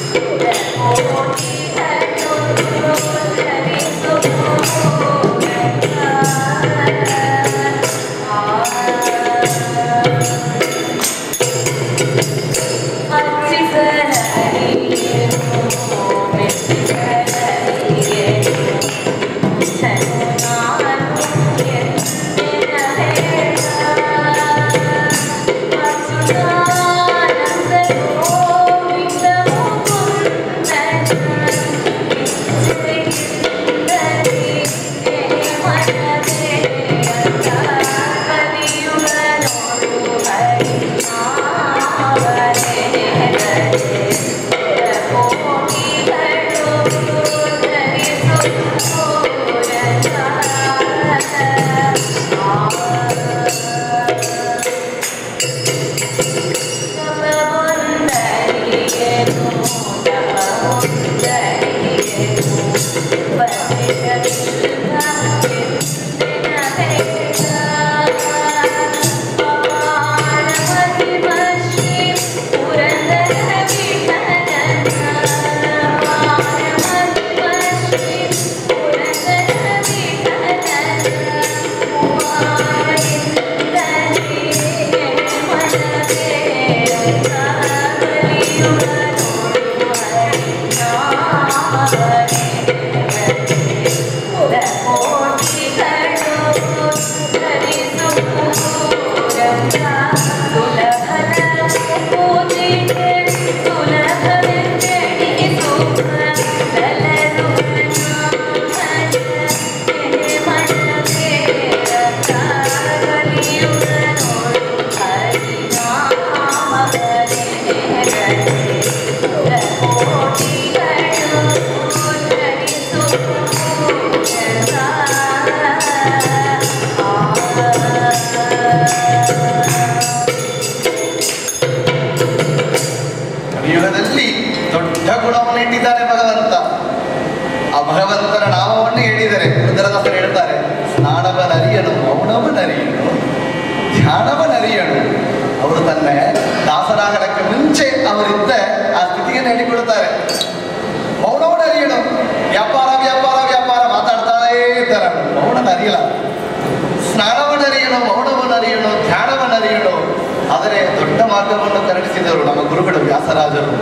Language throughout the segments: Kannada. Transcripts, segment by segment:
ಕಲಿಯುಗದಲ್ಲಿ ದೊಡ್ಡ ಗುಣವನ್ನು ಇಟ್ಟಿದ್ದಾನೆ ಭಗವಂತ ಆ ಭಗವಂತನ ನಾಮವನ್ನು ಹೇಳಿದರೆ ರುದ್ರದಾಸರು ಹೇಳ್ತಾರೆ ಸ್ನಾನವನರಿಯನು ಮೌನವನರಿಯನು ಧ್ಯಾನವನರಿಯನು ಅವರು ತನ್ನ ದಾಸರಾಗಲಕ್ಕೆ ಮುಂಚೆ ಅವರಿದ್ದ ಆ ಸ್ಥಿತಿಯನ್ನು ಹೇಳಿಕೊಡುತ್ತಾರೆ ಮೌನವನರಿಯನು ವ್ಯಾಪಾರ ವ್ಯಾಪಾರ ವ್ಯಾಪಾರ ಮಾತಾಡ್ತಾನೇ ಇದ್ದಾರೆ ಮೌನನ ಅರಿಯಲ್ಲ ಸ್ನಾನವನ್ನರಿಯನು ಮೌನವನ್ನರಿಯನು ಧ್ಯಾನವನ್ನರಿಯನು ಆದರೆ ದೊಡ್ಡ ಮಾರ್ಗವನ್ನು ಕರುಣಿಸಿದರು ನಮ್ಮ ಗುರುಗಳು ವ್ಯಾಸರಾಜರು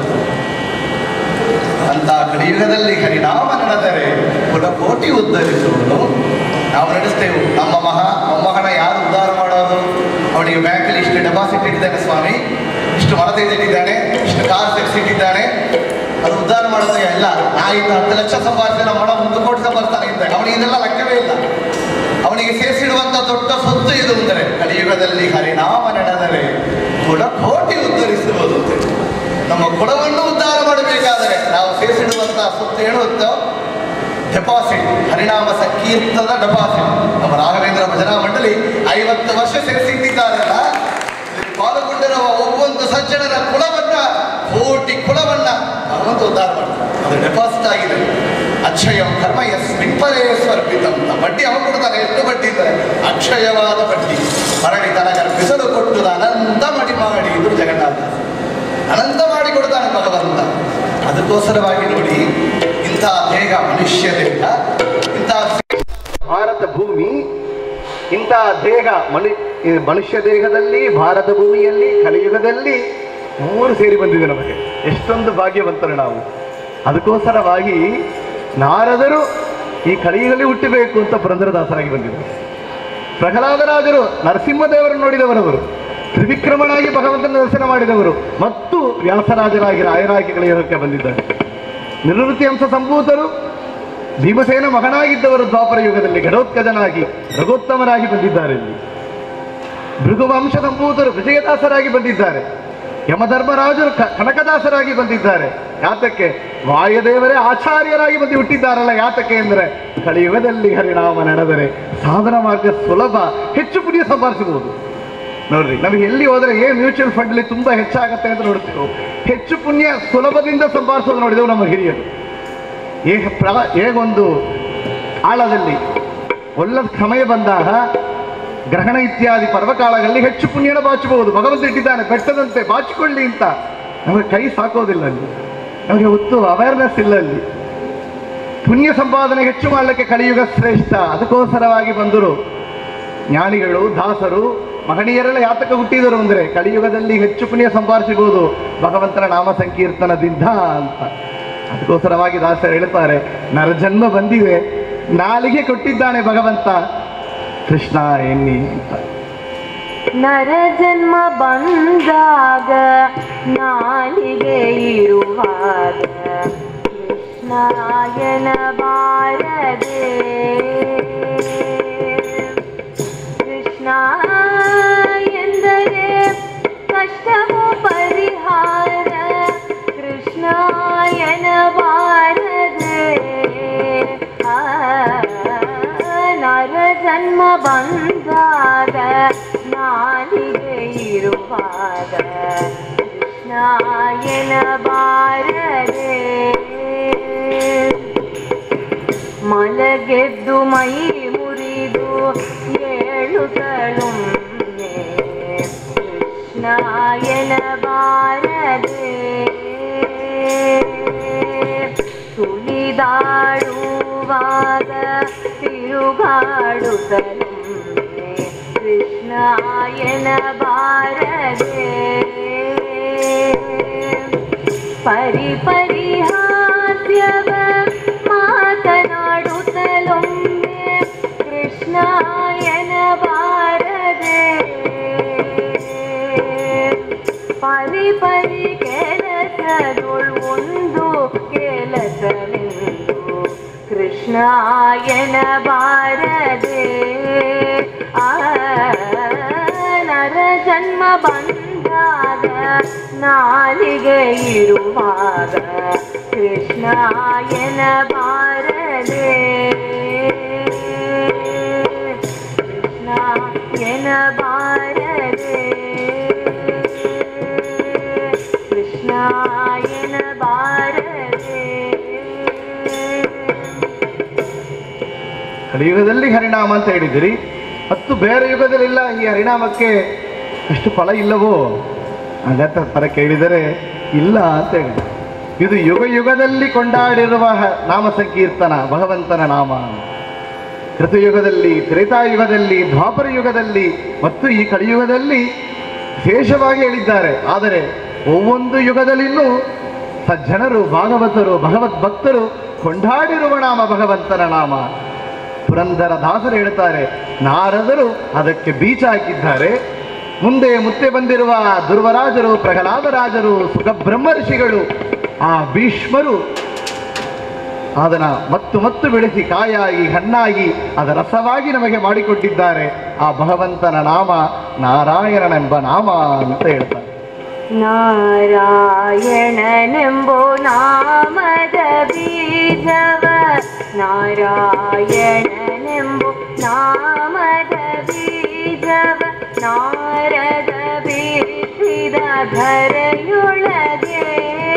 ಅಂತ ಕಲಿಯುಗದಲ್ಲಿ ಹರಿನಾಮ ನಡೆದರೆ ಕೋಟಿ ಉದ್ಧರಿಸುವುದು ನಾವು ನಡೆಸ್ತೇವೆ ನಮ್ಮ ಮಹಾ ಮೊಮ್ಮಗನ ಯಾರು ಉದ್ಧಾರ ಮಾಡೋದು ಅವನಿಗೆ ಬ್ಯಾಂಕಲ್ಲಿ ಇಷ್ಟು ಡೆಪಾಸಿಟ್ ಇಟ್ಟಿದ್ದಾನೆ ಸ್ವಾಮಿ ಇಷ್ಟು ಮರ ತೆಗೆದಿಟ್ಟಿದ್ದಾನೆ ಇಷ್ಟು ಕಾರ್ ತೆಗೆಸಿಟ್ಟಿದ್ದಾನೆ ಅದು ಉದ್ಧಾರ ಮಾಡೋದು ಇಲ್ಲ ನಾ ಇಂದ ಹತ್ತು ಲಕ್ಷ ಸಂಪಾದಿಸಿದ ನಮ್ಮ ಹಣ ಒಂದು ಕೋಟಿ ಸಂಪಾದಿಸ್ತಾನೆ ಇದ್ದ ಅವನಿಗೆ ಇದೆಲ್ಲ ಲೆಕ್ಕವೇ ಇಲ್ಲ ಅವನಿಗೆ ಸೇರಿಸಿಡುವಂತ ದೊಡ್ಡ ಸೊತ್ತು ಇದು ಅಂದರೆ ಕಲಿಯುಗದಲ್ಲಿ ಹರಿನಾಮ ನಡೆದರೆ ಕುಲ ಕೋಟಿ ಉದ್ಧರಿಸುವುದು ಅಂತೇಳಿ. ನಮ್ಮ ಕುಲವನ್ನು ಉದ್ಧಾರ ಮಾಡಬೇಕಾದರೆ ನಾವು ಸೇರಿಸಿಡುವಂತಹ ಸೊತ್ತು ಹೇಳುತ್ತೋ ಡೆಪಾಸಿಟ್ ಹರಿನಾಮ ಸಂಕೀರ್ತದ ಡೆಪಾಸಿಟ್ ನಮ್ಮ ರಾಘವೇಂದ್ರ ಭಜನಾ ಮಂಡಳಿ ಐವತ್ತು ವರ್ಷ ಸೇರಿಸಿಟ್ಟಿದ್ದಾರಲ್ಲ ಇದರಲ್ಲಿ ಪಾಲ್ಗೊಂಡಿರುವ ಒಬ್ಬೊಂದು ಸಜ್ಜನರ ಕುಲವನ್ನ ಕೋಟಿ ಕುಲವನ್ನ ಭಗವಂತ ಉದ್ಧಾರ ಮಾಡ್ತಾರೆ ಅದು ಡೆಪಾಸಿಟ್ ಆಗಿದೆ ಅಕ್ಷಯಂ ಕರ್ಮ ಯಸ್ಮಿನ್ ಪರೇ ಸ್ವರ್ಪಿತಂ ಅಂತ ಬಡ್ಡಿ ಅವ ಕೊಡ್ತಾನೆ ಎಷ್ಟು ಬಡ್ಡಿ ಇದ್ದಾರೆ ಅಕ್ಷಯವಾದ ಬಡ್ಡಿ ಮರಳಿ ತನಗ ಬಿಸಲು ಕೊಟ್ಟು ಅನಂತ ಮಡಿ ಮಾಡಿ ಇದು ಜಗನ್ನಾಥ ಅನಂತ ಮಾಡಿ ಕೊಡ್ತಾನೆ ಭಗವಂತ ಅದಕ್ಕೋಸ್ಕರವಾಗಿ ನೋಡಿ ಇಂತಹ ದೇಹ ಮನುಷ್ಯ ದೇಹ ಇಂತಹ ಭಾರತ ಭೂಮಿ ಇಂತಹ ದೇಹ ಮನು ಈ ಮನುಷ್ಯ ದೇಹದಲ್ಲಿ ಭಾರತ ಭೂಮಿಯಲ್ಲಿ ಕಲಿಯುಗದಲ್ಲಿ ಮೂರು ಸೇರಿ ಬಂದಿದೆ ನಮಗೆ ಎಷ್ಟೊಂದು ಭಾಗ್ಯವಂತರು ನಾವು ಅದಕ್ಕೋಸ್ಕರವಾಗಿ ನಾರದರು ಈ ಕಲಿಯುಗದಲ್ಲಿ ಹುಟ್ಟಬೇಕು ಅಂತ ಪುರಂದರದಾಸರಾಗಿ ಬಂದಿದ್ದಾರೆ ಪ್ರಹ್ಲಾದರಾಜರು ನರಸಿಂಹದೇವರನ್ನು ನೋಡಿದವರವರು ತ್ರಿವಿಕ್ರಮನಾಗಿ ಭಗವಂತನ ದರ್ಶನ ಮಾಡಿದವರು ಮತ್ತು ವ್ಯಾಸರಾಜರಾಗಿ ರಾಯರಾಗಿ ಕಲಿಯೋಕ್ಕೆ ಬಂದಿದ್ದಾರೆ ನಿವೃತ್ತಿ ಅಂಶ ಸಂಭೂತರು ಭೀಮಸೇನ ಮಗನಾಗಿದ್ದವರು ದ್ವಾಪರ ಯುಗದಲ್ಲಿ ಘಟೋತ್ಕಜನಾಗಿ ರಘುತ್ತಮನಾಗಿ ಬಂದಿದ್ದಾರೆ ಇಲ್ಲಿ ಭೃಗುವಂಶ ಸಂಭೂತರು ವಿಜಯದಾಸರಾಗಿ ಬಂದಿದ್ದಾರೆ ಯಮಧರ್ಮರಾಜರು ಕ- ಕನಕದಾಸರಾಗಿ ಬಂದಿದ್ದಾರೆ ಯಾತಕ್ಕೆ ವಾಯುದೇವರೇ ಆಚಾರ್ಯರಾಗಿ ಬಂದು ಹುಟ್ಟಿದ್ದಾರಲ್ಲ ಯಾತಕ್ಕೆ ಅಂದರೆ ಕಲಿಯುಗದಲ್ಲಿ ಹರಿನಾಮ ನಡೆದರೆ ಸಾಧನ ಮಾರ್ಗ ಸುಲಭ ಹೆಚ್ಚು ಪುಣ್ಯ ಸಂಪಾದಿಸಬಹುದು ನೋಡ್ರಿ ನಮಗೆ ಎಲ್ಲಿ ಹೋದ್ರೆ ಏ ಮ್ಯೂಚುವಲ್ ಫಂಡ್ಲಿ ತುಂಬಾ ಹೆಚ್ಚಾಗತ್ತೆ ಅಂತ ನೋಡ್ತೀವಿ ಹೆಚ್ಚು ಪುಣ್ಯ ಸುಲಭದಿಂದ ಸಂಪಾದಿಸೋದು ನೋಡಿದೆವು ನಮ್ಮ ಹಿರಿಯರು ಹೇಗ ಪ್ರ ಹೇಗೊಂದು ಆಳದಲ್ಲಿ ಒಳ್ಳೆದ ಸಮಯ ಬಂದಾಗ ಗ್ರಹಣ ಇತ್ಯಾದಿ ಪರ್ವಕಾಲಗಳಲ್ಲಿ ಹೆಚ್ಚು ಪುಣ್ಯನ ಬಾಚಬಹುದು ಭಗವಂತ ಇಟ್ಟಿದ್ದಾನೆ ಬೆಟ್ಟದಂತೆ ಬಾಚಿಕೊಳ್ಳಿ ಅಂತ ನಮಗೆ ಕೈ ಸಾಕೋದಿಲ್ಲ ಅಲ್ಲಿ ನಮಗೆ ಒತ್ತು ಅವೇರ್ನೆಸ್ ಇಲ್ಲ ಅಲ್ಲಿ ಪುಣ್ಯ ಸಂಪಾದನೆ ಹೆಚ್ಚು ಮಾಡಲಿಕ್ಕೆ ಕಲಿಯುಗ ಶ್ರೇಷ್ಠ ಅದಕ್ಕೋಸ್ಕರವಾಗಿ ಬಂದರು ಜ್ಞಾನಿಗಳು ದಾಸರು ಮಹನೀಯರೆಲ್ಲ ಯಾತಕ ಹುಟ್ಟಿದರು ಅಂದರೆ ಕಲಿಯುಗದಲ್ಲಿ ಹೆಚ್ಚು ಪುಣ್ಯ ಸಂಪಾದಿಸಬಹುದು ಭಗವಂತನ ನಾಮ ಸಂಕೀರ್ತನದಿಂದ ಅಂತ ಅದಕ್ಕೋಸ್ಕರವಾಗಿ ದಾಸರು ಹೇಳ್ತಾರೆ ನರಜನ್ಮ ಬಂದಿವೆ ನಾಲಿಗೆ ಕೊಟ್ಟಿದ್ದಾನೆ ಭಗವಂತ ಕೃಷ್ಣ ಎನ್ನಿ ಅಂತ ನರ ಜನ್ಮ ಬಂದಾಗ ನಾಲಿಗೆ ಇರುವಾಗ ಕೃಷ್ಣಾಯನ ಬಾರದೆ ಕೃಷ್ಣ ಎಂದರೆ ಕಷ್ಟವು ಪರಿಹಾರ ಕೃಷ್ಣಾಯನ ಬಾರದೆ ಆ ನರ ಜನ್ಮ ಬಂದಾಗ ನಾಲಿಗೆ ಇರುವಾಗ ಕೃಷ್ಣಾಯನ ಬಾರದೆ ಮಲಗೆದ್ದು ಮೈ ಮುರಿದು ಏಳುಗಳೊಮ್ಮೆ ಕೃಷ್ಣಾಯನ ಬಾರದೆ ಸುಳಿದಾಡುವಾಗ ತಿರುಗಾಡುತ್ತಲೊಮ್ಮೆ ಕೃಷ್ಣಾಯನ ಬಾರದೆ ಪರಿ ಪರಿಹಾಸ್ಯವ ಮಾತನಾಡುತ್ತಲೊಮ್ಮೆ ಕೃಷ್ಣಾಯನ ಬಾರದೆ ಪರಿ ಪರಿ ಕೆಲಸದೊಳ್ ಒಂದು ಕೆಲಸವೆಂದು ಕೃಷ್ಣಾಯನ ಬಾರದೆ ಆ ನರ ಜನ್ಮ ಬಂದಾಗ ನಾಲಿಗೆ ಇರುವಾಗ ಕೃಷ್ಣಾಯನ ಬಾರದೆ ಕೃಷ್ಣಾಯನ ಬಾರದೆ ಕೃಷ್ಣಾಯನ ಬಾರದೆ ಕಲಿಯುಗದಲ್ಲಿ ಹರಿನಾಮ ಅಂತ ಹೇಳಿದಿರಿ ಮತ್ತು ಬೇರೆ ಯುಗದಲ್ಲಿಲ್ಲ ಈ ಹರಿನಾಮಕ್ಕೆ ಅಷ್ಟು ಫಲ ಇಲ್ಲವೋ ಅಗತ್ಯ ಪರ ಕೇಳಿದರೆ ಇಲ್ಲ ಅಂತ ಹೇಳಿದೆ ಇದು ಯುಗ ಯುಗದಲ್ಲಿ ಕೊಂಡಾಡಿರುವ ಹ- ನಾಮ ಸಂಕೀರ್ತನ ಭಗವಂತನ ನಾಮ ಕೃತಯುಗದಲ್ಲಿ ತ್ರೇತಾಯುಗದಲ್ಲಿ ದ್ವಾಪರ ಯುಗದಲ್ಲಿ ಮತ್ತು ಈ ಕಲಿಯುಗದಲ್ಲಿ ವಿಶೇಷವಾಗಿ ಹೇಳಿದ್ದಾರೆ ಆದರೆ ಒவ்வೊಂದು ಯುಗದಲ್ಲಿಯೂ ಸಜ್ಜನರು ಭಾಗವತರು ಭಗವದ್ ಭಕ್ತರು ಕೊಂಡಾಡಿರುವ ನಾಮ ಭಗವಂತನ ನಾಮ ಪುರಂದರ ದಾಸರು ಹೇಳ್ತಾರೆ ನಾರದರು ಅದಕ್ಕೆ ಬೀಜ ಹಾಕಿದ್ದಾರೆ ಮುಂದೆ ಮುತ್ತೆ ಬಂದಿರುವ ಧ್ರುವರಾಜರು ಪ್ರಹ್ಲಾದರಾಜರು ಸುಖ ಬ್ರಹ್ಮರ್ಷಿಗಳು ಆ ಭೀಷ್ಮರು ಅದನ್ನ ಮತ್ತು ಮತ್ತು ಬೆಳೆಸಿ ಕಾಯಾಗಿ ಹಣ್ಣಾಗಿ ಅದ ರಸವಾಗಿ ನಮಗೆ ಮಾಡಿಕೊಟ್ಟಿದ್ದಾರೆ ಆ ಭಗವಂತನ ನಾಮ ನಾರಾಯಣನೆಂಬ ನಾಮ ಅಂತ ಹೇಳ್ತಾರೆ ನಾರಾಯಣನೆಂಬೋ ನಾಮದ ಬೀಜವ ನಾರಾಯಣನೆಂಬೋ ನಾಮದ ಬೀಜವ ನಾರದ ಬೀಸಿದ ಧರೆಯೊಳಗೆ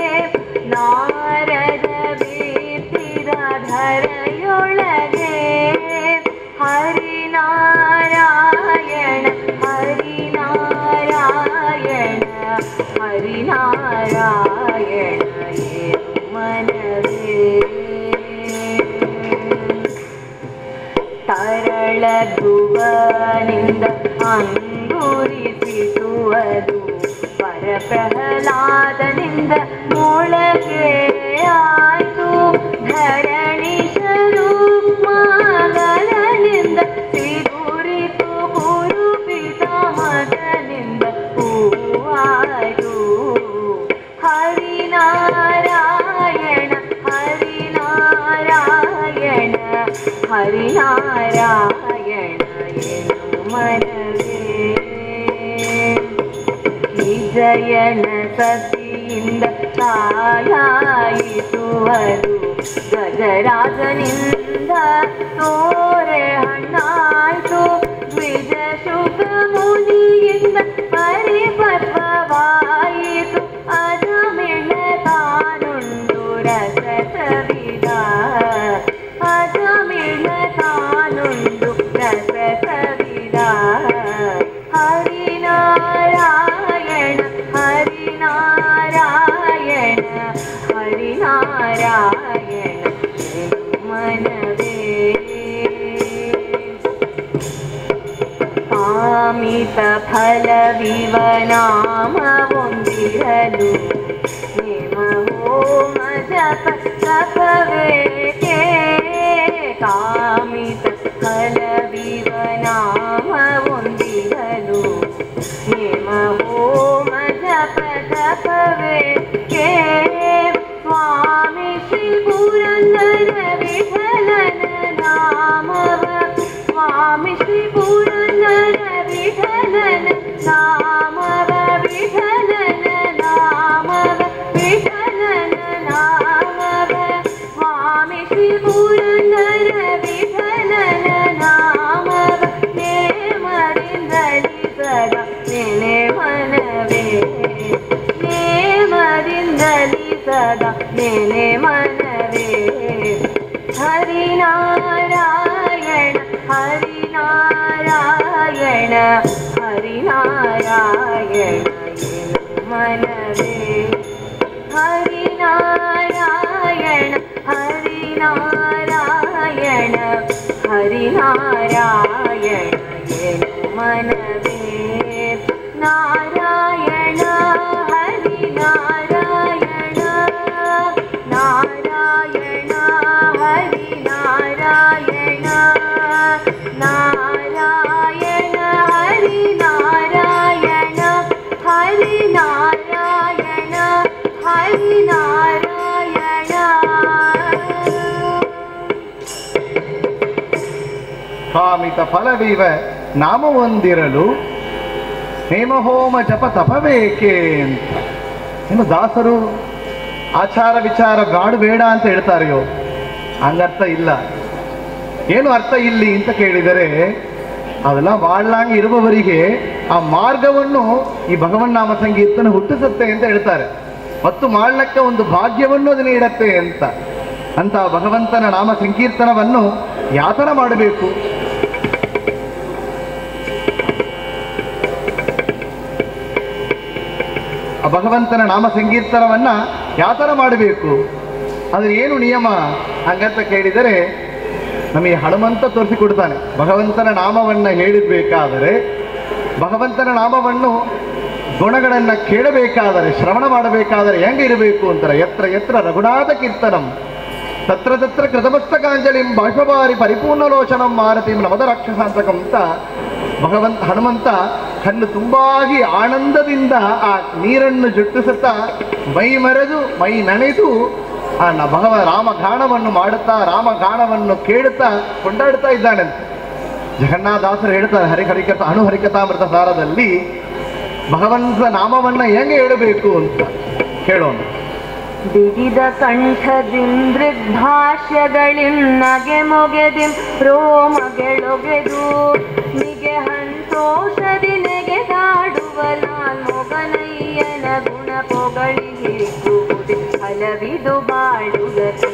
ನಾರದ ಬೀಸಿದ ಧರೆಯೊಳಗೆ ಹರಿನಾರಾಯಣ ಹರಿನಾರಾಯಣ ಹರಿನಾರಾಯಣ ಏನು ಮನವೇ ತರಳ ಧ್ರುವನಿಂದ ಅಂಗುರಿಸಿಸುವುದು ಪರಪ್ರಹ್ಲಾದನಿಂದ ಮೊಳಗೆ ಆಯ್ತು ಧರಣಿ ಮಗನಿಂದ ಸಿಗುರಿತು ಕುರುಪಿತ ಮಗನಿಂದ ಹೂವಾಯ್ತು ಹರಿನಾರಾಯಣ ಹರಿನಾರಾಯಣ ಹರಿನಾರಾಯಣ ಏನು ಮನವೇ ವಿಜಯನ ಸತಿಯಿಂದ ತಾಯಾಯಿಸುವರು ಗಜರಾಜನಿಂದ ತೋರೆ ಹಣ್ಣಾಯ್ತು ದ್ವಿಜ ಶುಭ ಮುನಿಯಿಂದ ಪರಿಪಕ್ವವಾಯಿತು ಅಜಮಿಳ ತಾನುಂಡು ರಸ ಸವಿದ ಅಜಮಿಳ ತಾನುಂಡು ರಸ ಸವಿದ ಹರಿನಾರಾಯಣ ಹರಿನಾರಾಯಣ ಹರಿನಾರಾಯಣ ಹರಿನಾರಾಯಣ ಮನವೇ ಕಾಮಿತ ಫಲವಿವ ನಾಮವೊಂದಿರಲು ನೇಮ ಹೋಮ ಜಪ ತಪವೇಕೆ ಕಾಮಿತ ಫಲವಿವ ನಾಮವೊಂದಿರಲು ನೇಮ ಹೋಮ ಜಪ ತಪವೇಕೆ ಸ್ವಾಮಿ ಶ್ರೀ ಪುರಂದರ ವಿಠಲನ ನಾಮವ ಸ್ವಾಮಿ ಶ್ರೀ ಪುರಂದರ ವಿಠಲನ ನಾಮವ ವಿಠಲನ ನಾಮವ ವಿಠಲನ ನಾಮವ ಸ್ವಾಮಿ ಶ್ರೀ ಪುರಂದರ ವಿಠಲನ ನಾಮವ ನೇಮದಿಂದಲಿ ಸದಾ ನೆನೆ ಮನವೇ ನೇಮದಿಂದಲಿ ಸದಾ ನೆನೆ ಮನವೇ ಹರಿನಾರಾಯಣ ಹರಿನಾರಾಯಣ ಹರಿನಾರಾಯಣ ಎನು ಮನವೇ ಹರಿನಾರಾಯಣ ಹರಿನಾರಾಯಣ ಹರಿನಾರಾಯಣ ಎನು ಮನವೇ ನಾರಾಯಣ ಹರಿನಾರಾಯಣ ನಾರಾಯಣ ಹರಿನಾರಾಯಣ ನಾರಾಯಣ ಹರಿನಾರಾಯಣ ಹರಿನಾರಾಯಣ ಹರಿನಾರಾಯಣ ಕಾಮಿತ ಫಲವಿವ ನಾಮವೊಂದಿರಲು ನೇಮಹೋಮ ಜಪ ತಪಬೇಕೆ ಅಂತ ಇನ್ನು ದಾಸರು ಆಚಾರ ವಿಚಾರ ಗಾಡು ಬೇಡ ಅಂತ ಹೇಳ್ತಾರೆಯೋ ಹಂಗರ್ಥ ಇಲ್ಲ ಏನು ಅರ್ಥ ಇಲ್ಲಿ ಅಂತ ಕೇಳಿದರೆ ಅವೆಲ್ಲ ಮಾಡ್ಲಾಂಗ್ ಇರುವವರಿಗೆ ಆ ಮಾರ್ಗವನ್ನು ಈ ಭಗವನ್ ನಾಮ ಸಂಗೀತನ ಹುಟ್ಟಿಸುತ್ತೆ ಅಂತ ಹೇಳ್ತಾರೆ ಮತ್ತು ಮಾಡ್ಲಕ್ಕೆ ಒಂದು ಭಾಗ್ಯವನ್ನು ಅದು ನೀಡತ್ತೆ ಅಂತ ಅಂತ ಭಗವಂತನ ನಾಮ ಸಂಕೀರ್ತನವನ್ನು ಯಾತನ ಮಾಡಬೇಕು ಆ ಭಗವಂತನ ನಾಮ ಸಂಕೀರ್ತನವನ್ನ ಯಾತರ ಮಾಡಬೇಕು ಅದು ಏನು ನಿಯಮ ಹಂಗಂತ ಕೇಳಿದರೆ ನಮಗೆ ಹನುಮಂತ ತೋರಿಸಿಕೊಡ್ತಾನೆ ಭಗವಂತನ ನಾಮವನ್ನ ಹೇಳಿರ್ಬೇಕಾದರೆ ಭಗವಂತನ ನಾಮವನ್ನು ಗುಣಗಳನ್ನು ಕೇಳಬೇಕಾದರೆ ಶ್ರವಣ ಮಾಡಬೇಕಾದರೆ ಹೆಂಗೆ ಇರಬೇಕು ಅಂತಾರೆ ಎತ್ರ ಎತ್ರ ರಘುನಾಥ ಕೀರ್ತನಂ ತತ್ರ ತತ್ರ ಕೃತಮಸ್ತಕಾಂಜಲಿಂ ಬಾಷ್ಪಬಾರಿ ಪರಿಪೂರ್ಣಲೋಚನಂ ಮಾರತಿಂ ನಮದ ರಾಕ್ಷಸಾಂತಕಂ ಅಂತ ಭಗವಂತ ಹನುಮಂತ ಕಣ್ಣು ತುಂಬಾಗಿ ಆನಂದದಿಂದ ಆ ನೀರನ್ನು ಜುಟ್ಟಿಸುತ್ತಾ ಮೈ ಮರೆದು ಮೈ ನನೆದು ಆ ನ- ಭಗವ ರಾಮಗಾನವನ್ನು ಮಾಡುತ್ತಾ ರಾಮಗಾನವನ್ನು ಕೇಳುತ್ತಾ ಕೊಂಡಾಡ್ತಾ ಇದ್ದಾನಂತೆ ಜಗನ್ನಾಥದಾಸರು ಹೇಳ್ತಾರೆ ಹರಿಹರಿಕಥ ಅಣುಹರಿಕಥಾಮೃತ ಸಾರದಲ್ಲಿ ಭಗವಂತ ನಾಮವನ್ನ ಹೆಂಗೆ ಹೇಳಬೇಕು ಅಂತ ಕೇಳೋಣ ಬಿಗಿದ ಕಂಠದಿಂ ದೃಗ್ಭಾಷ್ಯಗಳಿಂ ನಗೆ ಮೊಗೆದಿಂ ರೋಮಗೆಳೊಗೆದು ನಿಗೆ ಹಂತೋಷದಿ ನೆಗೆದಾಡುವ ನಾನ್ ಮೊಗನಯ್ಯನ ಗುಣ ಪೊಗಳಿ ಹಿರಿಗುವುದೆ ಹಲವಿದು ಬಾಳುಗತೆ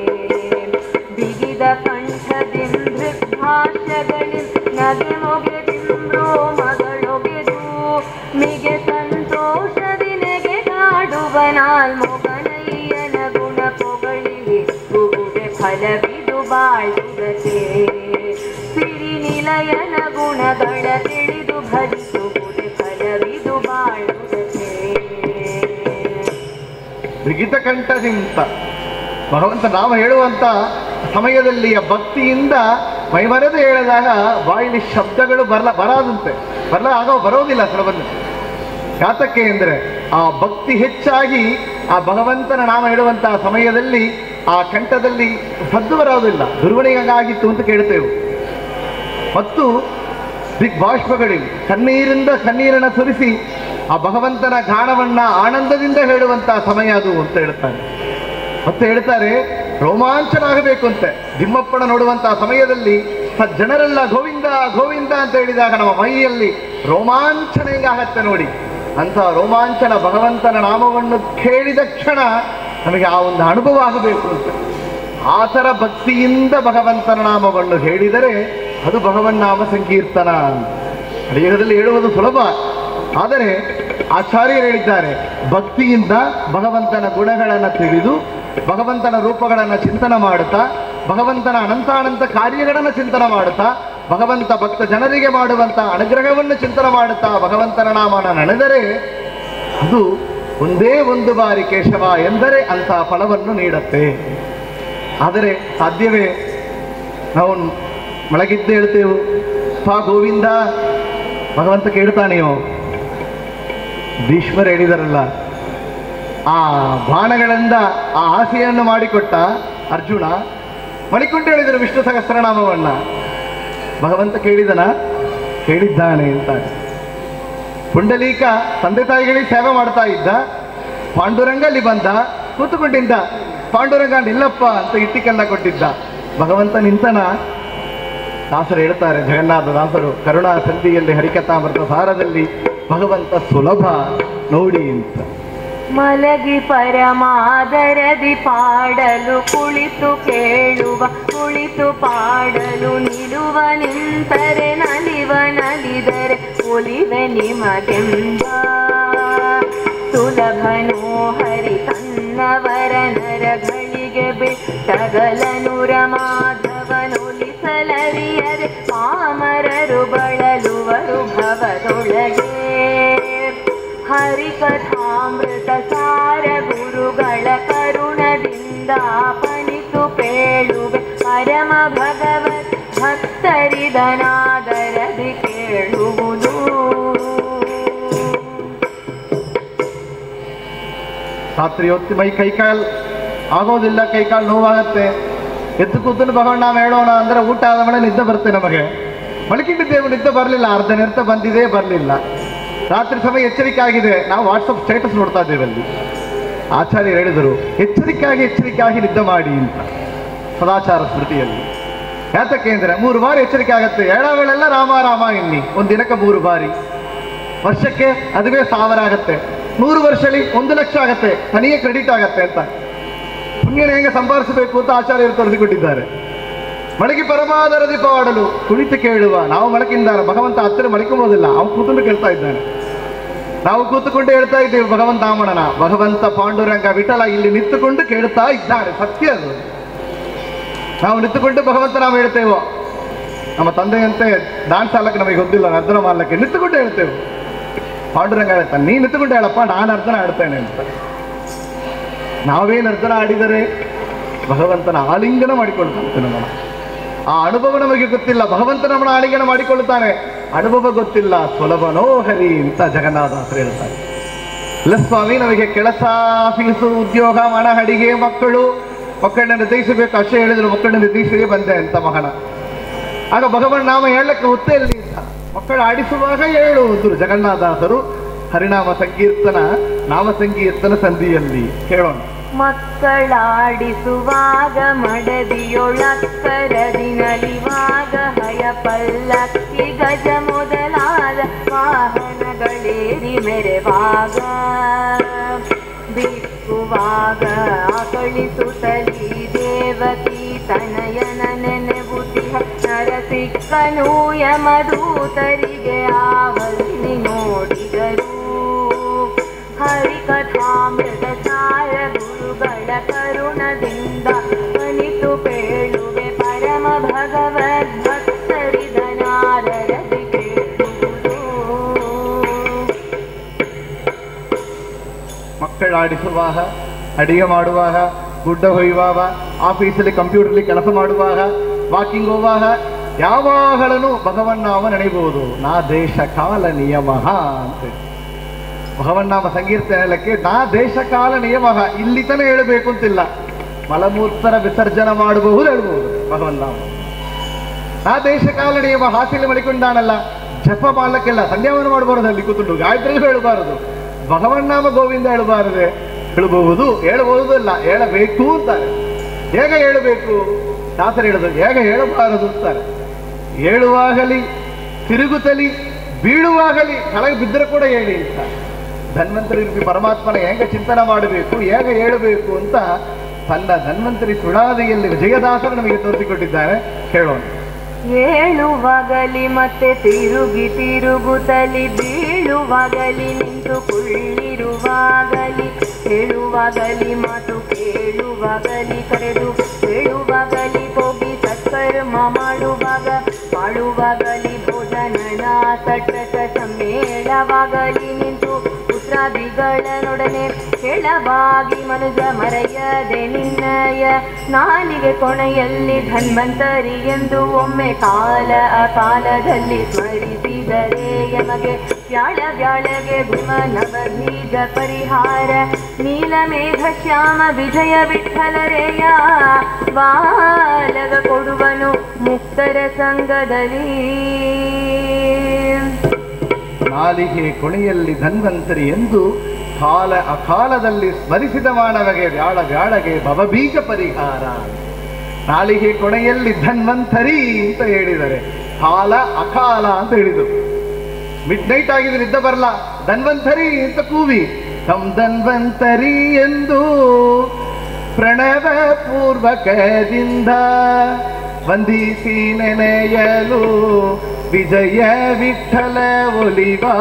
ಬಿಗಿದ ಕಂಠದಿಂ ದೃಗ್ಭಾಷ್ಯಗಳಿಂ ನಗೆ ಮೊಗೆದಿಂ ರೋಮಗಳೊಗೆದು ಮಿಗೆ ಸಂತೋಷದಿ ನೆಗೆದಾಡುವ ನಾಲ್ ಮೊಗನಯ್ಯನ ಗುಣ ಪೊಗಳಿ ಗುಗುಡೆ ಫಲವಿದು ಬಾಳುಗತೆ ಸಿರಿ ನಿಲಯನ ಗುಣಗಳ ತಿಳಿದು ಭಜಿಸುವುದೆ ಫಲವಿದು ಬಾಳುಗತೆ ಬಿಗಿತ ಕಂಠದಿಂದ ಭಗವಂತ ನಾವು ಹೇಳುವಂತ ಸಮಯದಲ್ಲಿ ಆ ಭಕ್ತಿಯಿಂದ ಮೈಮರೆದು ಹೇಳಿದಾಗ ಬಾಯಿಲಿ ಶಬ್ದಗಳು ಬರಲ ಬರಾದಂತೆ ಬರಲ ಆಗ ಬರೋದಿಲ್ಲ ಸುಲಭದಲ್ಲಿ ಯಾತಕ್ಕೆ ಅಂದರೆ ಆ ಭಕ್ತಿ ಹೆಚ್ಚಾಗಿ ಆ ಭಗವಂತನ ನಾಮ ಹೇಳುವಂತಹ ಸಮಯದಲ್ಲಿ ಆ ಕಂಠದಲ್ಲಿ ಸದ್ದು ಬರೋದಿಲ್ಲ ದುರ್ಗುಣಿಗಾಗಿತ್ತು ಅಂತ ಕೇಳ್ತೇವೆ ಮತ್ತು ದಿಗ್ಬಾಷ್ಪಗಳಿವೆ ಕಣ್ಣೀರಿಂದ ಕಣ್ಣೀರನ್ನು ಸುರಿಸಿ ಆ ಭಗವಂತನ ಗಾನವನ್ನ ಆನಂದದಿಂದ ಹೇಳುವಂತಹ ಸಮಯ ಅದು ಅಂತ ಹೇಳ್ತಾರೆ ಮತ್ತೆ ಹೇಳ್ತಾರೆ ರೋಮಾಂಚನ ಆಗಬೇಕು ಅಂತೆ ತಿಮ್ಮಪ್ಪನ ನೋಡುವಂತಹ ಸಮಯದಲ್ಲಿ ಸ- ಜನರೆಲ್ಲ ಗೋವಿಂದ ಗೋವಿಂದ ಅಂತ ಹೇಳಿದಾಗ ನಮ್ಮ ಮೈಯಲ್ಲಿ ರೋಮಾಂಚನ ಹೆಂಗಾಗತ್ತೆ ನೋಡಿ ಅಂತ ರೋಮಾಂಚನ ಭಗವಂತನ ನಾಮವನ್ನು ಕೇಳಿದ ಕ್ಷಣ ನಮಗೆ ಆ ಒಂದು ಅನುಭವ ಆಗಬೇಕು ಅಂತ ಆ ಥರ ಭಕ್ತಿಯಿಂದ ಭಗವಂತನ ನಾಮವನ್ನು ಹೇಳಿದರೆ ಅದು ಭಗವನ್ನಾಮ ಸಂಕೀರ್ತನ ಅಂತ. ಹೃದಯದಲ್ಲಿ ಹೇಳುವುದು ಸುಲಭ ಆದರೆ ಆಚಾರ್ಯರು ಹೇಳಿದ್ದಾರೆ ಭಕ್ತಿಯಿಂದ ಭಗವಂತನ ಗುಣಗಳನ್ನು ತಿಳಿದು ಭಗವಂತನ ರೂಪಗಳನ್ನು ಚಿಂತನೆ ಮಾಡುತ್ತಾ ಭಗವಂತನ ಅನಂತಾನಂತ ಕಾರ್ಯಗಳನ್ನು ಚಿಂತನೆ ಮಾಡುತ್ತಾ ಭಗವಂತ ಭಕ್ತ ಜನರಿಗೆ ಮಾಡುವಂತ ಅನುಗ್ರಹವನ್ನು ಚಿಂತನೆ ಮಾಡುತ್ತಾ ಭಗವಂತನ ನಾಮನ ನಡೆದರೆ ಅದು ಒಂದೇ ಒಂದು ಬಾರಿ ಕೇಶವ ಎಂದರೆ ಅಂತಹ ಫಲವನ್ನು ನೀಡುತ್ತೆ ಆದರೆ ಸಾಧ್ಯವೇ ನಾವು ಮಳಗಿದ್ದು ಹೇಳ್ತೇವೆ ಪಾ ಗೋವಿಂದ ಭಗವಂತ ಕೇಳ್ತಾನೆಯೋ ಭೀಷ್ಮರು ಹೇಳಿದಾರಲ್ಲ ಆ ಬಾಣಗಳಿಂದ ಆ ಆಸೆಯನ್ನು ಮಾಡಿಕೊಟ್ಟ ಅರ್ಜುನ ಮಣಿಕೊಂಡು ಹೇಳಿದರು ವಿಷ್ಣು ಸಹಸ್ರನಾಮವನ್ನ ಭಗವಂತ ಕೇಳಿದನ ಕೇಳಿದ್ದಾನೆ ಅಂತ ಪುಂಡಲೀಕ ತಂದೆ ತಾಯಿಗಳಿಗೆ ಸೇವೆ ಮಾಡ್ತಾ ಇದ್ದ ಪಾಂಡುರಂಗ ಅಲ್ಲಿ ಬಂದ ಕೂತುಕೊಂಡಿದ್ದ ಪಾಂಡುರಂಗ ನಿಲ್ಲಪ್ಪ ಅಂತ ಇಟ್ಟಿಗೆಲ್ಲ ಕೊಟ್ಟಿದ್ದ ಭಗವಂತ ನಿಂತನ ದಾಸರು ಹೇಳ್ತಾರೆ ಜಗನ್ನಾಥ ದಾಸರು ಕರುಣಾ ಸಂಧಿಯಲ್ಲಿ ಹರಿಕಥಾಮೃತ ಸಾರದಲ್ಲಿ ಭಗವಂತ ಸುಲಭ ನೋಡಿ ಅಂತ ಮಲಗಿ ಪರಮಾದರದಿ ಪಾಡಲು ಕುಳಿತು ಕೇಳುವ ಕುಳಿತು ಪಾಡಲು ನಿಲುವ ನಿಂತರೆ ನಲಿವ ನಲಿದರೆ ಒಲಿವೆ ನಿಮಗೆಂಬ ಸುಲಭನೋ ಹರಿ ತನ್ನವರ ನರಗಳಿಗೆ ಬಿಟ್ಟಗಲನುರ ಮಾಧವನೊಲಿಸಲರಿಯದೆ ಪಾಮರರು ಬಳಲುವರು ಭವದೊಳಗೆ ಹರಿಕಥಾಮೃತ ಸಾರ ಗುರುಗಳ ಕರುಣದಿಂದ ಪಣಿತು ಪೇಳುವೆ ಪರಮ ಭಗವತ್ ಭಕ್ತರಿದನಾದರದಿ ಕೇಳುವುದು ರಾತ್ರಿ ಹೊತ್ತು ಮೈ ಕೈಕಾಲ್ ಆಗೋದಿಲ್ಲ ಕೈಕಾಲು ನೋವಾಗತ್ತೆ ಎದ್ದು ಕೂತನ್ನು ಭಗವಾನ್ ನಾವು ಹೇಳೋಣ ಅಂದ್ರೆ ಊಟ ಆದ ಮೇಲೆ ನಿದ್ದೆ ಬರುತ್ತೆ ನಮಗೆ ಮಲಗಿಟ್ಟಿದ್ದೇವೆ ನಿದ್ದೆ ಬರಲಿಲ್ಲ ಅರ್ಧ ನಿರ್ತ ಬಂದಿದೆ ಬರಲಿಲ್ಲ ರಾತ್ರಿ ಸಮಯ ಎಚ್ಚರಿಕೆ ಆಗಿದೆ ನಾವು ವಾಟ್ಸಪ್ ಸ್ಟೇಟಸ್ ನೋಡ್ತಾ ಇದ್ದೇವೆ ಅಲ್ಲಿ ಆಚಾರ್ಯರು ಹೇಳಿದರು ಎಚ್ಚರಿಕೆಯಾಗಿ ಎಚ್ಚರಿಕೆಯಾಗಿ ನಿದ್ದೆ ಮಾಡಿ ಅಂತ ಸದಾಚಾರ ಸ್ಮೃತಿಯಲ್ಲಿ ಯಾತಕ್ಕೆ ಅಂದ್ರೆ ಮೂರು ಬಾರಿ ಎಚ್ಚರಿಕೆ ಆಗತ್ತೆ ಹೇಳೋಗಳೆಲ್ಲ ರಾಮ ರಾಮ ಎನ್ನಿ ಒಂದು ದಿನಕ್ಕೆ ಮೂರು ಬಾರಿ ವರ್ಷಕ್ಕೆ ಅದುವೇ ಸಾವಿರ ಆಗತ್ತೆ ನೂರು ವರ್ಷಲಿ ಒಂದು ಲಕ್ಷ ಆಗತ್ತೆ ತನಿಗೆ ಕ್ರೆಡಿಟ್ ಆಗತ್ತೆ ಅಂತ ಪುಣ್ಯನ ಹೆಂಗೆ ಸಂಪಾದಿಸಬೇಕು ಅಂತ ಆಚಾರ್ಯರು ತೋರಿಸಿಕೊಟ್ಟಿದ್ದಾರೆ ಮಳಗಿ ಪರಮಾದರದಿ ಪಾಡಲು ಕುಳಿತು ಕೇಳುವ ನಾವು ಮಳಕಿಂದಾರ ಭಗವಂತ ಹತ್ತಿರ ಮಳಕೊಂಬೋದಿಲ್ಲ ಅವನು ಕೂತ್ಕೊಂಡು ಕೇಳ್ತಾ ಇದ್ದಾನೆ ನಾವು ಕೂತುಕೊಂಡು ಹೇಳ್ತಾ ಇದ್ದೇವೆ ಭಗವಂತ ಆಮಣನ ಭಗವಂತ ಪಾಂಡುರಂಗ ವಿಠಲ ಇಲ್ಲಿ ನಿಂತುಕೊಂಡು ಕೇಳ್ತಾ ಇದ್ದಾರೆ ಸತ್ಯ ಅದು ನಾವು ನಿಂತುಕೊಂಡು ಭಗವಂತ ನಾವು ಹೇಳ್ತೇವೋ ನಮ್ಮ ತಂದೆಯಂತೆ ಡಾನ್ಸ್ ಆಡಕ್ಕೆ ನಮಗೆ ಗೊತ್ತಿಲ್ಲ ನರ್ತನ ಮಾಡ್ಲಿಕ್ಕೆ ನಿಂತುಕೊಂಡು ಹೇಳ್ತೇವೆ ಪಾಂಡುರಂಗ ಹೇಳ್ತಾನೆ ನೀ ನಿಂತುಕೊಂಡು ಹೇಳಪ್ಪ ನಾನು ನರ್ತನ ಆಡ್ತೇನೆ ಅಂತ ನಾವೇ ನರ್ತನ ಆಡಿದರೆ ಭಗವಂತನ ಆಲಿಂಗನ ಮಾಡಿಕೊಳ್ತಾನೆ ನಮ್ಮ ಆ ಅನುಭವ ನಮಗೆ ಗೊತ್ತಿಲ್ಲ ಭಗವಂತ ನಮ್ಮನ್ನ ಆಲಿಂಗನ ಮಾಡಿಕೊಳ್ಳುತ್ತಾನೆ ಅನುಭವ ಗೊತ್ತಿಲ್ಲ ಸುಲಭನೋ ಹರಿ ಅಂತ ಜಗನ್ನಾಥಾಸರು ಹೇಳ್ತಾರೆ ಇಲ್ಲ ಸ್ವಾಮಿ ನಮಗೆ ಕೆಲಸ ಫೀಸು ಉದ್ಯೋಗ ಮನ ಅಡಿಗೆ ಮಕ್ಕಳು ಮಕ್ಕಳನ್ನ ನಿರ್ದೇಶಿಸಬೇಕು ಅಷ್ಟೇ ಹೇಳಿದ್ರು ಮಕ್ಕಳನ್ನ ನಿರ್ದೇಶಿಸೇ ಬಂದೆ ಅಂತ ಮಗನ ಆಗ ಭಗವನ್ ನಾಮ ಹೇಳಕ್ಕೆ ಉತ್ತೇ ಇಲ್ಲಿ ಅಂತ ಮಕ್ಕಳು ಆಡಿಸುವಾಗ ಹೇಳುವುದು ಜಗನ್ನಾಥದಾಸರು ಹರಿನಾಮ ಸಂಕೀರ್ತನ ನಾಮ ಸಂಕೀರ್ತನ ಸಂಧಿಯಲ್ಲಿ ಕೇಳೋಣ ಮಕ್ಕಳಾಡಿಸುವಾಗ ಮಡದಿಯೊಳಕ್ಕರದಿ ನಲಿವಾಗ ಹಯ ಪಲ್ಲಕ್ಕಿ ಗಜ ಮೊದಲಾದ ವಾಹನಗಳೇರಿ ಮೆರೆವಾಗ ಬಿಕ್ಕುವಾಗ ಆಕಳಿಸುತ್ತಲಿ ದೇವಕಿ ತನಯನ ನೆನೆಬುತಿಹ ನರಸಿಕ್ಕನು ಯಮದೂತರಿಗೆ ಆವಲ್ಲಿ ನೋಡಿದರು ಹರಿಕಥಾಮೃತ ಸಾರ ಗುರುಗಳ ಕರುಣದಿಂದ ಅನಿತು ಪೇಳುವೆ ಪರಮ ಭಗವದ್ ಭಕ್ತರಿದನಾದರದಿ ಕೇಳುವುದು ಮಕ್ಕಳು ಆಡಿಸುವಾಗ ಅಡಿಗೆ ಮಾಡುವಾಗ ಗುಡ್ಡ ಹೊಯ್ಯುವಾಗ ಆಫೀಸಲ್ಲಿ ಕಂಪ್ಯೂಟರ್ಲಿ ಕೆಲಸ ಮಾಡುವಾಗ ವಾಕಿಂಗ್ ಹೋಗುವಾಗ ಯಾವಾಗಲೂ ಭಗವನ್ನಾಮ ನೆನೆಯಬಹುದು ನಾ ದೇಶ ಕಾಲ ನಿಯಮ ಅಂತ ಭಗವನ್ನಾಮ ಸಂಕೀರ್ತನಕ್ಕೆ ನಾ ದೇಶ ಕಾಲ ನಿಯಮ ಇಲ್ಲಿ ತನಕ ಹೇಳಬೇಕು ಅಂತಿಲ್ಲ ಮಲಮೂತ್ರ ವಿಸರ್ಜನ ಮಾಡಬಹುದು ಹೇಳ್ಬಹುದು ಭಗವನ್ನಾಮ ಆ ದೇಶ ಕಾಲ ನಿಯಮ ಹಾಸಿಲಿ ಮಡಿಕೊಂಡಾನಲ್ಲ ಜಪ ಮಾಡ್ಲಿಕ್ಕೆಲ್ಲ ಸಂಧ್ಯಾವನ ಮಾಡಬಾರದು ಅಲ್ಲಿ ಕೂತ್ಕೊಂಡು ಗಾಯತ್ರಿ ಹೇಳಬಾರದು ಭಗವನ್ನಾಮ ಗೋವಿಂದ ಹೇಳಬಾರದೆ ಹೇಳಬಹುದು ಹೇಳಬಹುದು ಇಲ್ಲ ಹೇಳಬೇಕು ಅಂತಾರೆ ಹೇಗೆ ಹೇಳಬೇಕು ದಾಸರು ಹೇಳೋದು ಹೇಗೆ ಹೇಳಬಾರದು ಅಂತಾರೆ ಹೇಳುವಾಗಲಿ ತಿರುಗುತ್ತಲಿ ಬೀಳುವಾಗಲಿ ಕೆಳಗೆ ಬಿದ್ದರೆ ಕೂಡ ಹೇಳಿ ಅಂತ ಧನ್ವಂತರಿ ರೂಪಿ ಪರಮಾತ್ಮನ ಹೇಗೆ ಚಿಂತನೆ ಮಾಡಬೇಕು ಹೇಗೆ ಹೇಳಬೇಕು ಅಂತ ತನ್ನ ಧನ್ವಂತರಿ ಸುಳಾದಿಯಲ್ಲಿ ವಿಜಯದಾಸರು ನಮಗೆ ತೋರಿಸಿಕೊಟ್ಟಿದ್ದಾರೆ ಹೇಳೋಣ ಏಳುವಾಗಲಿ ಮತ್ತೆ ತಿರುಗಿ ತಿರುಗುತ್ತಲಿ ಬೀಳು ಬೀಳುವಾಗಲಿ ನಿಂತು ಕುಳ್ಳಿರುವಾಗಲಿ ಹೇಳುವಾಗಲಿ ಮಾತು ಕೇಳುವಾಗಲಿ ಕರೆದು ಹೇಳುವಾಗಲಿ ಹೋಗಿ ಸತ್ಕರ್ಮ ಮಾಡುವಾಗ ಮಾಡುವಾಗಲಿ ಭೋಜನನ ತಟಕ ಸಮ್ಮೇಳವಾಗಲಿ ನಿಂತು ಪುತ್ರಾದಿಗಳನೊಡನೆ ಕೆಳವಾಗಿ ಮನುಜ ಮರೆಯದೆ ನಿನ್ನಯ ನಾಲಿಗೆ ಕೊನೆಯಲ್ಲಿ ಧನ್ವಂತರಿ ಎಂದು ಒಮ್ಮೆ ಕಾಲ ಅಕಾಲದಲ್ಲಿ ಸ್ಮರಿಸಿದರೆ ಯಮಗೆ ವ್ಯಾಳ ವ್ಯಾಳಗೆ ಭೀಮ ನವಬೀಜ ಪರಿಹಾರ ನೀಲಮೇಘ ಶ್ಯಾಮ ವಿಜಯ ವಿಠಲರೆಯ ಬಾಲಗ ಕೊಡುವನು ಮುಕ್ತರ ಸಂಘದಲ್ಲಿ ನಾಲಿಗೆ ಕೊನೆಯಲ್ಲಿ ಧನ್ವಂತರಿ ಎಂದು ಕಾಲ ಅಕಾಲದಲ್ಲಿ ಸ್ಮರಿಸಿದ ಮಾನವಗೆ ವ್ಯಾಳ ವ್ಯಾಳಗೆ ಭವಬೀಜ ಪರಿಹಾರ ನಾಲಿಗೆ ಕೊನೆಯಲ್ಲಿ ಧನ್ವಂತರಿ ಅಂತ ಹೇಳಿದ್ದಾರೆ ಕಾಲ ಅಕಾಲ ಅಂತ ಹೇಳಿದರು ಮಿಡ್ ನೈಟ್ ಆಗಿದೆ ನಿದ್ದೆ ಬರಲ್ಲ ಧನ್ವಂತರಿ ಅಂತ ಕೂವಿ ತಮ್ ಧನ್ವಂತರಿ ಎಂದು ಪ್ರಣವ ಪೂರ್ವಕದಿಂದ ವಂದಿಸಿ ನೆನೆಯಲು ವಿಜಯ ವಿಠಲ ಒಲಿವಾ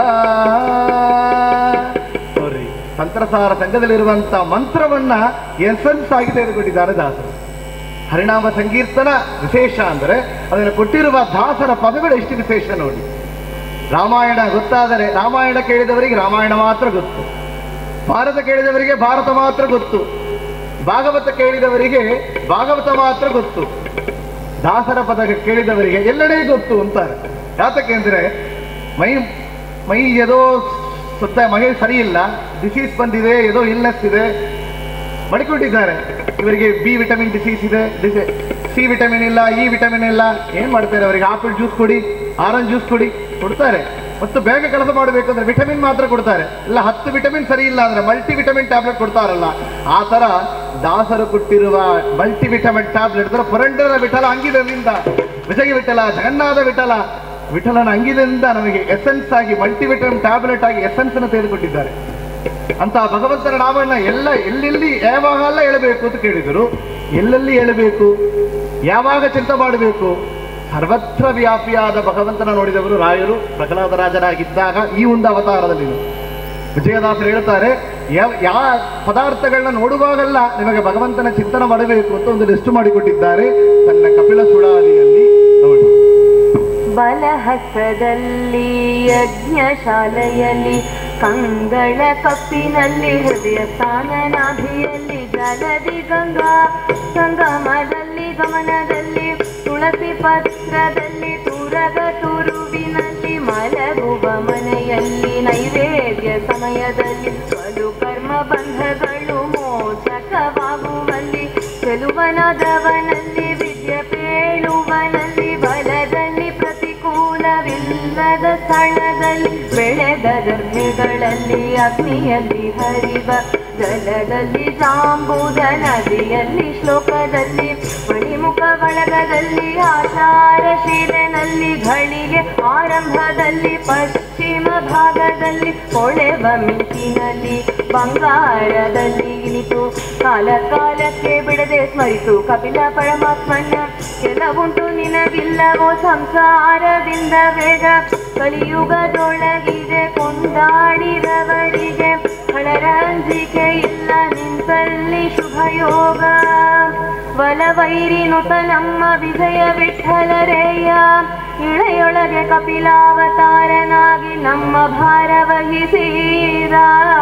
ನೋಡ್ರಿ ತಂತ್ರಸಾರ ಸಂಘದಲ್ಲಿರುವಂತ ಮಂತ್ರವನ್ನ ಎಸೆನ್ಸ್ ಆಗಿ ತೆಗೆದುಕೊಂಡಿದ್ದಾರೆ ದಾಸರು ಹರಿನಾಮ ಸಂಕೀರ್ತನ ವಿಶೇಷ ಅಂದರೆ ಅದನ್ನು ಕೊಟ್ಟಿರುವ ದಾಸರ ಪದಗಳು ಎಷ್ಟು ವಿಶೇಷ ನೋಡಿ ರಾಮಾಯಣ ಗೊತ್ತಾದರೆ ರಾಮಾಯಣ ಕೇಳಿದವರಿಗೆ ರಾಮಾಯಣ ಮಾತ್ರ ಗೊತ್ತು ಭಾರತ ಕೇಳಿದವರಿಗೆ ಭಾರತ ಮಾತ್ರ ಗೊತ್ತು ಭಾಗವತ ಕೇಳಿದವರಿಗೆ ಭಾಗವತ ಮಾತ್ರ ಗೊತ್ತು ದಾಸರ ಪದ ಕೇಳಿದವರಿಗೆ ಎಲ್ಲೆಡೆ ಗೊತ್ತು ಅಂತಾರೆ ಯಾತಕ್ಕೆ ಅಂದ್ರೆ ಮೈ ಮೈ ಏನೋ ಸುತ್ತ ಮೈ ಸರಿ ಇಲ್ಲ ಡಿಸೀಸ್ ಬಂದಿದೆ ಏನೋ ಇಲ್ನೆಸ್ ಇದೆ ಮಡಿಕೊಂಡಿದ್ದಾರೆ ಇವರಿಗೆ ಬಿ ವಿಟಮಿನ್ ಡಿಸೀಸ್ ಇದೆ ಸಿ ವಿಟಮಿನ್ ಇಲ್ಲ ಇ ವಿಟಮಿನ್ ಇಲ್ಲ ಏನ್ ಮಾಡ್ತಾರೆ ಅವರಿಗೆ ಆಪಲ್ ಜ್ಯೂಸ್ ಕೊಡಿ ಆರೆಂಜ್ ಜ್ಯೂಸ್ ಕೊಡಿ ಕೊಡ್ತಾರೆ ಮತ್ತು ಬೇಗ ಕೆಲಸ ಮಾಡಬೇಕು ಅಂದ್ರೆ ವಿಟಮಿನ್ ಮಾತ್ರ ಕೊಡ್ತಾರೆ ಇಲ್ಲ ಹತ್ತು ವಿಟಮಿನ್ ಸರಿ ಇಲ್ಲ ಅಂದ್ರೆ ಮಲ್ಟಿ ವಿಟಮಿನ್ ಟ್ಯಾಬ್ಲೆಟ್ ಕೊಡ್ತಾರಲ್ಲ ಆ ತರ ದಾಸರು ಕೊಟ್ಟಿರುವ multi vitamin tablet Purandara Vittala ಅಂಗಿದದಿಂದ ವಿಜಯ ವಿಠಲ ಜಗನ್ನಾಥ ವಿಠಲ ವಿಠಲನ ಅಂಗಿದಿಂದ ನಮಗೆ ಎಸೆನ್ಸ್ ಆಗಿ ಮಲ್ಟಿ ವಿಟಮಿನ್ ಟ್ಯಾಬ್ಲೆಟ್ ಆಗಿ ಎಸೆನ್ಸ್ ಅನ್ನು ತೆಗೆದುಕೊಟ್ಟಿದ್ದಾರೆ ಅಂತ ಭಗವಂತನ ನಾಮನ್ನ ಎಲ್ಲ ಎಲ್ಲೆಲ್ಲಿ ಯಾವಾಗೆಲ್ಲ ಹೇಳಬೇಕು ಅಂತ ಕೇಳಿದರು ಎಲ್ಲೆಲ್ಲಿ ಹೇಳಬೇಕು ಯಾವಾಗ ಚಿಂತೆ ಮಾಡಬೇಕು ಸರ್ವತ್ರ ವ್ಯಾಪಿಯಾದ ಭಗವಂತನ ನೋಡಿದವರು ರಾಯರು ಪ್ರಹ್ಲಾದ ರಾಜರಾಗಿದ್ದಾಗ ಈ ಒಂದು ಅವತಾರದಲ್ಲಿ ವಿಜಯದಾಸರು ಹೇಳ್ತಾರೆ ಯಾವ ಯಾವ ಪದಾರ್ಥಗಳನ್ನ ನೋಡುವಾಗೆಲ್ಲ ನಿಮಗೆ ಭಗವಂತನ ಚಿಂತನೆ ಮಾಡಬೇಕು ಅಂತ ಒಂದು ಲಿಸ್ಟ್ ಮಾಡಿಕೊಟ್ಟಿದ್ದಾರೆ ತನ್ನ ಕಪಿಲ ಸುಳಾದಿಯಲ್ಲಿ ನೋಡಿ ಬಲಹಸ್ತದಲ್ಲಿ ಯಜ್ಞಶಾಲೆಯಲ್ಲಿ ಕಂಗಳ ಕಪ್ಪಿನಲ್ಲಿ ಹೃದಯ ಸ್ಥಾನನಾಭಿಯಲ್ಲಿ ಜಲದಿ ಗಂಗಾ ಸಂಗಮದಲ್ಲಿ ಗಮನದಲ್ಲಿ ತುಳಸಿ ಪತ್ರದಲ್ಲಿ ತುರಗ ತುರುವಿನಲ್ಲಿ ಮಲಗುವ ಮನೆಯಲ್ಲಿ ನೈವೇದ್ಯ ಸಮಯದಲ್ಲಿ ಬಲು ಕರ್ಮ ಬಂಧಗಳು ಮೋಚಕವಾಗುವಲ್ಲಿ ಚೆಲುವನದವನಲ್ಲಿ ವಿದ್ಯೆ ಪೇಳುವನಲ್ಲಿ ಬಲದಲ್ಲಿ ಪ್ರತಿಕೂಲವಿಲ್ಲದ ಸ್ಥಳದಲ್ಲಿ ಬೆಳೆದ ಗರ್ಭೆಗಳಲ್ಲಿ ಅಗ್ನಿಯಲ್ಲಿ ಹರಿವ ಜಲದಲ್ಲಿ ಜಾಂಬುದ ನದಿಯಲ್ಲಿ ಶ್ಲೋಕದಲ್ಲಿ ಮಣಿಮುಖ ಬಳಗದಲ್ಲಿ ಆಚಾರ ಶಿಲೆನಲ್ಲಿ ಘಳಿಗೆ ಆರಂಭದಲ್ಲಿ ಪಶ್ಚಿಮ ಭಾಗದಲ್ಲಿ ಕೊಳೆವ ಮಿಂಚಿನಲ್ಲಿ ಬಂಗಾರದಲ್ಲಿ ಇನಿತು ಕಾಲ ಕಾಲಕ್ಕೆ ಬಿಡದೆ ಸ್ಮರಿಸು ಕಪಿಲ ಪರಮಾತ್ಮನ ಕೆಲವುಂಟು ನಿನಗಿಲ್ಲವೋ ಸಂಸಾರದಿಂದ ಬೇಗ ಕಲಿಯುಗದೊಳಗಿದೆ ಕೊಂಡಾಡಿದವರಿಗೆ ಹಳರಂಜಿಕೆ ಇಲ್ಲ ನಿಂತಲ್ಲಿ ಶುಭಯೋಗ ಬಲವೈರಿ ನುತ ನಮ್ಮ ವಿಜಯ ವಿಠಲರೇಯ ಇಳೆಯೊಳಗೆ ಕಪಿಲಾವತಾರನಾಗಿ ನಮ್ಮ ಭಾರ ವಹಿಸಿದ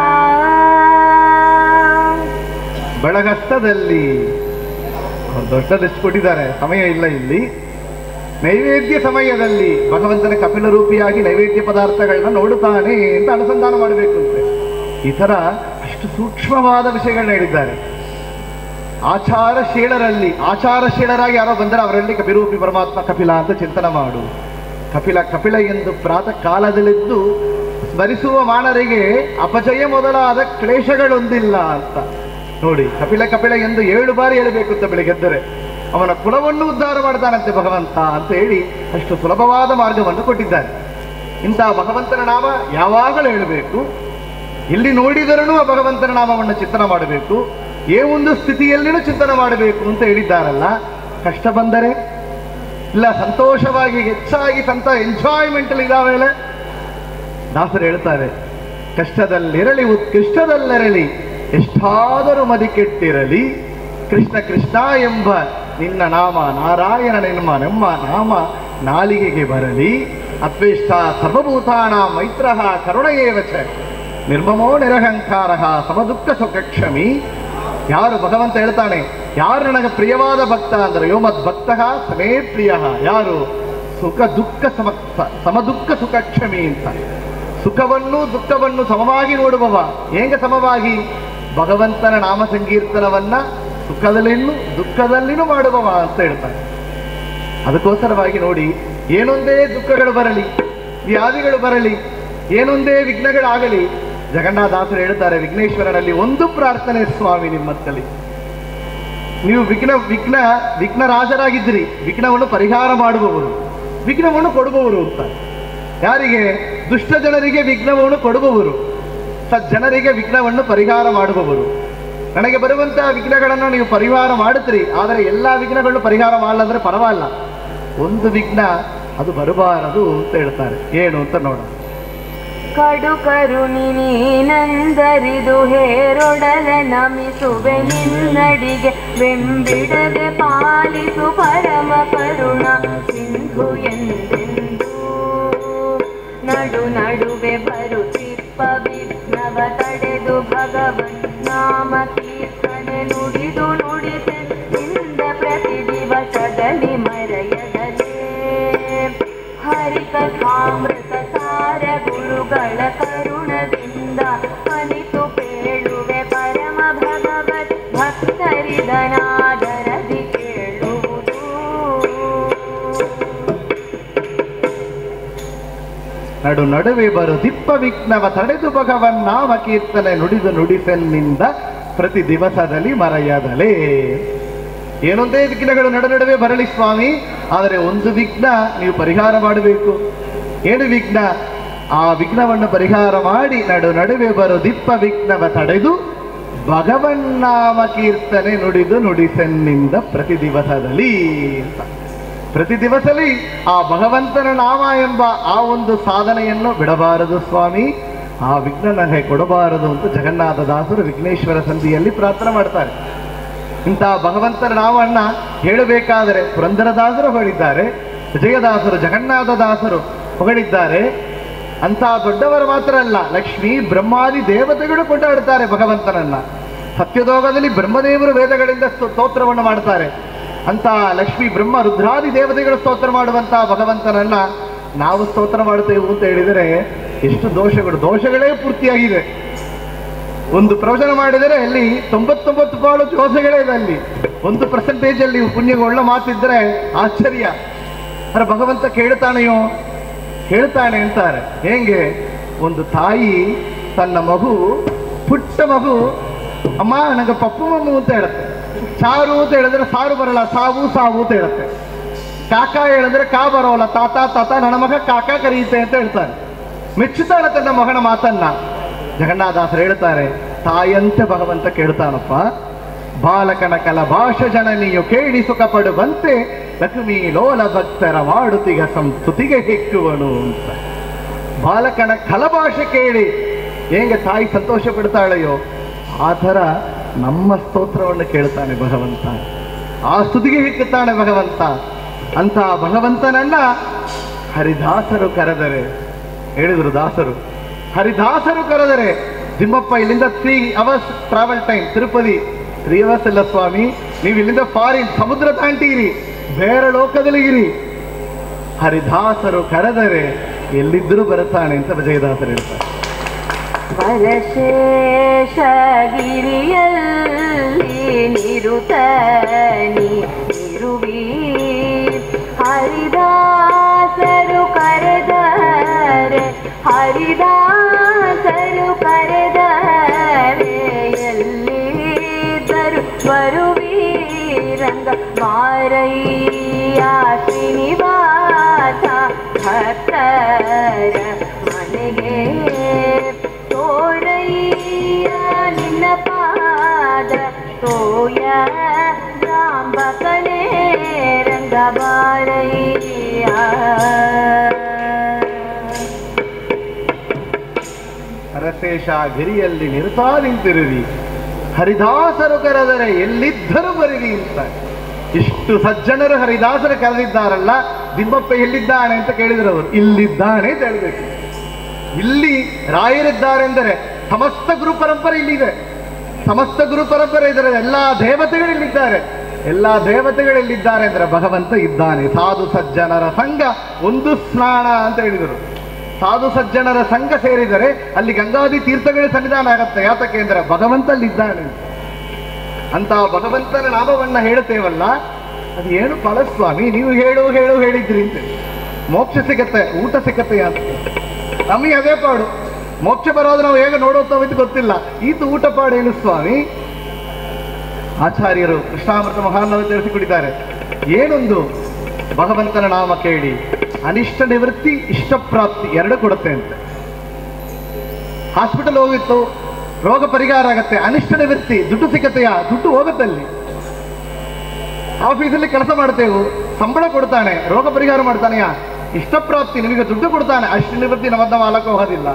ಬಳಗಸ್ತದಲ್ಲಿ ಒಂದು ದೊಡ್ಡ ಲಿಸ್ಟ್ ಕೊಟ್ಟಿದ್ದಾರೆ ಸಮಯ ಇಲ್ಲ ಇಲ್ಲಿ ನೈವೇದ್ಯ ಸಮಯದಲ್ಲಿ ಭಗವಂತನ ಕಪಿಲ ರೂಪಿಯಾಗಿ ನೈವೇದ್ಯ ಪದಾರ್ಥಗಳನ್ನ ನೋಡುತ್ತಾನೆ ಅಂತ ಅನುಸಂಧಾನ ಮಾಡಬೇಕು ಅಂತೆ ಈ ತರ ಅಷ್ಟು ಸೂಕ್ಷ್ಮವಾದ ವಿಷಯಗಳನ್ನ ಹೇಳಿದ್ದಾರೆ ಆಚಾರಶೀಲರಲ್ಲಿ ಆಚಾರಶೀಲರಾಗಿ ಯಾರೋ ಬಂದರೆ ಅವರಲ್ಲಿ ಕಪಿರೂಪಿ ಪರಮಾತ್ಮ ಕಪಿಲ ಅಂತ ಚಿಂತನೆ ಮಾಡು ಕಪಿಲ ಕಪಿಲ ಎಂದು ಪ್ರಾತಃ ಕಾಲದಲ್ಲಿದ್ದು ಸ್ಮರಿಸುವ ಮಾನರಿಗೆ ಅಪಜಯ ಮೊದಲಾದ ಕ್ಲೇಶಗಳೊಂದಿಲ್ಲ ಅಂತ ನೋಡಿ ಕಪಿಲ ಕಪಿಲ ಎಂದು ಏಳು ಬಾರಿ ಹೇಳಬೇಕು ಅಂತ ಬೆಳಿಗ್ಗೆದ್ದರೆ ಅವನ ಕುಲವನ್ನು ಉದ್ಧಾರ ಮಾಡ್ತಾನಂತೆ ಭಗವಂತ ಅಂತ ಹೇಳಿ ಅಷ್ಟು ಸುಲಭವಾದ ಮಾರ್ಗವನ್ನು ಕೊಟ್ಟಿದ್ದಾರೆ ಇಂತಹ ಭಗವಂತನ ನಾಮ ಯಾವಾಗಲೂ ಹೇಳಬೇಕು ಎಲ್ಲಿ ನೋಡಿದರೂ ಆ ಭಗವಂತನ ನಾಮವನ್ನು ಚಿಂತನೆ ಮಾಡಬೇಕು ಏ ಒಂದು ಸ್ಥಿತಿಯಲ್ಲಿನೂ ಚಿಂತನೆ ಮಾಡಬೇಕು ಅಂತ ಹೇಳಿದ್ದಾರಲ್ಲ ಕಷ್ಟ ಬಂದರೆ ಇಲ್ಲ ಸಂತೋಷವಾಗಿ ಹೆಚ್ಚಾಗಿ ಸಂತ ಎಂಜಾಯ್ಮೆಂಟ್ ಇದಾವೇಳೆ ದಾಸರು ಹೇಳ್ತಾರೆ ಕಷ್ಟದಲ್ಲಿರಲಿ ಉತ್ಕೃಷ್ಟದಲ್ಲಿರಲಿ ಎಷ್ಟಾದರೂ ಮದಿ ಕೆಟ್ಟಿರಲಿ ಕೃಷ್ಣ ಕೃಷ್ಣ ಎಂಬ ನಿನ್ನ ನಾಮ ನಾರಾಯಣನೆಂಬ ನಮ್ಮ ನಾಮ ನಾಲಿಗೆಗೆ ಬರಲಿ ಅದ್ವೇಷ್ಟ ಸರ್ವಭೂತಾನ ಮೈತ್ರ ಕರುಣಯೇವ ಚ ನಿರ್ಮಮೋ ನಿರಹಂಕಾರ ಸಮದುಃಖ ಸುಖಕ್ಷಮಿ ಯಾರು ಭಗವಂತ ಹೇಳ್ತಾನೆ ಯಾರು ನನಗೆ ಪ್ರಿಯವಾದ ಭಕ್ತ ಅಂದ್ರೆ ಯೋ ಮದ್ ಭಕ್ತ ಸಮೇ ಪ್ರಿಯ ಯಾರು ಸುಖ ದುಃಖ ಸಮ ಸಮದುಃಖ ಸುಖ ಕ್ಷಮಿ ಅಂತ ಸುಖವನ್ನು ದುಃಖವನ್ನು ಸಮವಾಗಿ ನೋಡುವವ ಹೇಗೆ ಸಮವಾಗಿ ಭಗವಂತನ ನಾಮ ಸಂಕೀರ್ತನವನ್ನ ಸುಖದಲ್ಲಿನೂ ದುಃಖದಲ್ಲಿನೂ ಮಾಡುವವ ಅಂತ ಹೇಳ್ತಾನೆ ಅದಕ್ಕೋಸ್ಕರವಾಗಿ ನೋಡಿ ಏನೊಂದೇ ದುಃಖಗಳು ಬರಲಿ ವ್ಯಾಧಿಗಳು ಬರಲಿ ಏನೊಂದೇ ವಿಘ್ನಗಳಾಗಲಿ ಜಗನ್ನಾಥದಾಸರು ಹೇಳ್ತಾರೆ ವಿಘ್ನೇಶ್ವರನಲ್ಲಿ ಒಂದು ಪ್ರಾರ್ಥನೆ ಸ್ವಾಮಿ ನಿಮ್ಮತ್ತಲ್ಲಿ ನೀವು ವಿಘ್ನ ವಿಘ್ನ ವಿಘ್ನರಾಜರಾಗಿದ್ದೀರಿ ವಿಘ್ನವನ್ನು ಪರಿಹಾರ ಮಾಡುವವರು ವಿಘ್ನವನ್ನು ಕೊಡುವವರು ಅಂತ ಯಾರಿಗೆ ದುಷ್ಟ ಜನರಿಗೆ ವಿಘ್ನವನ್ನು ಕೊಡುವವರು ಸಜ್ಜನರಿಗೆ ವಿಘ್ನವನ್ನು ಪರಿಹಾರ ಮಾಡುವವರು ನನಗೆ ಬರುವಂತಹ ವಿಘ್ನಗಳನ್ನು ನೀವು ಪರಿಹಾರ ಮಾಡುತ್ತೀರಿ ಆದರೆ ಎಲ್ಲಾ ವಿಘ್ನಗಳನ್ನು ಪರಿಹಾರ ಮಾಡಲಾದ್ರೆ ಪರವಾಗಿಲ್ಲ ಒಂದು ವಿಘ್ನ ಅದು ಬರಬಾರದು ಅಂತ ಹೇಳ್ತಾರೆ ಏನು ಅಂತ ನೋಡೋಣ ಕಡು ಕರುಣಿ ನೀನಂದರಿದು ಹೇರೊಡಲ ನಮಿಸುವೆ ನಿನ್ನಡಿಗೆ ಬೆಂಬಿಡದೆ ಪಾಲಿಸು ಪರಮ ಕರುಣ ಸಿಂಧು ಎಂದೆಂದು ನಡು ನಡುವೆ ಬರುತ್ತಿಪ್ಪ ವಿಘ್ನವ ತಡೆದು ಭಗವನ್ ನಾಮ ಕೀರ್ತನೆ ನುಡಿದು ನುಡಿಸೆ ನಿಂದ ಪ್ರತಿ ದಿವಸದಲ್ಲಿ ಮರೆಯದಲೇ ಹರಿಕಥಾಮೃತ ಸಾರ ಗುರುಗಳ ಕರುಣದಿಂದ ಅನಿತು ಪೇಳುವೆ ಪರಮ ಭಗವತ್ ಭಕ್ತರಿದನಾದರದಿ ಕೇಳುವುದು ನಡು ನಡುವೆ ಬರು ದಿಪ್ಪ ವಿಘ್ನವ ತಡೆದು ಭಗವನ್ ನಾಮ ಕೀರ್ತನೆ ನುಡಿದು ನುಡಿಸೆನ್ನಿಂದ ಪ್ರತಿ ದಿವಸದಲ್ಲಿ ಮರೆಯದಲೇ ಏನೊಂದೇ ವಿಘ್ನಗಳು ನಡು ನಡುವೆ ಬರಲಿ ಸ್ವಾಮಿ ಆದರೆ ಒಂದು ವಿಘ್ನ ನೀವು ಪರಿಹಾರ ಮಾಡಬೇಕು ಏನು ವಿಘ್ನ ಆ ವಿಘ್ನವನ್ನು ಪರಿಹಾರ ಮಾಡಿ ನಡು ನಡುವೆ ಬರು ದಿಪ್ಪ ವಿಘ್ನವ ತಡೆದು ಭಗವನ್ನಾಮ ಕೀರ್ತನೆ ನುಡಿದು ನುಡಿಸೆನ್ನಿಂದ ಪ್ರತಿ ದಿವಸದಲ್ಲಿ ಅಂತ ಪ್ರತಿ ದಿವಸಲಿ ಆ ಭಗವಂತನ ನಾಮ ಎಂಬ ಆ ಒಂದು ಸಾಧನೆಯನ್ನು ಬಿಡಬಾರದು ಸ್ವಾಮಿ ಆ ವಿಘ್ನ ನನಗೆ ಕೊಡಬಾರದು ಅಂತ ಜಗನ್ನಾಥ ದಾಸರು ವಿಘ್ನೇಶ್ವರ ಸಂಧಿಯಲ್ಲಿ ಪ್ರಾರ್ಥನೆ ಮಾಡ್ತಾರೆ ಇಂತಹ ಭಗವಂತನ ನಾಮವನ್ನ ಹೇಳಬೇಕಾದರೆ ಪುರಂದರದಾಸರು ಹೊಗಳಿದ್ದಾರೆ ವಿಜಯದಾಸರು ಜಗನ್ನಾಥ ದಾಸರು ಹೊಗಳಿದ್ದಾರೆ ಅಂತಹ ದೊಡ್ಡವರು ಮಾತ್ರ ಅಲ್ಲ ಲಕ್ಷ್ಮೀ ಬ್ರಹ್ಮಾದಿ ದೇವತೆಗಳು ಕೊಂಡಾಡ್ತಾರೆ ಭಗವಂತನನ್ನ ಸತ್ಯದೋಗದಲ್ಲಿ ಬ್ರಹ್ಮದೇವರು ವೇದಗಳಿಂದ ಸ್ತೋ- ಸ್ತೋತ್ರವನ್ನು ಮಾಡ್ತಾರೆ ಅಂತ ಲಕ್ಷ್ಮೀ ಬ್ರಹ್ಮ ರುದ್ರಾದಿ ದೇವತೆಗಳು ಸ್ತೋತ್ರ ಮಾಡುವಂತಹ ಭಗವಂತನನ್ನ ನಾವು ಸ್ತೋತ್ರ ಮಾಡುತ್ತೇವೆ ಅಂತ ಹೇಳಿದರೆ ಎಷ್ಟು ದೋಷಗಳು ದೋಷಗಳೇ ಪೂರ್ತಿಯಾಗಿದೆ ಒಂದು ಪ್ರವಚನ ಮಾಡಿದರೆ ಅಲ್ಲಿ ತೊಂಬತ್ತೊಂಬತ್ತು ಪಾಲು ದೋಷಗಳೇ ಇದೆ ಅಲ್ಲಿ ಒಂದು ಪರ್ಸೆಂಟೇಜ್ ಅಲ್ಲಿ ಪುಣ್ಯ ಒಳ್ಳೆ ಮಾತಿದ್ರೆ ಆಶ್ಚರ್ಯ ಅರೆ ಭಗವಂತ ಕೇಳ್ತಾನೆಯೋ ಹೇಳ್ತಾನೆ ಅಂತಾರೆ ಹೆಂಗೆ ಒಂದು ತಾಯಿ ತನ್ನ ಮಗು ಪುಟ್ಟ ಮಗು ಅಮ್ಮ ನನಗೆ ಪಪ್ಪು ಮಮ್ಮು ಅಂತ ಹೇಳುತ್ತೆ ಸಾರು ಅಂತ ಹೇಳಿದ್ರೆ ಸಾರು ಬರಲ್ಲ ಸಾವು ಸಾವು ಅಂತ ಹೇಳುತ್ತೆ ಕಾಕ ಹೇಳಿದ್ರೆ ಕಾ ಬರೋಲ್ಲ ತಾತ ತಾತ ನನ್ನ ಮಗ ಕಾಕ ಕರೆಯುತ್ತೆ ಅಂತ ಹೇಳ್ತಾರೆ ಮೆಚ್ಚುತ್ತಾಳೆ ತನ್ನ ಮಗನ ಮಾತನ್ನ ಜಗನ್ನಾಥದಾಸರು ಹೇಳ್ತಾರೆ ತಾಯಂತೆ ಭಗವಂತ ಕೇಳ್ತಾನಪ್ಪ ಬಾಲಕನ ಕಲ ಭಾಷ ಜನನಿಯು ಕೇಳಿ ಸುಖ ಪಡುವಂತೆ ಲಕ್ಷ್ಮೀ ಲೋಲ ಭಕ್ತರ ಮಾಡುತ್ತಿಗ ಸಂಸ್ತುತಿಗೆ ಹೆಕ್ಕುವನು ಅಂತ ಬಾಲಕನ ಕಲಭಾಷೆ ಕೇಳಿ ಹೇಗೆ ತಾಯಿ ಸಂತೋಷ ಪಡ್ತಾಳೆಯೋ ಆ ಥರ ನಮ್ಮ ಸ್ತೋತ್ರವನ್ನು ಕೇಳ್ತಾನೆ ಭಗವಂತ ಆ ಸ್ತುತಿಗೆ ಹಿಕ್ಕುತ್ತಾನೆ ಭಗವಂತ ಅಂತ ಭಗವಂತನನ್ನ ಹರಿದಾಸರು ಕರೆದರೆ ಹೇಳಿದರು ದಾಸರು ಹರಿದಾಸರು ಕರೆದರೆ ತಿಮ್ಮಪ್ಪ ಇಲ್ಲಿಂದ three hours travel time Tirupati three hours ಇಲ್ಲ ಸ್ವಾಮಿ ನೀವು ಇಲ್ಲಿಂದ ಫಾರಿನ್ ಸಮುದ್ರ ತಾಂಟಿಗಿರಿ ಬೇರೆ ಲೋಕದಲ್ಲಿ ಇರಿ ಹರಿದಾಸರು ಕರೆದರೆ ಎಲ್ಲಿದ್ದರೂ ಬರುತ್ತಾನೆ ಅಂತ ವಿಜಯದಾಸರು ಹೇಳ್ತಾರೆ ವರಶೇಷಗಿರಿಯಲ್ಲಿ ನಿರುತನಿ ನಿರುವಿ ಹರಿದಾಸರು ಕರೆದರೆ ಹರಿದಾಸರು ಕರೆದರೆ ಎಲ್ಲಿದ್ದರು ಬರುವೀರಂಗ ಮಾರಯ್ಯ ಶ್ರೀನಿವಾಸ ಭಕ್ತರ ಮನೆಗೆ ತೋರಯ್ಯ ನಿನ್ನ ಪಾದ ತೋಯ ರಾಂಬಕನೇ ರಂಗಬಾರಯ್ಯ ವೆಂಕಟೇಶ ಗಿರಿಯಲ್ಲಿ ನಿರುತಾ ನಿಂತಿರುವಿ ಹರಿದಾಸರು ಕರೆದರೆ ಎಲ್ಲಿದ್ದರೂ ಬರಿವಿ ಅಂತ ಇಷ್ಟು ಸಜ್ಜನರು ಹರಿದಾಸರು ಕರೆದಿದ್ದಾರಲ್ಲ ದಿಮ್ಮಪ್ಪ ಎಲ್ಲಿದ್ದಾನೆ ಅಂತ ಕೇಳಿದ್ರು ಅವರು ಇಲ್ಲಿದ್ದಾನೆ ಅಂತ ಹೇಳ್ಬೇಕು ಇಲ್ಲಿ ರಾಯರಿದ್ದಾರೆ ಎಂದರೆ ಸಮಸ್ತ ಗುರು ಪರಂಪರೆ ಇಲ್ಲಿದೆ ಸಮಸ್ತ ಗುರು ಪರಂಪರೆ ಇದರ ಎಲ್ಲಾ ದೇವತೆಗಳು ಇಲ್ಲಿದ್ದಾರೆ ಎಲ್ಲಾ ದೇವತೆಗಳು ಇಲ್ಲಿದ್ದಾರೆ ಅಂದ್ರೆ ಭಗವಂತ ಇದ್ದಾನೆ ಸಾಧು ಸಜ್ಜನರ ಸಂಘ ಒಂದು ಸ್ನಾನ ಅಂತ ಹೇಳಿದರು ಸಾಧು ಸಜ್ಜನರ ಸಂಘ ಸೇರಿದರೆ ಅಲ್ಲಿ ಗಂಗಾದಿ ತೀರ್ಥಗಳ ಸನ್ನಿಧಾನ ಆಗತ್ತೆ ಯಾತಕ್ಕೆ ಅಂದ್ರೆ ಭಗವಂತ ಅಲ್ಲಿದ್ದಾನೆ ಅಂತ ಭಗವಂತನ ನಾಮವನ್ನ ಹೇಳುತ್ತೇವಲ್ಲ ಅದು ಏನು ಫಲ ಸ್ವಾಮಿ ನೀವು ಹೇಳು ಹೇಳು ಹೇಳಿದ್ರಿ ಅಂತ ಮೋಕ್ಷ ಸಿಗತ್ತೆ ಊಟ ಸಿಗತ್ತೆ ಅಂತ ನಮಗೆ ಅದೇ ಪಾಡು ಮೋಕ್ಷ ಬರೋದು ನಾವು ಹೇಗೆ ನೋಡುತ್ತೇವೆ ಅಂತ ಗೊತ್ತಿಲ್ಲ ಈತ ಊಟ ಪಾಡೇನು ಸ್ವಾಮಿ ಆಚಾರ್ಯರು ಕೃಷ್ಣಾಮೃತ ಮಹಾನವ ತಿಳಿಸಿಕೊಟ್ಟಿದ್ದಾರೆ ಏನೊಂದು ಭಗವಂತನ ನಾಮ ಕೇಳಿ ಅನಿಷ್ಟ ನಿವೃತ್ತಿ ಇಷ್ಟ ಪ್ರಾಪ್ತಿ ಎರಡು ಕೊಡುತ್ತೆ ಅಂತ ಹಾಸ್ಪಿಟಲ್ ಹೋಗಿತ್ತು ರೋಗ ಪರಿಹಾರ ಆಗತ್ತೆ ಅನಿಷ್ಟ ನಿವೃತ್ತಿ ದುಡ್ಡು ಸಿಗತ್ತೆಯಾ ದುಡ್ಡು ಹೋಗುತ್ತಲ್ಲಿ ಆಫೀಸಲ್ಲಿ ಕೆಲಸ ಮಾಡ್ತೇವೆ ಸಂಬಳ ಕೊಡ್ತಾನೆ ರೋಗ ಪರಿಹಾರ ಮಾಡ್ತಾನೆಯಾ ಇಷ್ಟಪ್ರಾಪ್ತಿ ನಿಮಗೆ ದುಡ್ಡು ಕೊಡ್ತಾನೆ ಅಷ್ಟ ನಿವೃತ್ತಿ ನಮ್ಮದ ಮಾಲಕ್ಕೆ ಹೋಗೋದಿಲ್ಲ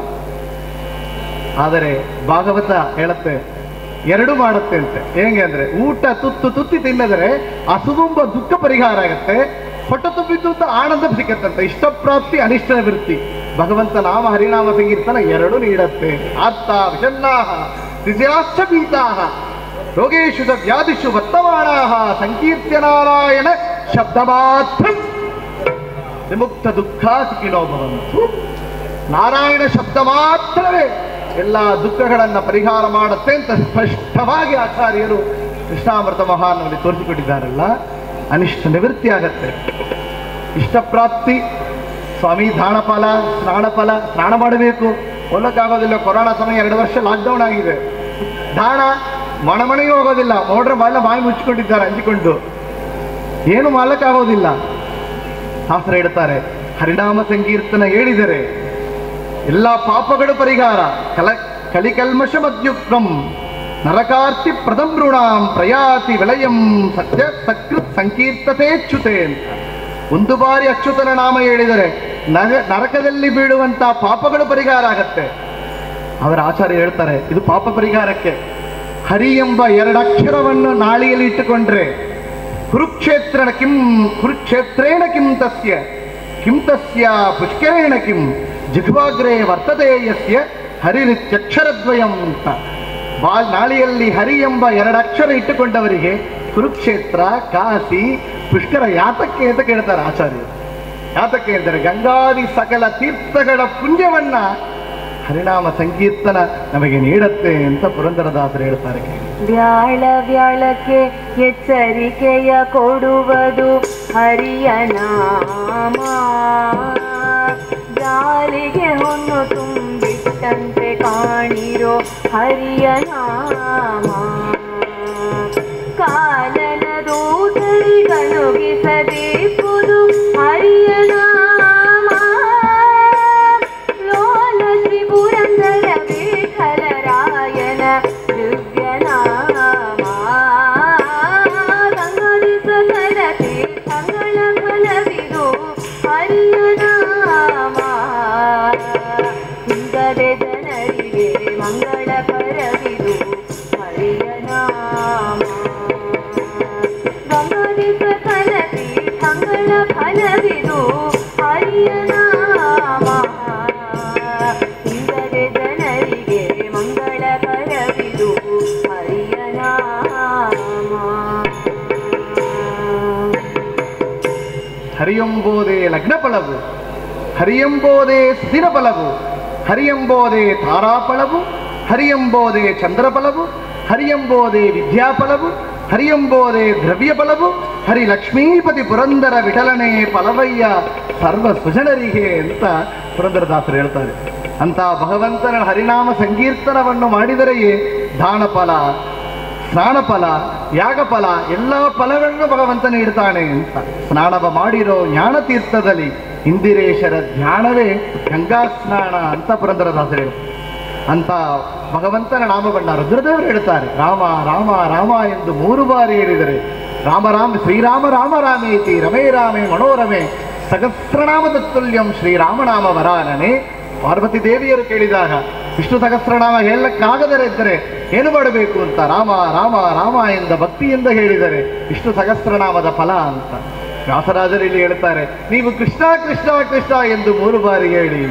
ಆದರೆ ಭಾಗವತ ಹೇಳುತ್ತೆ ಎರಡು ಮಾಡುತ್ತೆ ಅಂತೆ ಹೇಗೆ ಅಂದ್ರೆ ಊಟ ತುತ್ತು ತುತ್ತಿ ತಿನ್ನದರೆ ಅಸುಗುಂಬ ದುಃಖ ಪರಿಹಾರ ಆಗುತ್ತೆ ಹೊಟ್ಟೆ ತುಂಬಿದ್ದು ಅಂತ ಆನಂದ ಸಿಕ್ಕತ್ತಂತೆ ಇಷ್ಟಪ್ರಾಪ್ತಿ ಅನಿಷ್ಟ ನಿವೃತ್ತಿ ಭಗವಂತ ನಾಮ ಹರಿನಾಮ ಸಂಕೀರ್ತನ ಎರಡು ನೀಡತ್ತೆ ಆತ್ತ ವಿಷನ್ನಾಹ ದ್ವಿಜಾಶ್ಚ ಭೀತಾಹ ರೋಗೇಶು ಚ ವ್ಯಾಧಿಷು ವರ್ತಮಾನಾಹ ಸಂಕೀರ್ತ್ಯ ನಾರಾಯಣ ಶಬ್ದ ಮಾತ್ರ ವಿಮುಕ್ತ ದುಃಖ ಸುಖಿನೋ ಭವಂತು ನಾರಾಯಣ ಶಬ್ದ ಮಾತ್ರವೇ ಎಲ್ಲ ದುಃಖಗಳನ್ನ ಪರಿಹಾರ ಮಾಡುತ್ತೆ ಅಂತ ಸ್ಪಷ್ಟವಾಗಿ ಆಚಾರ್ಯರು ಕೃಷ್ಣಾಮೃತ ಮಹಾನಲ್ಲಿ ತೋರಿಸಿಕೊಟ್ಟಿದ್ದಾರಲ್ಲ ಅನಿಷ್ಟ ನಿವೃತ್ತಿ ಆಗತ್ತೆ ಇಷ್ಟಪ್ರಾಪ್ತಿ ಸ್ವಾಮಿ ದಾನಫಲ ಸ್ನಾನಫಲ ಸ್ನಾನ ಮಾಡಬೇಕು ಹೋಗಕ್ಕಾಗೋದಿಲ್ಲ ಕೊರೋನಾ ಸಮಯ ಎರಡು ವರ್ಷ ಲಾಕ್ಡೌನ್ ಆಗಿದೆ ದಾನ ಮಣಮಣೆಗೆ ಹೋಗೋದಿಲ್ಲ ಮೋಡ್ರೆ ಬಾಳ ಬಾಯಿ ಮುಚ್ಚಿಕೊಂಡಿದ್ದಾರೆ ಹಂಚಿಕೊಂಡು ಏನು ಮಾಡಕ್ಕಾಗೋದಿಲ್ಲ ಶಾಸ್ತ್ರ ಹೇಳ್ತಾರೆ ಹರಿನಾಮ ಸಂಕೀರ್ತನ ಹೇಳಿದರೆ ಎಲ್ಲ ಪಾಪಗಳು ಪರಿಹಾರ ಕಲ ಕಲಿಕಲ್ಮಶ ಮದ್ಯುಕ್ತಂ ನರಕಾರ್ತಿ ಪ್ರದಂಬೃಣಾಂ ಪ್ರಯಾತಿ ವಿಲಯಂ ಸತ್ಯ ಸಕೃತ್ ಸಂಕೀರ್ತತೆಚ್ಯುತೆ ಅಂತ ಒಂದು ಬಾರಿ ಅಚ್ಯುತನ ನಾಮ ಹೇಳಿದರೆ ನರ ನರಕದಲ್ಲಿ ಬೀಳುವಂತಹ ಪಾಪಗಳು ಪರಿಹಾರ ಆಗತ್ತೆ ಅವರ ಆಚಾರ್ಯ ಹೇಳ್ತಾರೆ ಇದು ಪಾಪ ಪರಿಹಾರಕ್ಕೆ ಹರಿ ಎಂಬ ಎರಡಕ್ಷರವನ್ನು ನಾಳಿಯಲ್ಲಿ ಇಟ್ಟುಕೊಂಡ್ರೆ ಕುರುಕ್ಷೇತ್ರಣ ಕಿಂ ಕುರುಕ್ಷೇತ್ರೇಣ ಕಿಂ ತಸ್ಯ ಕಿಂ ತಸ್ಯ ಪುಷ್ಕರೇಣ ಕಿಂ ಜಿಹ್ವಾಗ್ರೇ ವರ್ತತೆ ಯಸ್ಯ ಹರಿರಿತ್ಯಕ್ಷರದ್ವಯಂ ಅಂತ ಬಾ ನಾಳಿಯಲ್ಲಿ ಹರಿ ಎಂಬ ಎರಡಕ್ಷರ ಇಟ್ಟುಕೊಂಡವರಿಗೆ ಕುರುಕ್ಷೇತ್ರ ಕಾಶಿ ಪುಷ್ಕರ ಯಾತಕ್ಕೆ ಅಂತ ಕೇಳ್ತಾರೆ ಆಚಾರ್ಯರು ಯಾತಕ್ಕೆ ಅಂದರೆ ಗಂಗಾದಿ ಸಕಲ ತೀರ್ಥಗಳ ಪುಣ್ಯವನ್ನ ಹರಿನಾಮ ಸಂಕೀರ್ತನ ನಮಗೆ ನೀಡುತ್ತೆ ಅಂತ ಪುರಂದರದಾಸರು ಹೇಳ್ತಾರೆ ಕೇಳಿ. ವ್ಯಾಳ ವ್ಯಾಳಕ್ಕೆ ಎಚ್ಚರಿಕೆಯ ಕೊಡುವುದು ಹರಿಯ ನಾಮ ಗಾಲಿಗೆ ಹೊನ್ನು ತುಂಬಿಟ್ಟಂತೆ ಕಾಣಿರೋ ಹರಿಯ ನಾಮ ಕಾಲನ ದೂತರಿಗನುಗಿಸದೇಪುದು ಹರಿಯ ನಾಮ ಲೋಲ ಶ್ರೀ ಪುರಂದರ ವಿಠಲರಾಯನ ದಿವ್ಯ ನಾಮ ಗಂಗಡಿ ಸಕಲ ತೀರ್ಥಗಳ ಫಲವಿದು ಹರಿಯ ನಾಮ ಹಿಂಗದೆ ಜನರಿಗೆ ಮಂಗಳ ಪರವಿದು ಹರಿಯ ನಾಮ ಗಂಗಡಿ ಸಕಲ ತೀರ್ಥಗಳ ಫಲವಿದು ಹರಿಯ ನಾಮ ಹಿಂಗದೆ ಜನರಿಗೆ ಮಂಗಳ ಕರವಿದು ಹರಿಯ ನಾಮ ಹರಿಯಂಬೋದೇ ಲಗ್ನ ಫಲವು ಹರಿಯಂಬೋದೇ ಸುದಿನ ಫಲವು ಹರಿಯಂಬೋದೇ ತಾರಾಫಲವು ಹರಿಯಂಬೋದೇ ಚಂದ್ರ ಫಲವು ಹರಿಯಂಬೋದೇ ವಿದ್ಯಾಫಲವು ಹರಿಯಂಬೋದೇ ದ್ರವ್ಯ ಫಲವು ಹರಿ ಲಕ್ಷ್ಮೀಪತಿ ಪುರಂದರ ವಿಠಲನೆ ಫಲವಯ್ಯ ಸರ್ವ ಸುಜನರಿಗೆ ಅಂತ ಪುರಂದರದಾಸರು ಹೇಳ್ತಾರೆ ಅಂತ ಭಗವಂತನ ಹರಿನಾಮ ಸಂಕೀರ್ತನವನ್ನು ಮಾಡಿದರೆಯೇ ದಾನ ಫಲ ಸ್ನಾನ ಫಲ ಯಾಗ ಫಲ ಎಲ್ಲ ಫಲಗಳನ್ನು ಭಗವಂತ ನೀಡ್ತಾನೆ ಅಂತ ಸ್ನಾನವ ಮಾಡಿರೋ ಜ್ಞಾನ ತೀರ್ಥದಲ್ಲಿ ಇಂದಿರೇಶರ ಧ್ಯಾನವೇ ಗಂಗಾ ಸ್ನಾನ ಅಂತ ಪುರಂದರದಾಸರು ಹೇಳ್ತಾರೆ. ಅಂತ ಭಗವಂತನ ನಾಮವನ್ನ ರುದ್ರದೇವರು ಹೇಳ್ತಾರೆ ರಾಮ ರಾಮ ರಾಮ ಎಂದು ಮೂರು ಬಾರಿ ಹೇಳಿದರೆ ರಾಮ ರಾಮ ಶ್ರೀರಾಮ ರಾಮ ರಾಮೇತಿ ರಮೇ ರಾಮೇ ಮನೋರಮೆ ಸಹಸ್ರನಾಮ ತತ್ತುಲ್ಯಂ ಶ್ರೀರಾಮನಾಮ ವರಾನನೆ ಪಾರ್ವತಿ ದೇವಿಯರು ಕೇಳಿದಾಗ ವಿಷ್ಣು ಸಹಸ್ರನಾಮ ಹೇಳಕ್ಕಾಗದರೆ ಇದ್ದರೆ ಏನು ಮಾಡಬೇಕು ಅಂತ ರಾಮ ರಾಮ ರಾಮ ಎಂದ ಭಕ್ತಿಯಿಂದ ಹೇಳಿದರೆ ವಿಷ್ಣು ಸಹಸ್ರನಾಮದ ಫಲ ಅಂತ ವ್ಯಾಸರಾಜರು ಇಲ್ಲಿ ಹೇಳ್ತಾರೆ ನೀವು ಕೃಷ್ಣ ಕೃಷ್ಣ ಕೃಷ್ಣ ಎಂದು ಮೂರು ಬಾರಿ ಹೇಳಿ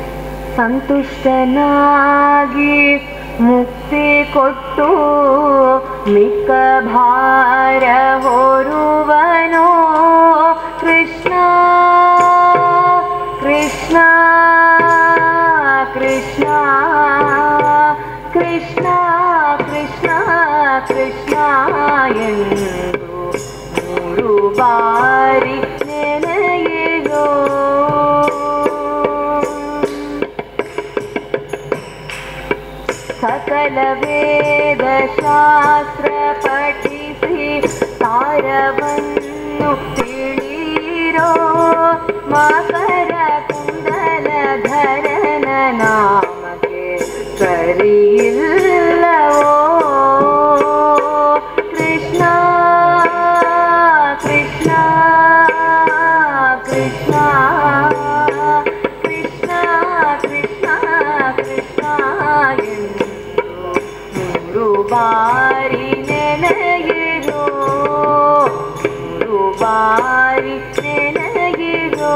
ಸಂತುಷ್ಟನಾಗಿ ಮುಕ್ತಿ ಕೊಟ್ಟು ಮಿಕ್ಕ ಭಾರ ಹೊರುವನೋ ಕೃಷ್ಣ ಕೃಷ್ಣ ಕೃಷ್ಣ ಕೃಷ್ಣ ಕೃಷ್ಣ ಕೃಷ್ಣ ಎಂದು ಮೂರು ಬಾರಿ ನೆನೆಯಿರೋ ಸಕಲ ವೇದ ಶಾಸ್ತ್ರ ಪಠಿಸಿ ಸಾರವನ್ನು ತಿಳಿರೋ ಮಕರ ಕುಂಡಲ ಧರನ ನಾಮಕ್ಕೆ ಸರಿಯಿಲ್ಲವೋ ಕೃಷ್ಣ ಕೃಷ್ಣ ಕೃಷ್ಣ ಕೃಷ್ಣ ಕೃಷ್ಣ ಕೃಷ್ಣ ಎಂದು ಮೂರು ಬಾರಿ ನೆನೆಯಿರೋ ಮೂರು ಬಾರಿ ನೆನೆಯಿರೋ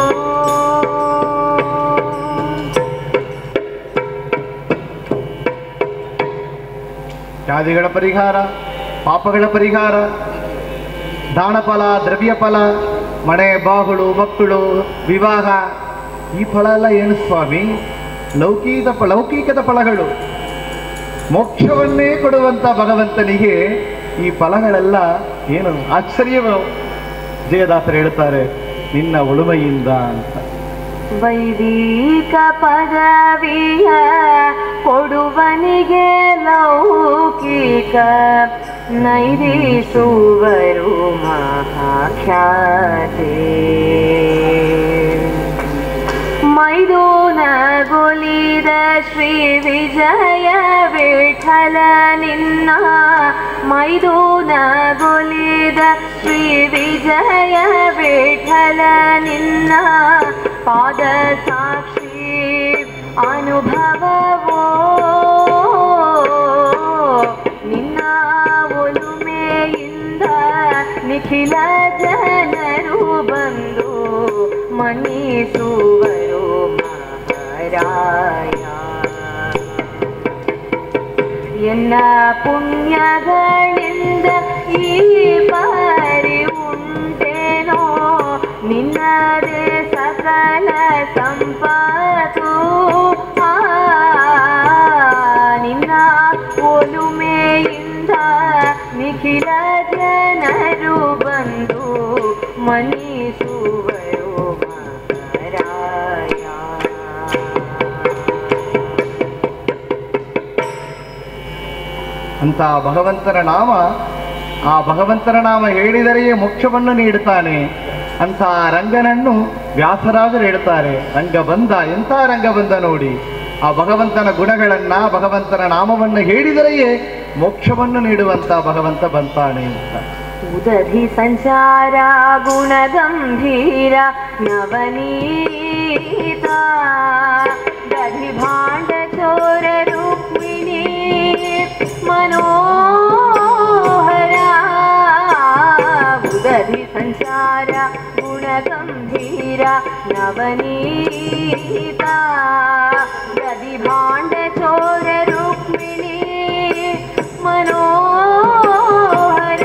ಜಾತಿಗಳ ಪರಿಹಾರ ಪಾಪಗಳ ಪರಿಹಾರ ದಾನಫಲ ದ್ರವ್ಯ ಫಲ ಮನೆ ಬಾಹುಳು ಮಕ್ಕಳು ವಿವಾಹ ಈ ಫಲ ಎಲ್ಲ ಏನು ಸ್ವಾಮಿ ಲೌಕಿಕ ಫ- ಲೌಕಿಕದ ಫಲಗಳು ಮೋಕ್ಷವನ್ನೇ ಕೊಡುವಂತ ಭಗವಂತನಿಗೆ ಈ ಫಲಗಳೆಲ್ಲ ಏನು ಆಶ್ಚರ್ಯವೋ ಜಯದಾಸರು ಹೇಳ್ತಾರೆ ನಿನ್ನ ಒಳುಮೆಯಿಂದ ಅಂತ ವೈದಿಕ ಪದವಿಯ ಕೊಡುವನಿಗೆ ಲೌಕಿಕ ನೈರಿಸುವರು ಮಹಾಖ್ಯಾತೆ ಮೈದೂನಗೊಲಿದ ಶ್ರೀ ವಿಜಯ ವಿಠಲ ನಿನ್ನ ಮೈದೂನಗೊಲಿದ ಶ್ರೀ ವಿಜಯ ವಿಠಲ ನಿನ್ನ ಪಾದ ಸಾಕ್ಷಿ ಅನುಭವವೋ ನಿನ್ನ ಒಲುಮೆಯಿಂದ ನಿಖಿಲ ಜನರು ಬಂದು ಮನ್ನಿಸುವರು ಮಹಾರಾಯ ಎನ್ನ ಪುಣ್ಯಗಳಿಂದ ಈ ಪರಿ ಉಂಟೇನೋ ನಿನ್ನದೇ ಸಕಲ ಸಂಪತ್ತು ಆ, ನಿನ್ನ ಒಲುಮೆಯಿಂದ ನಿಖಿಲ ಜನರು ಬಂದು ಮನ್ನಿಸುವರು ಮಹಾರಾಯ ಅಂತ ಭಗವಂತನ ನಾಮ ಆ ಭಗವಂತನ ನಾಮ ಹೇಳಿದರೆಯೇ ಮೋಕ್ಷವನ್ನು ನೀಡುತ್ತಾನೆ ಅಂತ ರಂಗನನ್ನು ವ್ಯಾಸರಾಜರು ಹೇಳ್ತಾರೆ ರಂಗ ಬಂದ ಎಂಥ ರಂಗ ಬಂದ ನೋಡಿ ಆ ಭಗವಂತನ ಗುಣಗಳನ್ನ ಭಗವಂತನ ನಾಮವನ್ನು ಹೇಳಿದರೆಯೇ ಮೋಕ್ಷವನ್ನು ನೀಡುವಂತ ಭಗವಂತ ಬಂತಾನೆ ಅಂತ ಉದಧಿ ಸಂಚಾರ ಗುಣಗಂಭೀರ ನವನೀತ ದಧಿ ಭಾಂಡ ಚೋರ ರುಕ್ಮಿಣಿ ಮನೋಹರ ಉದಧಿ ಸಂಚಾರ ಗುಣಗಂಭೀರ ನವನೀತ ದಧಿ ಭಾಂಡ ಚೋರ ರುಕ್ಮಿಣಿ ಮನೋಹರ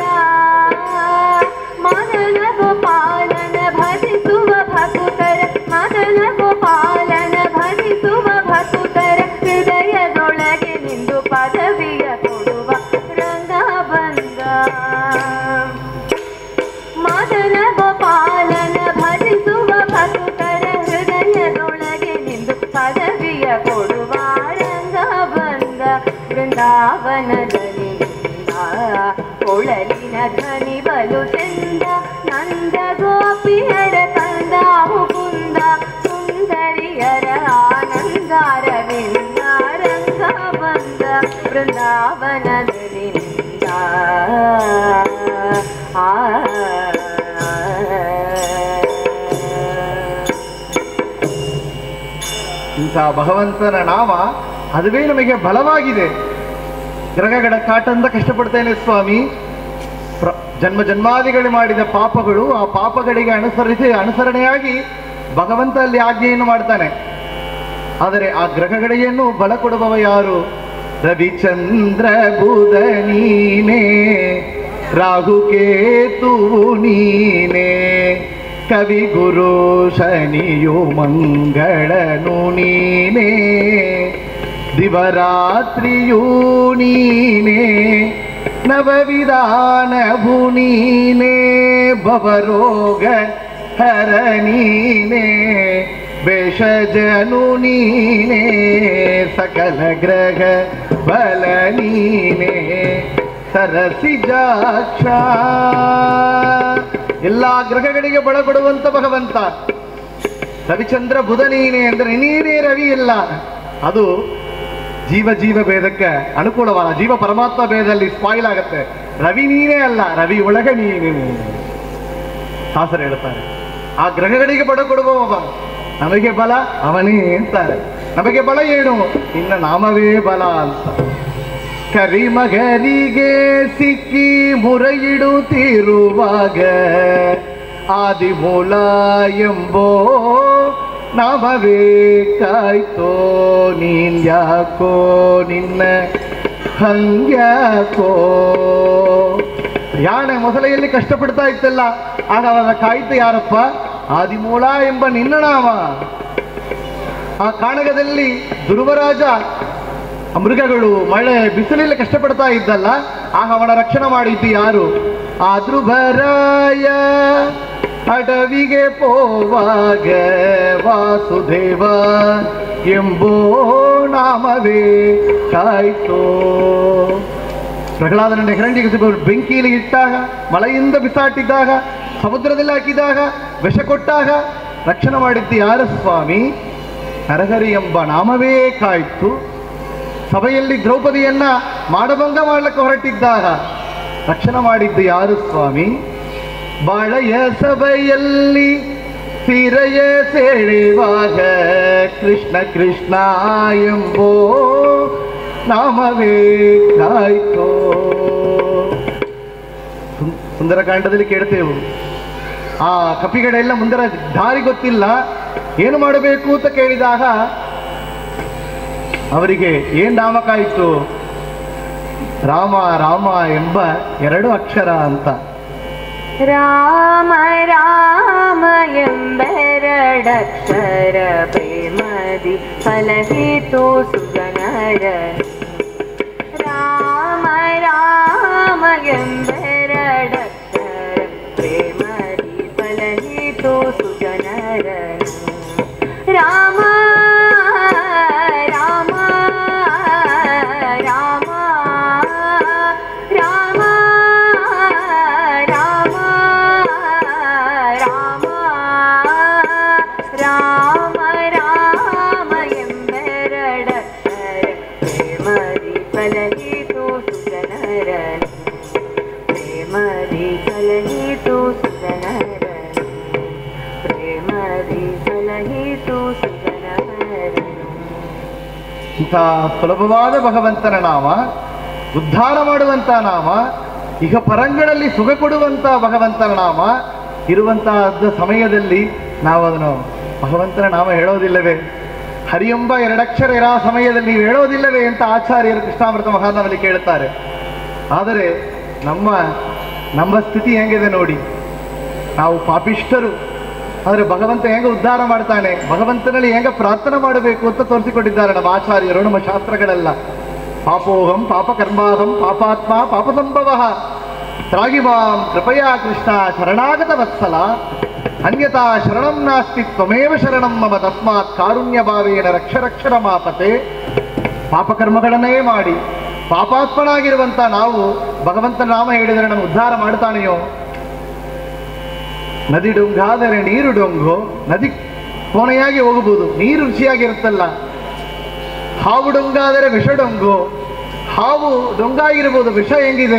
ಮದನ ಗೋಪಾಲನ ಭಜಿಸುವ ಭಕುತರ ಮದನ ಗೋಪಾಲನ ಭಜಿಸುವ ಭಕುತರ ಹೃದಯದೊಳಗೆ ನಿಂದು ಪದವಿಯ ಕೊಡುವ ರಂಗ ಬಂದ ಮದನ ಗೋಪಾಲನ ಭಜಿಸುವ ಭಕ್ತರ ಹೃದಯದೊಳಗೆ ನಿಂದು ಪದವಿಯ ಕೊಡುವ ರಂಗ ಬಂದ ಬೃಂದಾವನದಲ್ಲಿ ನಿಂದ ಕೊಳಲಿನ ಧ್ವನಿ ಬಲು ಚೆಂದ ನಂದ ಗೋಪಿಯರ ಕಂದ ಮುಕುಂದ ಸುಂದರಿಯರ ಆನಂದಾರವಿಂದ ರಂಗ ಬಂದ ಬೃಂದಾವನದಲ್ಲಿ ನಿಂದ ಆ ಇಂಥ ಭಗವಂತನ ನಾಮ ಅದುವೇ ನಮಗೆ ಬಲವಾಗಿದೆ ಗ್ರಹಗಳ ಕಾಟಂದ ಕಷ್ಟಪಡ್ತೇನೆ ಸ್ವಾಮಿ ಪ್ರ- ಜನ್ಮ ಜನ್ಮಾದಿಗಳು ಮಾಡಿದ ಪಾಪಗಳು ಆ ಪಾಪಗಳಿಗೆ ಅನುಸರಿಸಿ ಅನುಸರಣೆಯಾಗಿ ಭಗವಂತ ಅಲ್ಲಿ ಆಜ್ಞೆಯನ್ನು ಮಾಡ್ತಾನೆ ಆದರೆ ಆ ಗ್ರಹಗಳಿಗೆಯನ್ನು ಬಲ ಕೊಡುವವ ಯಾರು ರವಿಚಂದ್ರ ಬುಧ ನೀನೇ ರಾಹು ಕೇತುವು ನೀನೇ ಕವಿ ಗುರು ಶನಿಯು ಮಂಗಳನು ನೀನೇ ದಿವರಾತ್ರಿಯೂ ನೀನೇ ನವವಿಧಾನಭು ನೀನೇ ಭವರೋಗ ಹರ ನೀನೇ ಬೇಷಜನು ನೀನೇ ಸಕಲ ಗ್ರಹ ಬಲ ನೀನೇ ಸರಸಿಜಾಕ್ಷ ಎಲ್ಲ ಗ್ರಹಗಳಿಗೆ ಬಳ ಕೊಡುವಂತ ಭಗವಂತ ರವಿಚಂದ್ರ ಬುಧ ನೀನೇ ಅಂದ್ರೆ ನೀನೇ ರವಿ ಇಲ್ಲ ಅದು ಜೀವ ಜೀವ ಭೇದಕ್ಕೆ ಅನುಕೂಲವಲ್ಲ ಜೀವ ಪರಮಾತ್ಮ ಭೇದದಲ್ಲಿ ಸ್ಪಾಯಿಲ್ ಆಗತ್ತೆ ರವಿ ನೀನೇ ಅಲ್ಲ ರವಿ ಒಳಗೆ ನೀನು ದಾಸರು ಹೇಳ್ತಾರೆ ಆ ಗ್ರಹಗಳಿಗೆ ಬಡ ಕೊಡುವವ ನಮಗೆ ಬಲ ಅವನೇ ಅಂತಾರೆ ನಮಗೆ ಬಲ ಏನು ನಿನ್ನ ನಾಮವೇ ಬಲ ಅಂತ ಕರಿಮಗರಿಗೆ ಸಿಕ್ಕಿ ಮುರಯಿಡುತ್ತಿರುವಾಗ ಆದಿಮೂಲ ಎಂಬೋ ನಾಮವೇ ಕಾಯ್ತೋ ನೀನ್ ಯಾಕೋ ನಿನ್ನ ಹಂಗ್ಯಾಕೋ ಯಾಣೆ ಮೊಸಳೆಯಲ್ಲಿ ಕಷ್ಟಪಡ್ತಾ ಇತ್ತಲ್ಲ ಆಗ ಅವರ ಕಾಯ್ತು ಯಾರಪ್ಪ ಆದಿಮೂಲ ಎಂಬ ನಿನ್ನ ನಾಮ ಆ ಕಾಣಗದಲ್ಲಿ ಧ್ರುವರಾಜ ಆ ಮೃಗಗಳು ಮಳೆ ಬಿಸಿಲಲ್ಲಿ ಕಷ್ಟಪಡ್ತಾ ಇದ್ದಲ್ಲ ಆಗ ಅವನ ರಕ್ಷಣೆ ಮಾಡಿದ್ದು ಯಾರು ಆ ಧ್ರುವರಾಯ ಅಡವಿಗೆ ಪೋವಾಗ ವಾಸುದೇವ ಎಂಬೋ ನಾಮವೇ ಕಾಯ್ತೋ ಪ್ರಹ್ಲಾದನ ಹಿರಂಡಿಗೆ ಬೆಂಕಿಯಲ್ಲಿ ಇಟ್ಟಾಗ ಮಳೆಯಿಂದ ಬಿಸಾಟಿದ್ದಾಗ ಸಮುದ್ರದಲ್ಲಿ ಹಾಕಿದಾಗ ವಿಷ ಕೊಟ್ಟಾಗ ರಕ್ಷಣೆ ಮಾಡಿದ್ದು ಯಾರ ಸ್ವಾಮಿ ನರಹರಿ ಎಂಬ ನಾಮವೇ ಕಾಯ್ತು ಸಭೆಯಲ್ಲಿ ದ್ರೌಪದಿಯನ್ನ ಮಾಡಭಂಗ ಮಾಡ್ಲಿಕ್ಕೆ ಹೊರಟಿದ್ದಾಗ ರಕ್ಷಣೆ ಮಾಡಿದ್ದು ಯಾರು ಸ್ವಾಮಿ ಬಾಳೆಯ ಸಭೆಯಲ್ಲಿ ಸಿರೆಯ ಸೆಳೆವಾಗ ಕೃಷ್ಣ ಕೃಷ್ಣ ಎಂಬೋ ನಾಮವೇ ಕಾಯ್ತೋ ಸುಂ- ಸುಂದರಕಾಂಡದಲ್ಲಿ ಕೇಳ್ತೇವೆ ಆ ಕಪಿಗಳೆಲ್ಲ ಮುಂದರ ದಾರಿ ಗೊತ್ತಿಲ್ಲ ಏನು ಮಾಡಬೇಕು ಅಂತ ಕೇಳಿದಾಗ ಅವರಿಗೆ ಏನ್ ನಾಮಕಾಯಿತು ರಾಮ ರಾಮ ಎಂಬ ಎರಡು ಅಕ್ಷರ ಅಂತ ರಾಮ ರಾಮ ಎಂಬೆರಡಕ್ಷರ ಪ್ರೇಮದಿ ಫಲಹಿತು ಸುಗನರ ರಾಮ ರಾಮ ಎಂಬೆರಡಕ್ಷರ ಪ್ರೇಮದಿ ಫಲಹಿತು ಸುಗನರ ರಾಮ ರಾಮ ರಾಮ ರಾಮ ರಾಮ ರಾಮ ರಾಮ ರಾಮ ಎಂಬೆರಡಕ್ಷರ ಪ್ರೇಮದಿ ಕಲಹಿತು ಸುಜನರನು ಪ್ರೇಮದಿ ಕಲಹಿತು ಸುಜನರನು ಪ್ರೇಮದಿ ಕಲಹಿತು ಸುಜನರನು ಇಂಥ ಸುಲಭವಾದ ಭಗವಂತನ ನಾಮ ಉದ್ಧಾರ ಮಾಡುವಂತ ನಾಮ ಈಗ ಪರಂಗಳಲ್ಲಿ ಸುಖ ಕೊಡುವಂತ ಭಗವಂತನ ನಾಮ ಇರುವಂತಹ ಸಮಯದಲ್ಲಿ ನಾವು ಅದನ್ನು ಭಗವಂತನ ನಾಮ ಹೇಳೋದಿಲ್ಲವೇ ಹರಿಯೆಂಬ ಎರಡಕ್ಷರ ಇರೋ ಸಮಯದಲ್ಲಿ ನೀವು ಹೇಳೋದಿಲ್ಲವೇ ಅಂತ ಆಚಾರ್ಯರು ಕೃಷ್ಣಾಮೃತ ಮಹಾನವಲ್ಲಿ ಕೇಳುತ್ತಾರೆ ಆದರೆ ನಮ್ಮ ನಮ್ಮ ಸ್ಥಿತಿ ಹೆಂಗಿದೆ ನೋಡಿ ನಾವು ಪಾಪಿಷ್ಠರು ಆದರೆ ಭಗವಂತ ಹೆಂಗೆ ಉದ್ಧಾರ ಮಾಡ್ತಾನೆ ಭಗವಂತನಲ್ಲಿ ಹೆಂಗೆ ಪ್ರಾರ್ಥನೆ ಮಾಡಬೇಕು ಅಂತ ತೋರಿಸಿಕೊಟ್ಟಿದ್ದಾರೆ ನಮ್ಮ ಆಚಾರ್ಯರು ನಮ್ಮ ಶಾಸ್ತ್ರಗಳೆಲ್ಲ ಪಾಪೋಹಂ ಪಾಪಕರ್ಮಾಹಂ ಪಾಪಾತ್ಮ ಪಾಪ ಸಂಭವ ತ್ರಾಗಿ ಮಾಂ ಕೃಪಯಾ ಕೃಷ್ಣ ಶರಣಾಗತ ವತ್ಸಲ ಅನ್ಯತಾ ಶರಣಂ ನಾಸ್ತಿ ತ್ವಮೇವ ಶರಣಂ ಮಮ ತಸ್ಮಾತ್ ಕಾರುಣ್ಯ ಭಾವೇನ ರಕ್ಷ ರಕ್ಷರ ಮಾಪತೆ ಪಾಪಕರ್ಮಗಳನ್ನೇ ಮಾಡಿ ಪಾಪಾತ್ಮನಾಗಿರುವಂತ ನಾವು ಭಗವಂತನ ನಾಮ ಹೇಳಿದರೆ ನಮ್ಮ ಉದ್ಧಾರ ಮಾಡ್ತಾನೆಯೋ ನದಿ ಡೊಂಗಾದರೆ ನೀರು ಡೊಂಗು ನದಿ ಕೋಣೆಯಾಗಿ ಹೋಗಬಹುದು ನೀರು ರುಚಿಯಾಗಿರುತ್ತಲ್ಲ ಹಾವು ಡೊಂಗಾದರೆ ವಿಷ ಡೊಂಗು ಹಾವು ಡೊಂಗಾಗಿರ್ಬೋದು ವಿಷ ಹೆಂಗಿದೆ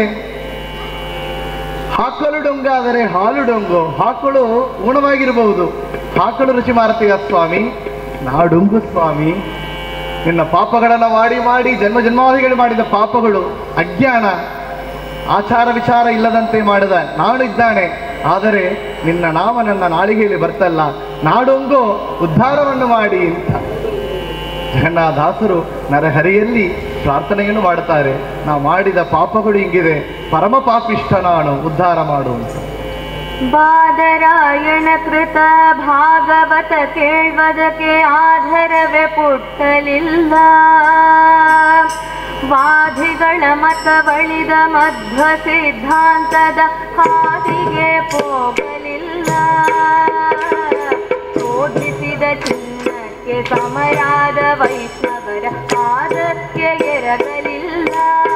ಹಾಕಲು ಡೊಂಗಾದರೆ ಹಾಲು ಡೊಂಗು ಹಾಕಲು ಊಣವಾಗಿರಬಹುದು ಹಾಕಲು ರುಚಿ ಮಾರುತ್ತೀಯ ಸ್ವಾಮಿ ನಾ ಡೊಂಗು ಸ್ವಾಮಿ ನಿನ್ನ ಪಾಪಗಳನ್ನು ಮಾಡಿ ಮಾಡಿ ಜನ್ಮ ಜನ್ಮಾದಿಗಳು ಮಾಡಿದ ಪಾಪಗಳು ಅಜ್ಞಾನ ಆಚಾರ ವಿಚಾರ ಇಲ್ಲದಂತೆ ಮಾಡಿದ ನಾಡು ಇದ್ದಾನೆ ಆದರೆ ನಿನ್ನ ನಾಮ ನನ್ನ ನಾಳಿಗೆಯಲ್ಲಿ ಬರ್ತಲ್ಲ ನಾಡೊಂಗೋ ಉದ್ಧಾರವನ್ನು ಮಾಡಿ ಅಂತ ಜಗನ್ನಾಥದಾಸರು ನರಹರಿಯಲ್ಲಿ ಪ್ರಾರ್ಥನೆಯನ್ನು ಮಾಡುತ್ತಾರೆ ನಾವು ಮಾಡಿದ ಪಾಪಗಳು ಹಿಂಗಿದೆ ಪರಮ ಪಾಪಿಷ್ಠ ನಾನು ಉದ್ಧಾರ ಮಾಡು ಅಂತ ಬಾದರಾಯಣ ಕೃತ ಭಾಗವತ ಕೇಳ್ವದಕ್ಕೆ ಆಧರವೇ ಪುಟ್ಟಲಿಲ್ಲ ವಾದಿಗಳ ಮತವಳಿದ ಮಧ್ವ ಸಿದ್ಧಾಂತದ ಹಾದಿಗೆ ಹೋಗಲಿಲ್ಲ ಶೋಧಿಸಿದ ಚಿನ್ನಕ್ಕೆ ಸಮರಾದ ವೈಷ್ಣವರ ಪಾದಕ್ಕೆ ಎರಗಲಿಲ್ಲ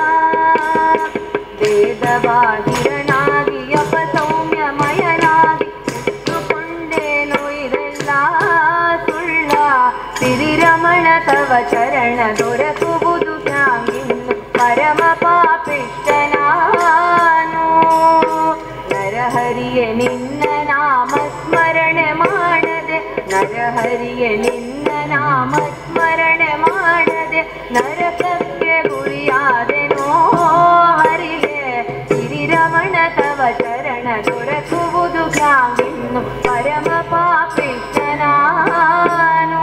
ವೇದವಾಹಿರನಾಗಿ ಅಪಸೌಮ್ಯಮಯನಾಗಿ ಇಟ್ಟುಕೊಂಡೇನು ಇದೆಲ್ಲ ಸುಳ್ಳ ಸಿರಿರಮಣ ತವ ಚರಣ ದೊರಕುವುದು ಶ್ಯಾಮಿನ್ನು ಪರಮ ಪಾಪಿಷ್ಟನಾನು ನರಹರಿಯ ನಿನ್ನ ನಾಮ ಸ್ಮರಣೆ ಮಾಡದೆ ನರಹರಿಯ ನಿನ್ನ ನಾಮ ಸ್ಮರಣೆ ಮಾಡದೆ ನರಕಕ್ಕೆ ಗುರಿಯಾದೆನೋ ಹರಿಗೆ ಸಿರಿರಮಣ ತವ ಚರಣ ದೊರಕುವುದು ಗಾವಿನ್ನು ಪರಮ ಪಾಪಿಷ್ಟನಾನು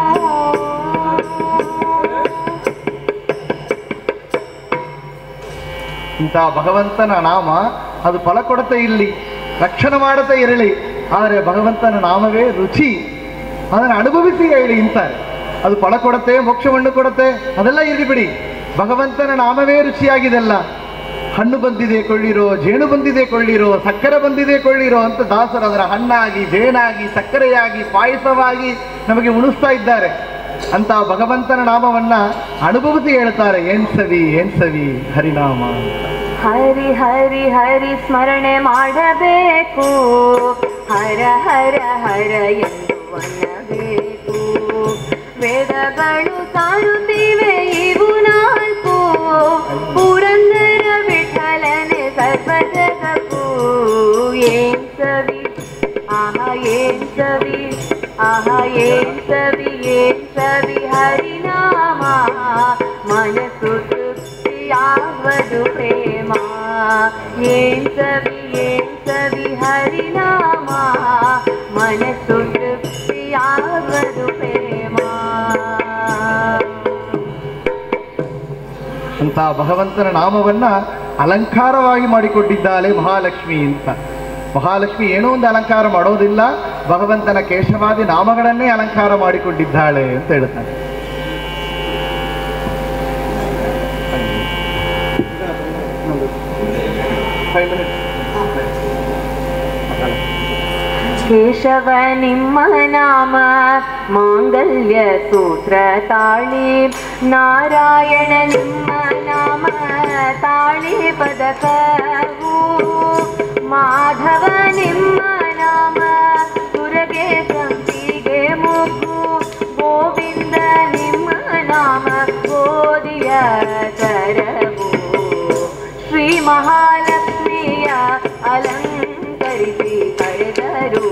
ಇಂಥ ಭಗವಂತನ ನಾಮ ಅದು ಫಲ ಕೊಡತೆ ಇಲ್ಲಿ ರಕ್ಷಣೆ ಮಾಡತೆ ಇರಲಿ ಆದರೆ ಭಗವಂತನ ನಾಮವೇ ರುಚಿ ಅದನ್ನು ಅನುಭವಿಸಿ ಹೇಳಿ ಇಂತಾರೆ ಅದು ಫಲ ಕೊಡತೆ ಮೋಕ್ಷವನ್ನು ಕೊಡತೆ ಅದೆಲ್ಲ ಇರಲಿ ಬಿಡಿ ಭಗವಂತನ ನಾಮವೇ ರುಚಿಯಾಗಿದೆಲ್ಲ ಹಣ್ಣು ಬಂದಿದೆ ಕೊಳ್ಳಿರೋ ಜೇನು ಬಂದಿದೆ ಕೊಳ್ಳಿರೋ ಸಕ್ಕರೆ ಬಂದಿದೆ ಕೊಳ್ಳಿರೋ ಅಂತ ದಾಸರು ಅದರ ಹಣ್ಣಾಗಿ ಜೇನಾಗಿ ಸಕ್ಕರೆಯಾಗಿ ಪಾಯಸವಾಗಿ ನಮಗೆ ಉಣಿಸ್ತಾ ಇದ್ದಾರೆ ಅಂತ ಭಗವಂತನ ನಾಮವನ್ನ ಅನುಭವಿಸಿ ಹೇಳ್ತಾರೆ ಏನ್ ಸವಿ ಏನ್ ಸವಿ ಹರಿನಾಮ ಅಂತ ಹರಿ ಹರಿ ಹರಿ ಸ್ಮರಣೆ ಮಾಡಬೇಕು ಹರ ಹರ ಹರ ಎಂದು ಅನ್ನಬೇಕು ವೇದಗಳು ಸಾರುತ್ತಿವೆ ಇವು ನಾಲ್ಕು ಪುರಂದರ ವಿಠಲನೆ ಸರ್ವ ಜಗಕ್ಕೂ ಏನ್ ಸವಿ ಆಹ ಏನ್ ಸವಿ ಆಹ ಏನ್ ಸವಿ ಏನ್ ಸವಿ ಹರಿನಾಮ ಮನಸ್ಸು ತೃಪ್ತಿಯಾಗದು ಪ್ರೇಮ ಏನ್ ಸವಿ ಏನ್ ಸವಿ ಹರಿನಾಮ ಮನಸ್ಸು ತೃಪ್ತಿಯಾಗದು ಪ್ರೇಮ ಅಂತ ಭಗವಂತನ ನಾಮವನ್ನ ಅಲಂಕಾರವಾಗಿ ಮಾಡಿಕೊಟ್ಟಿದ್ದಾಳೆ ಮಹಾಲಕ್ಷ್ಮಿ ಅಂತ ಮಹಾಲಕ್ಷ್ಮಿ ಏನೋ ಒಂದು ಅಲಂಕಾರ ಮಾಡೋದಿಲ್ಲ ಭಗವಂತನ ಕೇಶವಾದಿ ನಾಮಗಳನ್ನೇ ಅಲಂಕಾರ ಮಾಡಿಕೊಂಡಿದ್ದಾಳೆ ಅಂತ ಹೇಳ್ತಾನೆ ಕೇಶವ ನಿಮ್ಮ ನಾಮ ಮಾಂಗಲ್ಯ ಸೂತ್ರ ತಾಳಿ ನಾರಾಯಣ ನಿಮ್ಮ ನಾಮ ತಾಳಿ ಪದಕವು ಮಾಧವ ನಿಮ್ಮ ನಾಮ ಸುರಗೆ ಸಂಪಿಗೆ ಮುಗ್ಗು ಗೋವಿಂದ ನಿಮ್ಮ ನಾಮ ಗೋಧಿಯ ಕರವು ಶ್ರೀ ಮಹಾಲಕ್ಷ್ಮಿಯ ಅಲಂಕರಿಸಿ ಕರೆದರು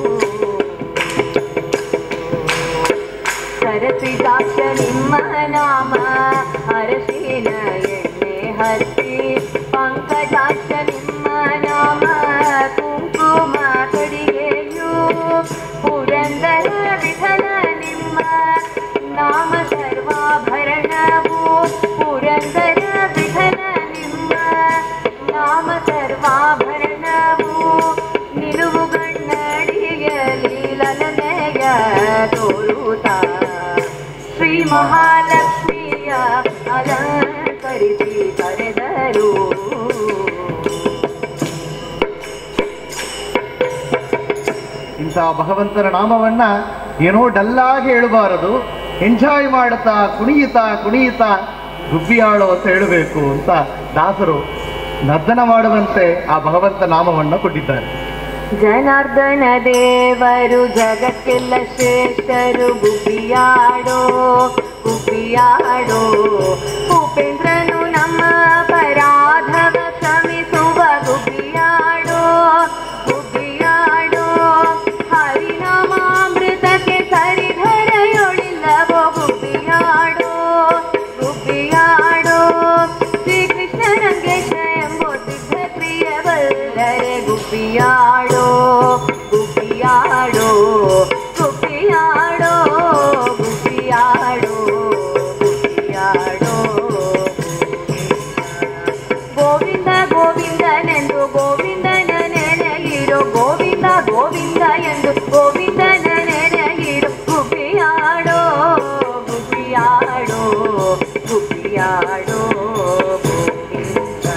ಸರಸಿದಾಕ್ಷ ನಿಮ್ಮ ನಾಮ ಅರಸಿನ ಎಣ್ಣೆ ಹಚ್ಚಿ ಪಂಕಜಾಕ್ಷ ನಿಮ್ಮ ನಾಮ ಕುಂಕುಮ ಕಡಿಗೆಯು ಪುರಂದರ ವಿಠಲ ನಿಮ್ಮ ನಾಮ ಸರ್ವಾಭರಣವು ಪುರಂದರ ವಿಠಲ ನಿಮ್ಮ ನಾಮ ಸರ್ವಾಭರಣವು ನಿಲುವು ಗಣ್ಣಡಿಯಲಿ ಲಲನೆಯ ತೋರುತ್ತ ಶ್ರೀ ಮಹಾಲಕ್ಷ್ಮಿಯ ಅಲಂಕರಿಸಿ ಕರೆದರು ಇಂಥ ಭಗವಂತನ ನಾಮವನ್ನ ಏನೋ ಡಲ್ಲಾಗಿ ಹೇಳಬಾರದು ಎಂಜಾಯ್ ಮಾಡುತ್ತಾ ಕುಣಿಯುತ್ತಾ ಕುಣಿಯುತ್ತಾ ಗುಬ್ಬಿಯಾಳು ಅಂತ ಹೇಳಬೇಕು ಅಂತ ದಾಸರು ನರ್ದನ ಮಾಡುವಂತೆ ಆ ಭಗವಂತ ನಾಮವನ್ನು ಕೊಟ್ಟಿದ್ದಾರೆ ಜನಾರ್ದನ ದೇವರು ಜಗಕ್ಕೆಲ್ಲ ಶ್ರೇಷ್ಠರು ಗುಬ್ಬಿಯಾಡೋ ಗುಬ್ಬಿಯಾಡೋ ಉಪೇಂದ್ರನು ನಮ್ಮ ಅಪರಾಧವ ಕ್ಷಮಿಸುವ ಗುಬ್ಬಿಯಾಡೋ ಗುಬ್ಬಿಯಾಡೋ ಹರಿನಾಮಾಮೃತಕ್ಕೆ ಸರಿಧರೆಯೊಳಿಲ್ಲವೋ ಗುಬ್ಬಿಯಾಡೋ ಗೋವಿಂದ ಎಂದು ಗೋವಿಂದನ ನೆನೆಗಿರು ಗುಬ್ಬಿಯಾಡೋ ಗುಬ್ಬಿಯಾಡೋ ಗುಬ್ಬಿಯಾಡೋ ಗೋವಿಂದ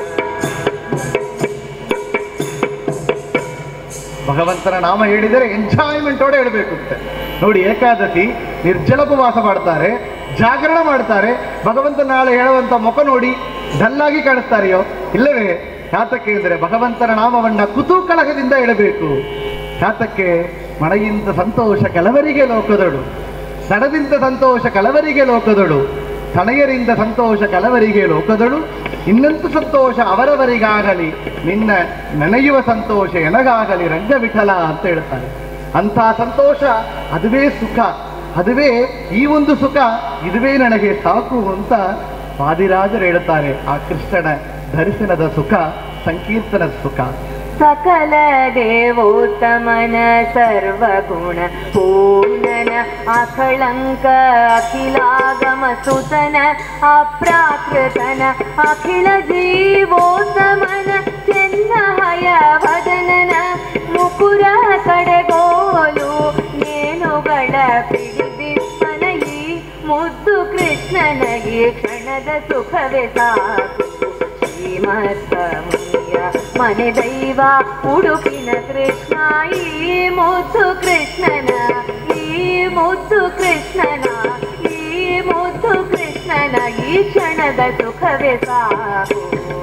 ಭಗವಂತನ ನಾಮ ಹೇಳಿದರೆ ಎಂಜಾಯ್ಮೆಂಟ್ ಓಡೆ ಹೇಳಬೇಕು ಅಂತ ನೋಡಿ ಏಕಾದಶಿ ನಿರ್ಜಲಪವಾಸ ಮಾಡ್ತಾರೆ ಜಾಗರಣ ಮಾಡ್ತಾರೆ ಭಗವಂತ ನಾಳೆ ಹೇಳುವಂತ ಮುಖ ನೋಡಿ ಡಲ್ಲಾಗಿ ಕಾಣಿಸ್ತಾರೆಯೋ ಇಲ್ಲವೇ ಯಾತಕ್ಕೆ ಅಂದರೆ ಭಗವಂತನ ನಾಮವನ್ನ ಕುತೂಕಲಕದಿಂದ ಹೇಳಬೇಕು ಯಾತಕ್ಕೆ ಮಳೆಯಿಂದ ಸಂತೋಷ ಕೆಲವರಿಗೆ ಲೋಕದಳು ದಡದಿಂದ ಸಂತೋಷ ಕೆಲವರಿಗೆ ಲೋಕದಳು ತನಯರಿಂದ ಸಂತೋಷ ಕೆಲವರಿಗೆ ಲೋಕದಳು ಇನ್ನಂತೂ ಸಂತೋಷ ಅವರವರಿಗಾಗಲಿ ನಿನ್ನ ನೆನೆಯುವ ಸಂತೋಷ ಎನಗಾಗಲಿ ರಂಗ ವಿಠಲ ಅಂತ ಹೇಳ್ತಾರೆ ಅಂಥ ಸಂತೋಷ ಅದುವೇ ಸುಖ ಅದುವೇ ಈ ಒಂದು ಸುಖ ಇದುವೇ ನನಗೆ ಸಾಕು ಅಂತ ವಾದಿರಾಜರು ಹೇಳುತ್ತಾರೆ ಆ ಕೃಷ್ಣನ ದರ್ಶನದ ಸುಖ ಸಂಕೀರ್ತನದ ಸುಖ ಸಕಲ ದೇವೋತ್ತಮನ ಸರ್ವಗುಣ ಪೂರ್ಣನ ಅಖಳಂಕ ಅಖಿಲಾಗಮ ಸುತನ ಅಪ್ರಾಕೃತನ ಅಖಿಲ ಜೀವೋತ್ತಮನ ಚೆನ್ನಹಯ ವದನನ ಮುಕುರ ಕಡೆಗೋಲು ನೇನುಗಳ ಪಿಡಿದಿಪ್ಪನ ಈ ಮುದ್ದು ಕೃಷ್ಣನಗೆ ಕ್ಷಣದ ಸುಖವೇ ಸಾಕು ಶ್ರೀಮತ್ತಮಯ್ಯ ಮನೆ ದೈವ ಉಡುಪಿನ ಕೃಷ್ಣ ಈ ಮುದ್ದು ಕೃಷ್ಣನ ಈ ಮುದ್ದು ಕೃಷ್ಣನ ಈ ಮುದ್ದು ಕೃಷ್ಣನ ಈ ಕ್ಷಣದ ಸುಖವೇ ಸಾಕು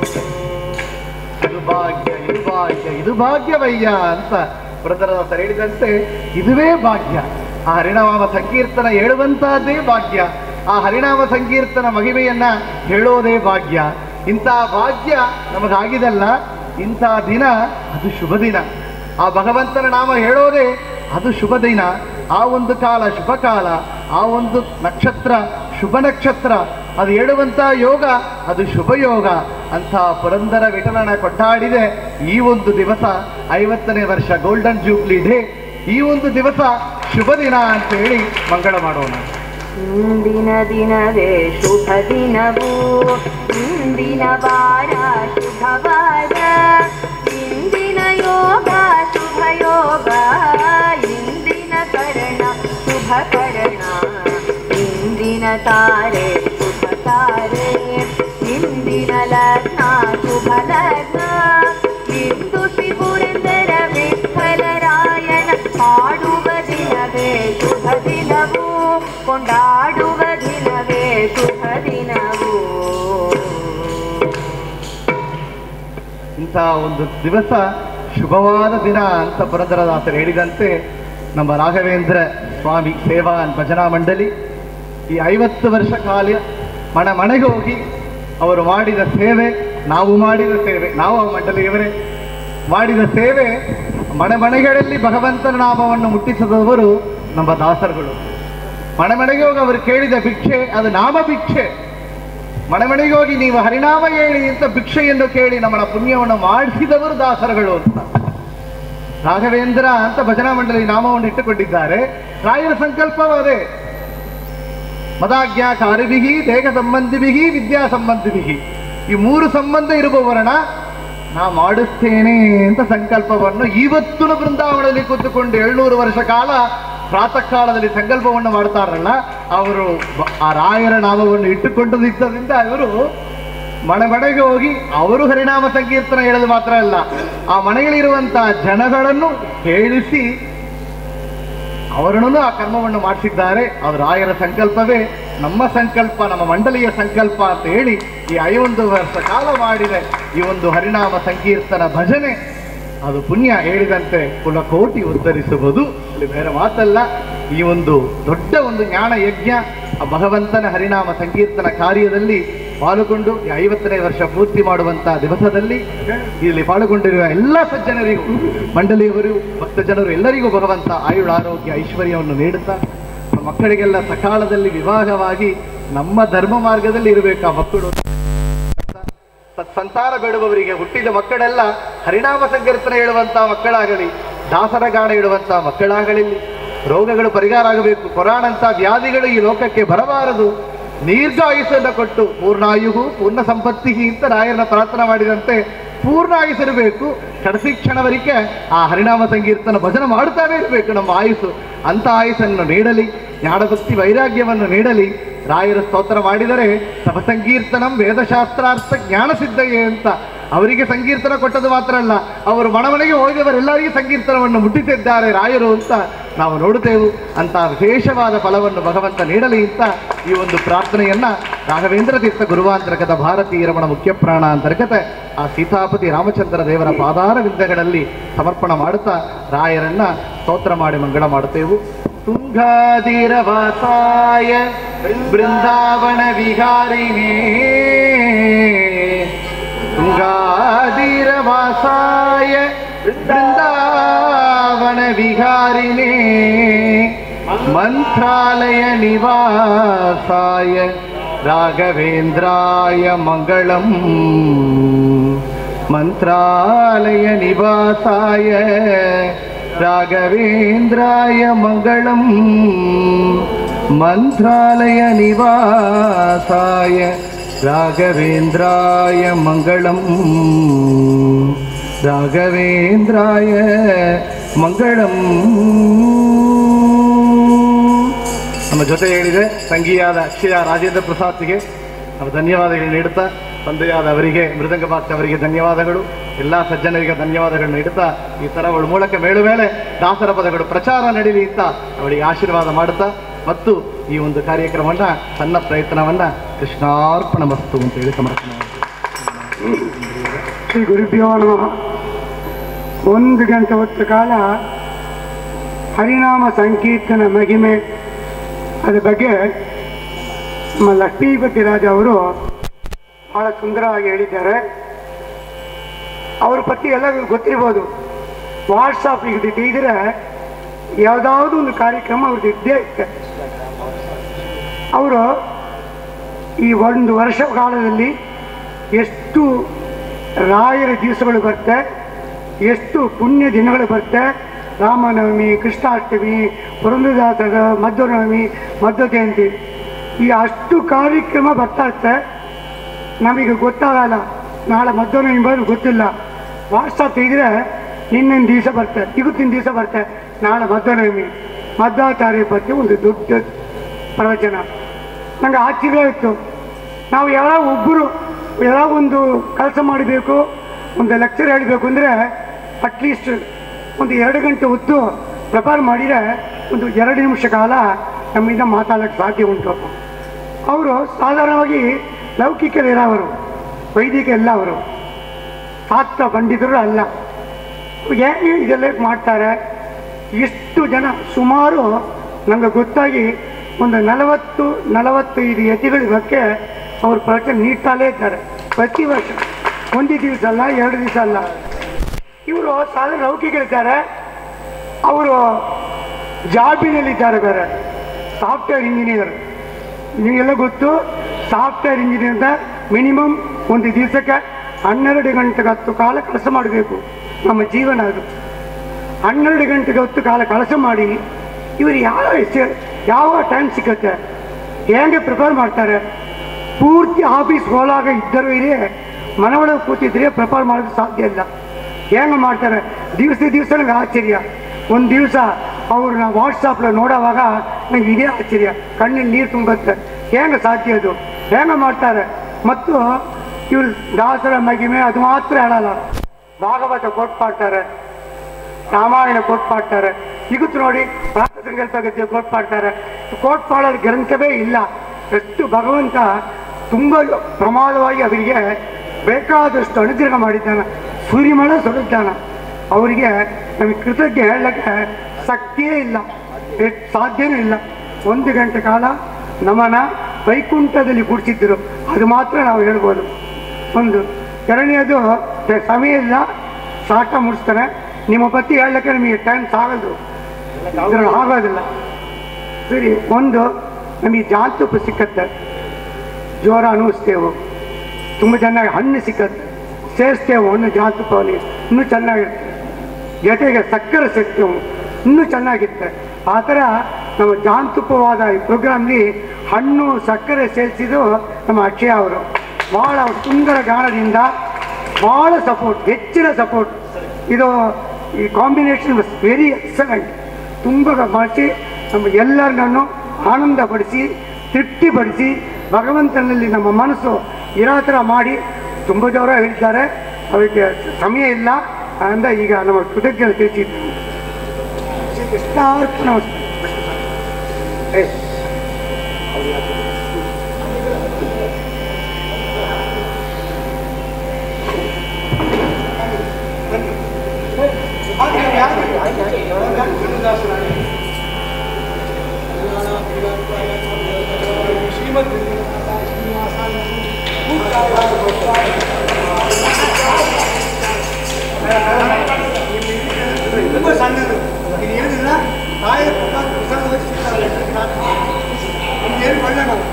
ಇದು ಭಾಗ್ಯ ಇದು ಭಾಗ್ಯ ಇದು ಭಾಗ್ಯವಯ್ಯ ಅಂತ ಬ್ರದರದಾಸ ಹೇಳಿದಂತೆ ಇದುವೇ ಭಾಗ್ಯ ಆ ಹರಿನಾಮ ಸಂಕೀರ್ತನ ಹೇಳುವಂತಹದ್ದೇ ಭಾಗ್ಯ ಆ ಹರಿನಾಮ ಸಂಕೀರ್ತನ ಮಹಿಮೆಯನ್ನ ಹೇಳೋದೇ ಭಾಗ್ಯ ಇಂಥ ಭಾಗ್ಯ ನಮಗಾಗಿದಲ್ಲ ಇಂಥ ದಿನ ಅದು ಶುಭ ದಿನ ಆ ಭಗವಂತನ ನಾಮ ಹೇಳೋದೇ ಅದು ಶುಭ ದಿನ ಆ ಒಂದು ಕಾಲ ಶುಭ ಕಾಲ ಆ ಒಂದು ನಕ್ಷತ್ರ ಶುಭ ನಕ್ಷತ್ರ ಅದು ಹೇಳುವಂತ ಯೋಗ ಅದು ಶುಭ ಯೋಗ ಅಂತ ಪುರಂದರ ವಿಠಲನ ಕೊಂಡಾಡಿದೆ ಈ ಒಂದು ದಿವಸ ಐವತ್ತನೇ ವರ್ಷ ಗೋಲ್ಡನ್ ಜೂಬ್ಲಿ ಡೇ ಈ ಒಂದು ದಿವಸ ಶುಭ ದಿನ ಅಂತ ಹೇಳಿ ಮಂಗಳ ಮಾಡೋಣ ಇಂದಿನ ದಿನವೇ ಶುಭ ದಿನವು ಇಂದಿನ ವಾರ ಶುಭ ವಾರ ಇಂದಿನ ಯೋಗ ಶುಭ ಯೋಗ ಇಂದಿನ ಕರಣ ಶುಭ ಕರಣ ಇಂದಿನ ತಾರೆ ಶುಭ ತಾರೆ ಇಂದಿನ ಲಗ್ನ ಶುಭ ಲಗ್ನ ಇಂದು ಶ್ರೀಪುರಂದರ ವಿಠಲರಾಯನ ಹಾಡುವ ದಿನವೇ ಶುಭ ದಿನವು ಕೊಂಡಾಡುವ ದಿನವೇ ಶುಭ ದಿನವು ಇಂಥ ಒಂದು ದಿವಸ ಶುಭವಾದ ದಿನ ಅಂತ ಪುರಂದರದಾಸರು ಹೇಳಿದಂತೆ ನಮ್ಮ ರಾಘವೇಂದ್ರ ಸ್ವಾಮಿ ಸೇವಾ ಭಜನಾ ಮಂಡಳಿ ಈ ಐವತ್ತು ವರ್ಷ ಕಾಲ ಮನೆ ಮನೆಗೆ ಹೋಗಿ ಅವರು ಮಾಡಿದ ಸೇವೆ ನಾವು ಮಾಡಿದ ಸೇವೆ ನಾವು ಆ ಮಂಡಳಿಯವರೇ ಮಾಡಿದ ಸೇವೆ ಮನೆ ಮನೆಗಳಲ್ಲಿ ಭಗವಂತನ ನಾಮವನ್ನು ಮುಟ್ಟಿಸಿದವರು ನಮ್ಮ ದಾಸರುಗಳು ಮನೆ ಮನೆಗೆ ಹೋಗಿ ಅವರು ಕೇಳಿದ ಭಿಕ್ಷೆ ಅದು ನಾಮ ಭಿಕ್ಷೆ ಮನೆ ಮನೆಗೆ ಹೋಗಿ ನೀವು ಹರಿನಾಮ ಹೇಳಿ ಅಂತ ಭಿಕ್ಷೆಯನ್ನು ಕೇಳಿ ನಮ್ಮನ್ನ ಪುಣ್ಯವನ್ನು ಮಾಡಿಸಿದವರು ದಾಸರುಗಳು ಅಂತ ರಾಘವೇಂದ್ರ ಅಂತ ಭಜನಾ ಮಂಡಳಿ ನಾಮವನ್ನು ಇಟ್ಟುಕೊಂಡಿದ್ದಾರೆ ರಾಯರ ಸಂಕಲ್ಪವೂ ಅದೇ ಮದಾಜ್ಞಾ ಕಾರ್ಯವಿಹಿ ದೇಹ ಸಂಬಂಧಿವಿಹಿ ವಿದ್ಯಾ ಸಂಬಂಧಿವಿಹಿ ಈ ಮೂರು ಸಂಬಂಧ ಇರುವವರಣ ನಾ ಮಾಡಿಸ್ತೇನೆ ಅಂತ ಸಂಕಲ್ಪವನ್ನು ಇವತ್ತು ಬೃಂದಾವನದಲ್ಲಿ ಕೂತುಕೊಂಡು ಏಳ್ನೂರು ವರ್ಷ ಕಾಲ ಪ್ರಾತಃ ಕಾಲದಲ್ಲಿ ಸಂಕಲ್ಪವನ್ನು ಮಾಡ್ತಾರಲ್ಲ ಅವರು ಬ- ಆ ರಾಯರ ನಾಮವನ್ನು ಇಟ್ಟುಕೊಂಡದಿದ್ದರಿಂದ ಇವರು ಮನೆ ಮನೆಗೆ ಹೋಗಿ ಅವರು ಹರಿನಾಮ ಸಂಕೀರ್ತನ ಹೇಳೋದು ಮಾತ್ರ ಅಲ್ಲ ಆ ಮನೆಯಲ್ಲಿರುವಂತಹ ಜನಗಳನ್ನು ಹೇಳಿಸಿ ಅವರನ್ನು ಆ ಕರ್ಮವನ್ನು ಮಾಡಿಸಿದ್ದಾರೆ ಅದು ರಾಯರ ಸಂಕಲ್ಪವೇ ನಮ್ಮ ಸಂಕಲ್ಪ ನಮ್ಮ ಮಂಡಳಿಯ ಸಂಕಲ್ಪ ಅಂತ ಹೇಳಿ ಈ ಐವೊಂದು ವರ್ಷ ಕಾಲ ಮಾಡಿದೆ ಈ ಒಂದು ಹರಿನಾಮ ಸಂಕೀರ್ತನ ಭಜನೆ ಅದು ಪುಣ್ಯ ಹೇಳಿದಂತೆ ಕುಲಕೋಟಿ ಉದ್ಧರಿಸುವುದು ಅಲ್ಲಿ ಬೇರೆ ಮಾತಲ್ಲ ಈ ಒಂದು ದೊಡ್ಡ ಒಂದು ಜ್ಞಾನ ಯಜ್ಞ ಆ ಭಗವಂತನ ಹರಿನಾಮ ಸಂಕೀರ್ತನ ಕಾರ್ಯದಲ್ಲಿ ಪಾಲ್ಗೊಂಡು ಈ ಐವತ್ತನೇ ವರ್ಷ ಪೂರ್ತಿ ಮಾಡುವಂತಹ ದಿವಸದಲ್ಲಿ ಇಲ್ಲಿ ಪಾಲ್ಗೊಂಡಿರುವ ಎಲ್ಲ ಸಜ್ಜನರಿಗೂ ಮಂಡಳಿಯವರು ಭಕ್ತ ಜನರು ಎಲ್ಲರಿಗೂ ಭಗವಂತ ಆಯುಳ ಆರೋಗ್ಯ ಐಶ್ವರ್ಯವನ್ನು ನೀಡುತ್ತಾ ನಮ್ಮ ಮಕ್ಕಳಿಗೆಲ್ಲ ಸಕಾಲದಲ್ಲಿ ವಿವಾಹವಾಗಿ ನಮ್ಮ ಧರ್ಮ ಮಾರ್ಗದಲ್ಲಿ ಇರಬೇಕು ಆ ಮಕ್ಕಳು ಸತ್ಸಂತಾನ ಬೇಡುವವರಿಗೆ ಹುಟ್ಟಿದ ಮಕ್ಕಳೆಲ್ಲ ಹರಿನಾಮ ಸಂಕೀರ್ತನೆ ಹೇಳುವಂತಹ ಮಕ್ಕಳಾಗಲಿ ದಾಸರ ಗಾಣ ಇಡುವಂತಹ ಮಕ್ಕಳಾಗಲಿ ರೋಗಗಳು ಪರಿಹಾರ ಆಗಬೇಕು ಕೊರೋನಂತ ವ್ಯಾಧಿಗಳು ಈ ಲೋಕಕ್ಕೆ ಬರಬಾರದು ದೀರ್ಘಾಯುಷನ್ನು ಕೊಟ್ಟು ಪೂರ್ಣಾಯುಹು ಪೂರ್ಣ ಸಂಪತ್ತಿ ಅಂತ ರಾಯರನ್ನ ಪ್ರಾರ್ಥನೆ ಮಾಡಿದಂತೆ ಪೂರ್ಣ ಆಯುಸ್ಸಿರಬೇಕು ಕಡಸಿ ಕ್ಷಣವರೆಗೆ ಆ ಹರಿನಾಮ ಸಂಕೀರ್ತನ ಭಜನೆ ಮಾಡ್ತಾನೆ ಇರಬೇಕು ನಮ್ಮ ಆಯುಸ್ಸು ಅಂತ ಆಯುಸ್ಸನ್ನು ನೀಡಲಿ ಜ್ಞಾನಭಕ್ತಿ ವೈರಾಗ್ಯವನ್ನು ನೀಡಲಿ ರಾಯರ ಸ್ತೋತ್ರ ಮಾಡಿದರೆ ಸಭ ಸಂಕೀರ್ತನಂ ವೇದಶಾಸ್ತ್ರಾರ್ಥ ಜ್ಞಾನ ಸಿದ್ಧಯೇ ಅಂತ ಅವರಿಗೆ ಸಂಕೀರ್ತನ ಕೊಟ್ಟದ್ದು ಮಾತ್ರ ಅಲ್ಲ ಅವರು ಮನಮನೆಗೆ ಹೋಗಿದವರೆಲ್ಲರಿಗೂ ಸಂಕೀರ್ತನವನ್ನು ಮುಟ್ಟಿಸಿದ್ದಾರೆ ರಾಯರು ಅಂತ ನಾವು ನೋಡುತ್ತೇವೆ ಅಂತ ವಿಶೇಷವಾದ ಫಲವನ್ನು ಭಗವಂತ ನೀಡಲಿ ಅಂತ ಈ ಒಂದು ಪ್ರಾರ್ಥನೆಯನ್ನ ರಾಘವೇಂದ್ರ ತೀರ್ಥ ಗುರುವಾಂತರ್ಗತ ಭಾರತೀಯ ರಮಣ ಮುಖ್ಯ ಪ್ರಾಣ ಅಂತರ್ಗತ ಆ ಸೀತಾಪತಿ ರಾಮಚಂದ್ರ ದೇವರ ಪಾದಾರ ವಿದ್ಯೆಗಳಲ್ಲಿ ಸಮರ್ಪಣ ಮಾಡುತ್ತಾ ರಾಯರನ್ನ ಸ್ತೋತ್ರ ಮಾಡಿ ಮಂಗಳ ಮಾಡುತ್ತೇವು ತುಂಗಾದಿರವಾಸಾಯ ಬೃಂದಾವನ ವಿಹಾರಿಣೇ ತುಂಗಾದಿರವಾಸಾಯ ಬೃಂದಾವನ ವಿಹಾರಿಣೇ ಮಂತ್ರಾಲಯ ನಿವಾಸಾಯ ರಾಘವೇಂದ್ರಾಯ ಮಂಗಳಂ ಮಂತ್ರಾಲಯ ನಿವಾಸಾಯ ರಾಘವೇಂದ್ರಾಯ ಮಂಗಳಂ ಮಂತ್ರಾಲಯ ನಿವಾಸಾಯ ರಾಘವೇಂದ್ರಾಯ ಮಂಗಳಂ ರಾಘವೇಂದ್ರಾಯ ಮಂಗಳಂ ನಮ್ಮ ಜೊತೆ ಹೇಳಿದೆ ಸಂಗೀಯಾದ ಅಕ್ಷಯ ರಾಜೇಂದ್ರ ಪ್ರಸಾದ್ಗೆ ನಾವು ಧನ್ಯವಾದಗಳು ನೀಡುತ್ತಾ ತಂದೆಯಾದ ಅವರಿಗೆ ಮೃದಂಗ ಬಾಕ್ ಅವರಿಗೆ ಧನ್ಯವಾದಗಳು ಎಲ್ಲ ಸಜ್ಜನರಿಗೆ ಧನ್ಯವಾದಗಳು ನೀಡುತ್ತಾ ಈ ತರಗಳ ಮೂಲಕ ಮೇಳು ಮೇಲೆ ದಾಸರ ಪದಗಳು ಪ್ರಚಾರ ನಡೀಲಿ ಅಂತ ಅವರಿಗೆ ಆಶೀರ್ವಾದ ಮಾಡುತ್ತಾ ಮತ್ತು ಈ ಒಂದು ಕಾರ್ಯಕ್ರಮವನ್ನ ಸಣ್ಣ ಪ್ರಯತ್ನವನ್ನ ಕೃಷ್ಣಾರ್ಪಣ ಮಸ್ತು ಅಂತ ಹೇಳಿ ಸಮರ್ಪಣೆ ಮಾಡ್ತೀನಿ. ಶ್ರೀ ಗುರುಭ್ಯೋ ನಮಃ ಒಂದು ಗಂಟೆ ಹೊತ್ತು ಕಾಲ ಹರಿನಾಮ ಸಂಕೀರ್ತನ ಮಹಿಮೆ ಅದ್ರ ಬಗ್ಗೆ ನಮ್ಮ ಲಕ್ಷ್ಮೀಪತಿ ರಾಜ ಅವರು ಬಹಳ ಸುಂದರವಾಗಿ ಹೇಳಿದ್ದಾರೆ ಅವ್ರ ಪತಿ ಎಲ್ಲರಿಗೂ ಗೊತ್ತಿರ್ಬೋದು ವಾಟ್ಸಪ್ ಈಗ ತೆಗೆದ್ರೆ ಯಾವುದಾದ್ರು ಒಂದು ಕಾರ್ಯಕ್ರಮ ಅವ್ರದ್ದು ಇದ್ದೇ ಇರುತ್ತೆ ಅವರು ಈ ಒಂದು ವರ್ಷ ಕಾಲದಲ್ಲಿ ಎಷ್ಟು ರಾಯರ ದಿವಸಗಳು ಬರುತ್ತೆ ಎಷ್ಟು ಪುಣ್ಯ ದಿನಗಳು ಬರುತ್ತೆ ರಾಮನವಮಿ ಕೃಷ್ಣಾಷ್ಟಮಿ ಪುರಂದರದಾಸರ ಮಧ್ವನವಮಿ ಮಧ್ವ ಜಯಂತಿ ಈ ಅಷ್ಟು ಕಾರ್ಯಕ್ರಮ ಬರ್ತಾ ಇರುತ್ತೆ ನಮಗೆ ಗೊತ್ತಾಗಲ್ಲ ನಾಳೆ ಮಧ್ವನವಮಿ ಬರೋದು ಗೊತ್ತಿಲ್ಲ ವಾಟ್ಸಪ್ ತೆಗೆದ್ರೆ ಇನ್ನೊಂದು ದಿವಸ ಬರುತ್ತೆ ಇವತ್ತಿನ ದಿವಸ ಬರುತ್ತೆ ನಾಳೆ ಮಧ್ವನವಮಿ ಮಧ್ವಾಚಾರ್ಯ ಬಗ್ಗೆ ಒಂದು ದೊಡ್ಡ ಪ್ರವಚನ ನನಗೆ ಆಶ್ಚರ್ಯ ಇತ್ತು ನಾವು ಯಾರೋ ಒಬ್ಬರು ಯಾರೋ ಒಂದು ಕೆಲಸ ಮಾಡಬೇಕು ಒಂದು ಲೆಕ್ಚರ್ ಹೇಳಬೇಕು ಅಂದರೆ ಅಟ್ಲೀಸ್ಟ್ ಒಂದು ಎರಡು ಗಂಟೆ ಹೊತ್ತು ಪ್ರಿಪೇರ್ ಮಾಡಿದರೆ ಒಂದು ಎರಡು ನಿಮಿಷ ಕಾಲ ನಮ್ಮಿಂದ ಮಾತಾಡೋಕ್ಕೆ ಸಾಧ್ಯ ಉಂಟು ಅವರು ಸಾಧಾರಣವಾಗಿ ಲೌಕಿಕರಿರೋವರು ವೈದಿಕ ಎಲ್ಲ ಅವರು ಶಾಸ್ತ್ರ ಪಂಡಿತರು ಅಲ್ಲ ಹೇಗೆ ಇದೆಲ್ಲ ಮಾಡ್ತಾರೆ ಎಷ್ಟು ಜನ ಸುಮಾರು ನನಗೆ ಗೊತ್ತಾಗಿ ಒಂದು ನಲವತ್ತು ನಲವತ್ತೈದು ಯತಿಗಳ ಬಗ್ಗೆ ಅವರು ಪ್ರವಚನ ನೀಡ್ತಾಲೇ ಇದ್ದಾರೆ ಪ್ರತಿ ವರ್ಷ ಒಂದು ದಿವಸ ಅಲ್ಲ ಎರಡು ದಿವಸ ಅಲ್ಲ ಇವರು ಸಾಧಾರಣ ಲೌಕಿಕರಿದ್ದಾರೆ ಅವರು ಜಾಬಿನಲ್ಲಿದ್ದಾರೆ ಬೇರೆ ಸಾಫ್ಟ್ವೇರ್ ಇಂಜಿನಿಯರ್ ನಿಮಗೆಲ್ಲ ಗೊತ್ತು ಸಾಫ್ಟ್ವೇರ್ ಇಂಜಿನಿಯರ್ ಅಂತ ಮಿನಿಮಮ್ ಒಂದು ದಿವಸಕ್ಕೆ ಹನ್ನೆರಡು ಗಂಟೆಗೆ ಹತ್ತು ಕಾಲ ಕೆಲಸ ಮಾಡಬೇಕು ನಮ್ಮ ಜೀವನ ಅದು ಹನ್ನೆರಡು ಗಂಟೆಗೆ ಹೊತ್ತು ಕಾಲ ಕೆಲಸ ಮಾಡಿ ಇವರು ಯಾವ ಎಷ್ಟೇ- ಯಾವ ಟೈಮ್ ಸಿಕ್ಕತ್ತೆ ಹೇಗೆ ಪ್ರಿಪೇರ್ ಮಾಡ್ತಾರೆ ಪೂರ್ತಿ ಆಫೀಸ್ ಹೋಲಾಗ ಇದ್ದರೂ ಇದೆ ಮನವೊಳಗೆ ಕೂತಿದ್ರೆ ಪ್ರಿಪೇರ್ ಮಾಡೋದು ಸಾಧ್ಯ ಇಲ್ಲ ಹೆಂಗೆ ಮಾಡ್ತಾರೆ ದಿವಸ ದಿವಸ ನಂಗೆ ಆಶ್ಚರ್ಯ ಒಂದು ದಿವಸ ಅವ್ರನ್ನ ವಾಟ್ಸಾಪ್ಲ ನೋಡೋವಾಗ ನಂಗೆ ಇದೇ ಆಶ್ಚರ್ಯ ಕಣ್ಣಲ್ಲಿ ನೀರು ತುಂಬುತ್ತೆ ಹೆಂಗೆ ಸಾಧ್ಯ ಅದು ಹೆಂಗೆ ಮಾಡ್ತಾರೆ ಮತ್ತು ಇವ್ರು ದಾಸರ ಮಹಿಮೆ ಅದು ಮಾತ್ರ ಹೇಳಲ್ಲ ಭಾಗವತ ಕೊಟ್ಟು ಮಾಡ್ತಾರೆ ರಾಮಾಯಣ ಕೋಟ್ ಮಾಡ್ತಾರೆ ಇವತ್ತು ನೋಡಿ ಪ್ರಾತ ಸಂಕಲ್ಪ ಗದ್ಯ ಕೋಟ್ ಮಾಡ್ತಾರೆ ಕೋಟ್ ಮಾಡೋದು ಗ್ರಂಥವೇ ಇಲ್ಲ ಎಷ್ಟು ಭಗವಂತ ತುಂಬ ಪ್ರಮಾದವಾಗಿ ಅವರಿಗೆ ಬೇಕಾದಷ್ಟು ಅನುಗ್ರಹ ಮಾಡಿದ್ದಾನೆ ಸೂರ್ಯಮಳ ಸುರಿದ್ದಾನ ಅವರಿಗೆ ನಮಗೆ ಕೃತಜ್ಞ ಹೇಳಕ್ಕೆ ಶಕ್ತಿಯೇ ಇಲ್ಲ ಎಷ್ಟ್ ಸಾಧ್ಯನೂ ಇಲ್ಲ ಒಂದು ಗಂಟೆ ಕಾಲ ನಮನ ವೈಕುಂಠದಲ್ಲಿ ಕೂಡಿಸಿದ್ದರು ಅದು ಮಾತ್ರ ನಾವು ಹೇಳ್ಬೋದು ಒಂದು ಎರಡನೇದು ಸಮಯ ಇಲ್ಲ ಸಾಟ ಮುಡಿಸ್ತಾನೆ ನಿಮ್ಮ ಪತಿ ಹೇಳಕ್ಕೆ ನಿಮಗೆ ಟೈಮ್ ಸಾಗದು ಇದ್ರಲ್ಲಿ ಆಗೋದಿಲ್ಲ ಸರಿ ಒಂದು ನಮಗೆ ಜಾಂತುಪ್ಪ ಸಿಕ್ಕತ್ತೆ ಜ್ವರ ಅನುಭವಿಸ್ತೇವೆ ತುಂಬ ಚೆನ್ನಾಗಿ ಹಣ್ಣು ಸಿಕ್ಕತ್ತೆ ಸೇರಿಸ್ತೇವೆ ಹಣ್ಣು ಜಾಂತುಪ್ಪವನಿಗೆ ಇನ್ನೂ ಚೆನ್ನಾಗಿರುತ್ತೆ ಜೊತೆಗೆ ಸಕ್ಕರೆ ಸಿಗ್ತೇವೆ ಇನ್ನೂ ಚೆನ್ನಾಗಿರುತ್ತೆ ಆ ಥರ ನಮ್ಮ ಜಾಂತುಪವಾದ ಈ ಪ್ರೋಗ್ರಾಮ್ಲಿ ಹಣ್ಣು ಸಕ್ಕರೆ ಸೇರಿಸಿದ್ದು ನಮ್ಮ ಅಕ್ಷಯ ಅವರು ಭಾಳ ಸುಂದರ ಗಾನದಿಂದ ಭಾಳ ಸಪೋರ್ಟ್ ಹೆಚ್ಚಿನ ಸಪೋರ್ಟ್ ಇದು ಈ ಕಾಂಬಿನೇಷನ್ ವಾಸ್ ವೆರಿ ಎಕ್ಸಲೆಂಟ್ ತುಂಬ ಮಾಡಿಸಿ ನಮ್ಮ ಎಲ್ಲರನ್ನೂ ಆನಂದಪಡಿಸಿ ತೃಪ್ತಿಪಡಿಸಿ ಭಗವಂತನಲ್ಲಿ ನಮ್ಮ ಮನಸ್ಸು ಇರೋ ಥರ ಮಾಡಿ ತುಂಬ ಜವರ ಹೇಳ್ತಾರೆ ಅವರಿಗೆ ಸಮಯ ಇಲ್ಲ ಅಂತ ಈಗ ನಮ್ಮ ಕೃತಜ್ಞತೆ ತಿಳಿಸಿದ್ದು ಕೃಷ್ಣಾರ್ಪಣ ಏ ತುಂಬ ಸಣ್ಣದು ಇದು ಏನಿಲ್ಲ ತಾಯಿಯ ಪ್ರಸಾದ ಪ್ರಸಾದ ಸಿಗ್ತಾರಲ್ಲ ಏನು ಒಳ್ಳೆ ನಾವು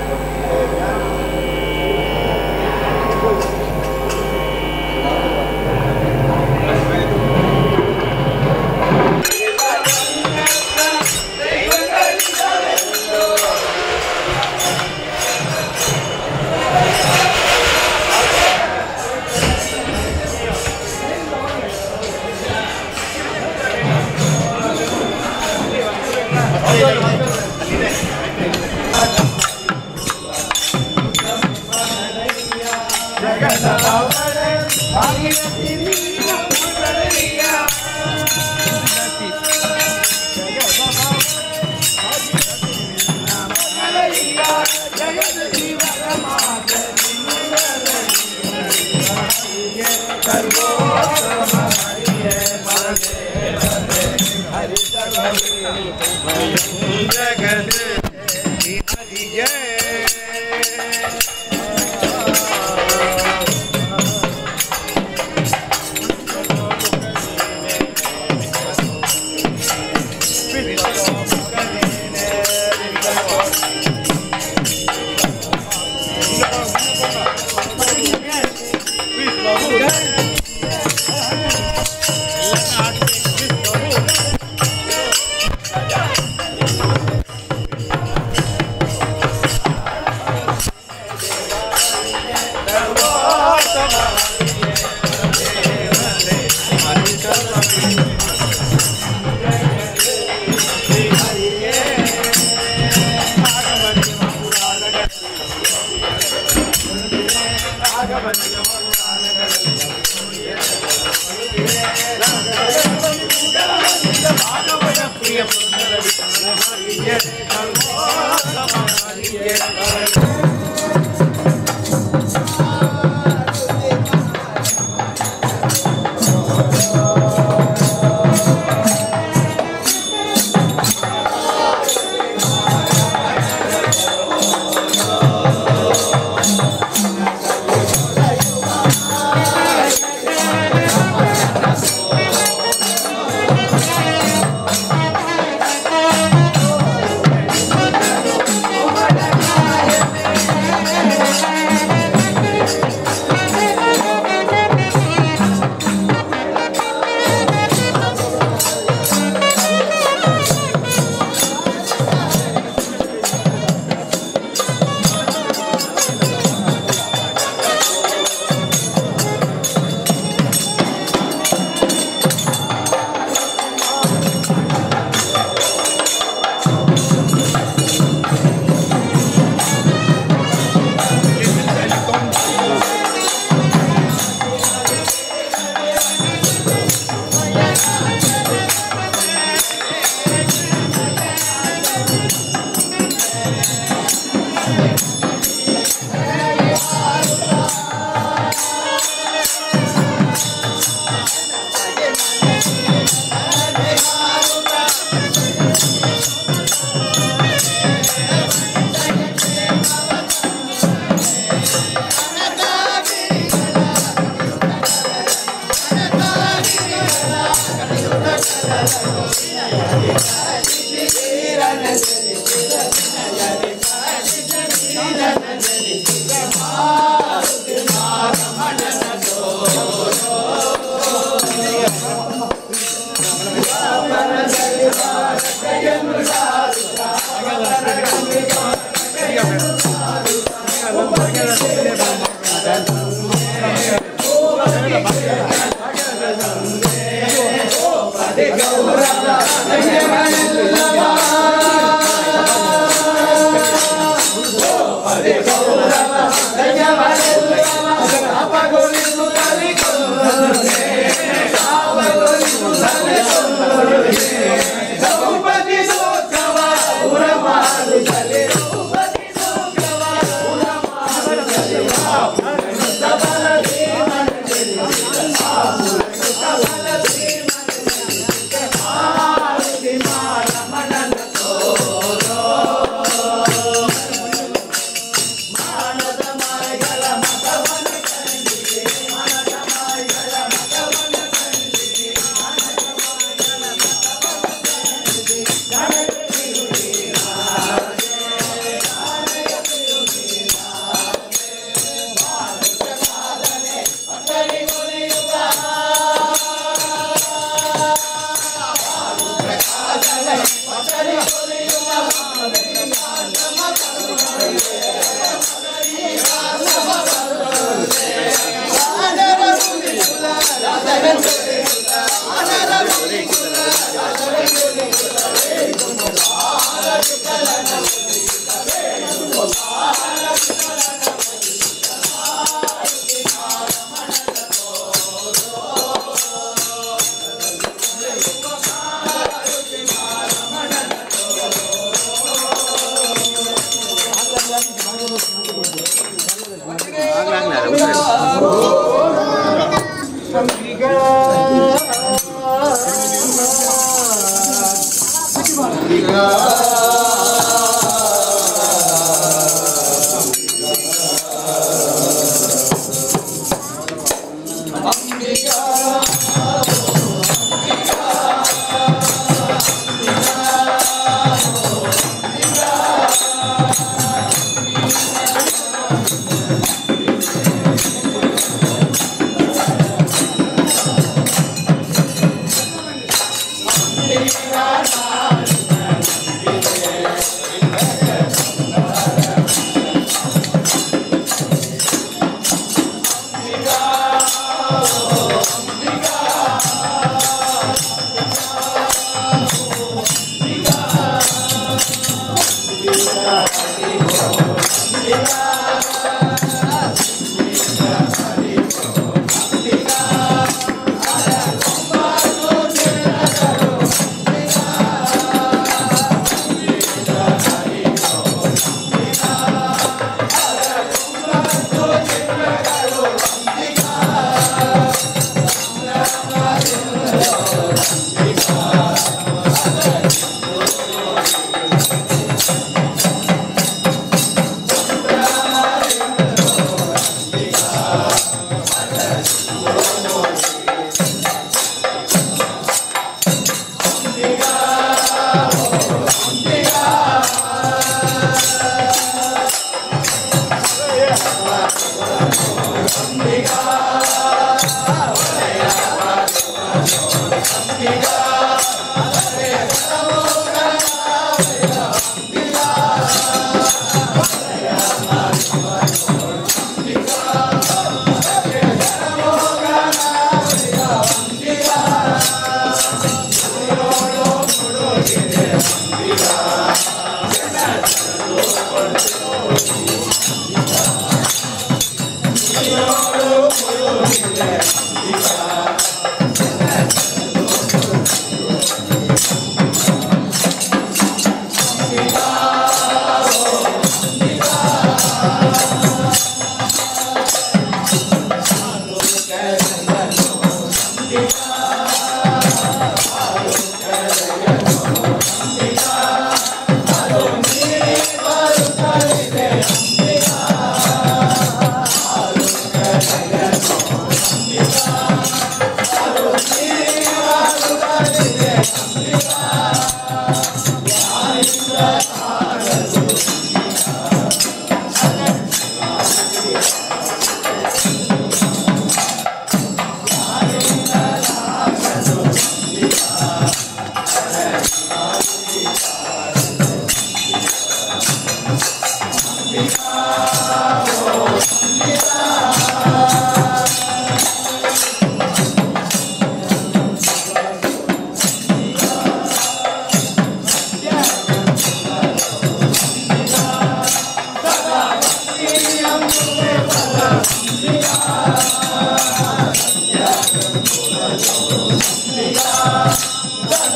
ಿ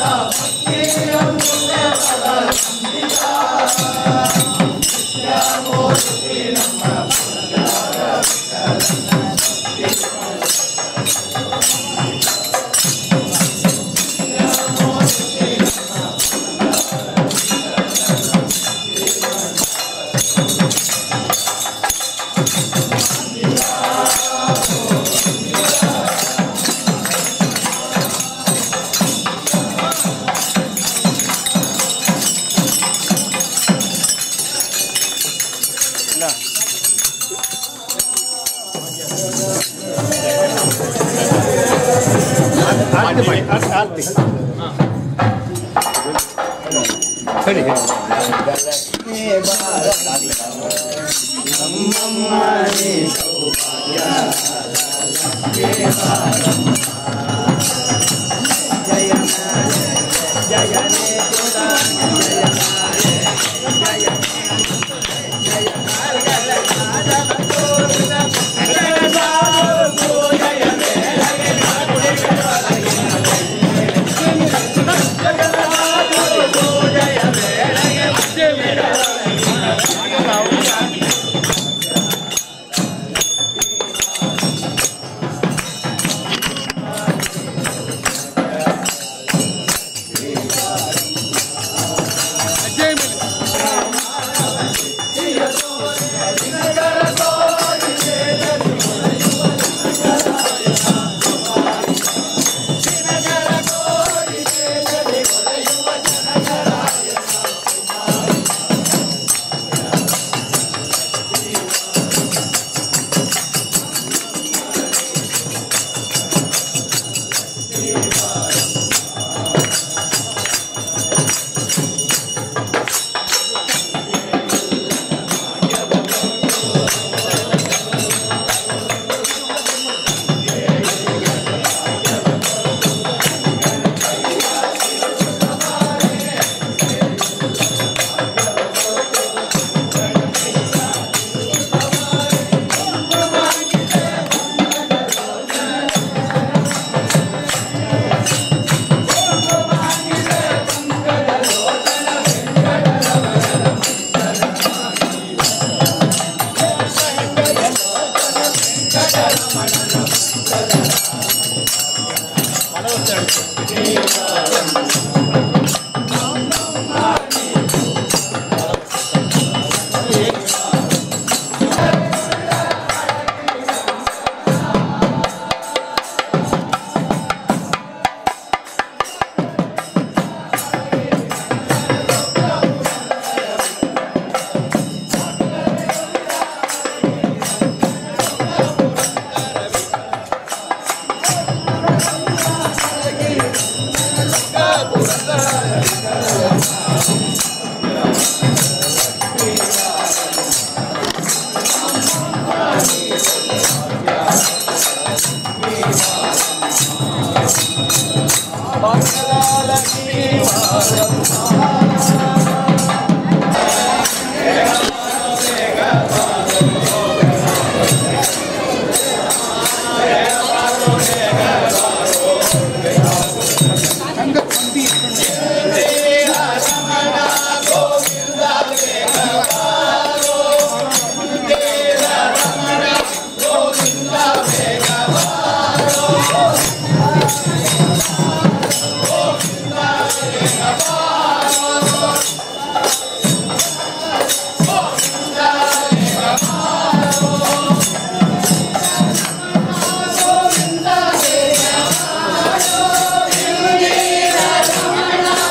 ಗೋವಿಂದ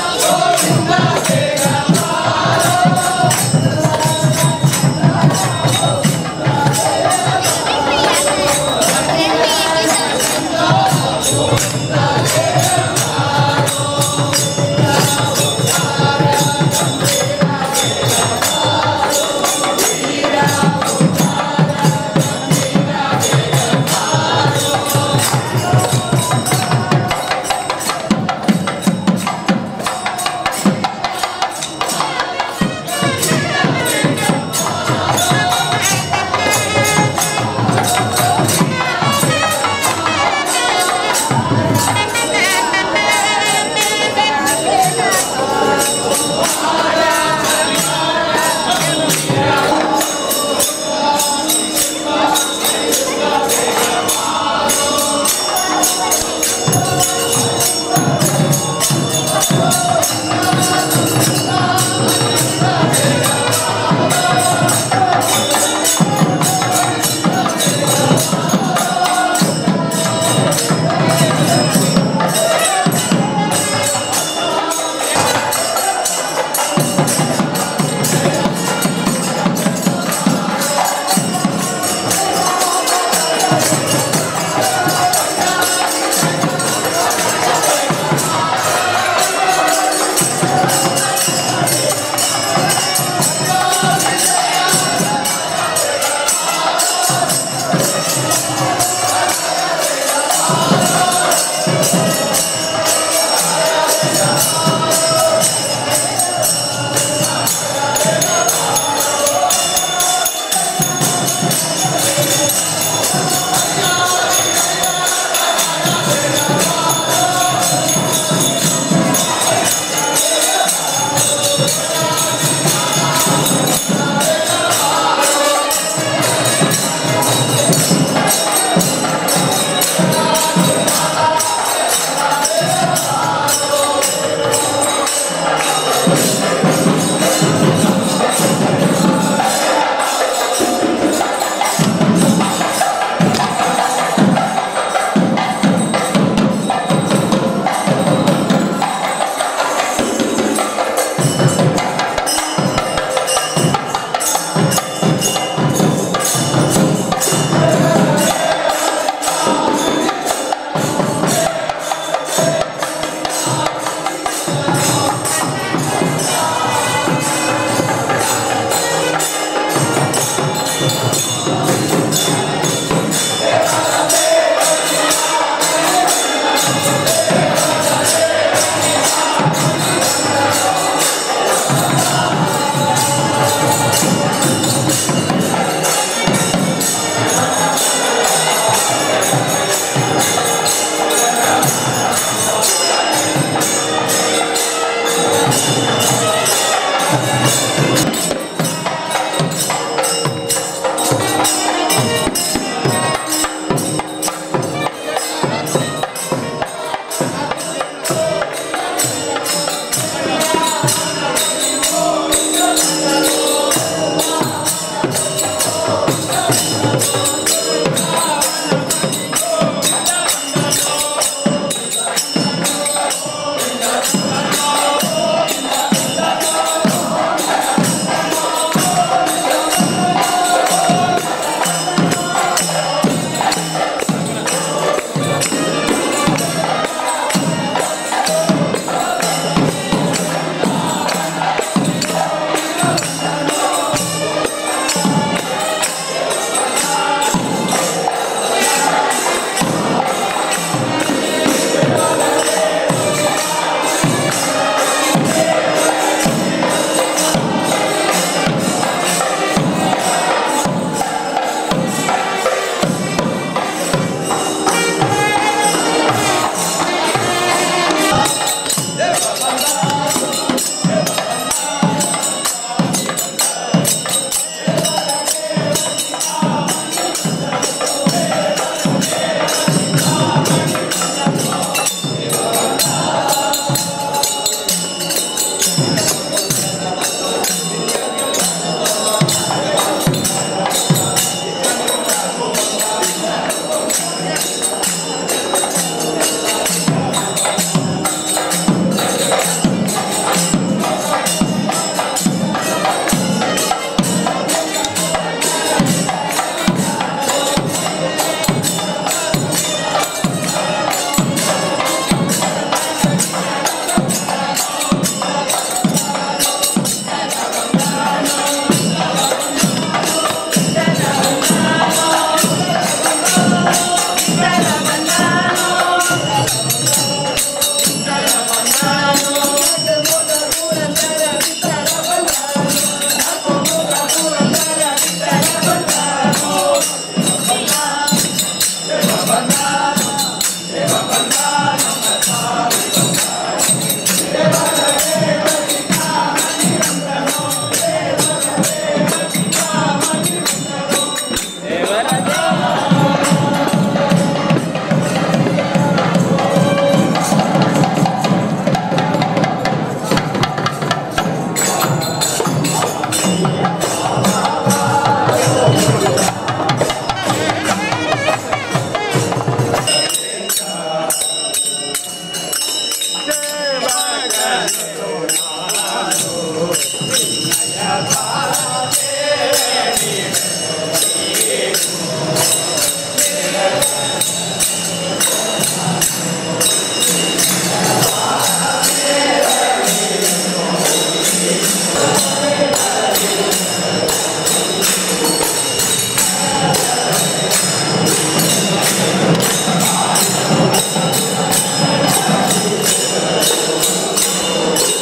ಿ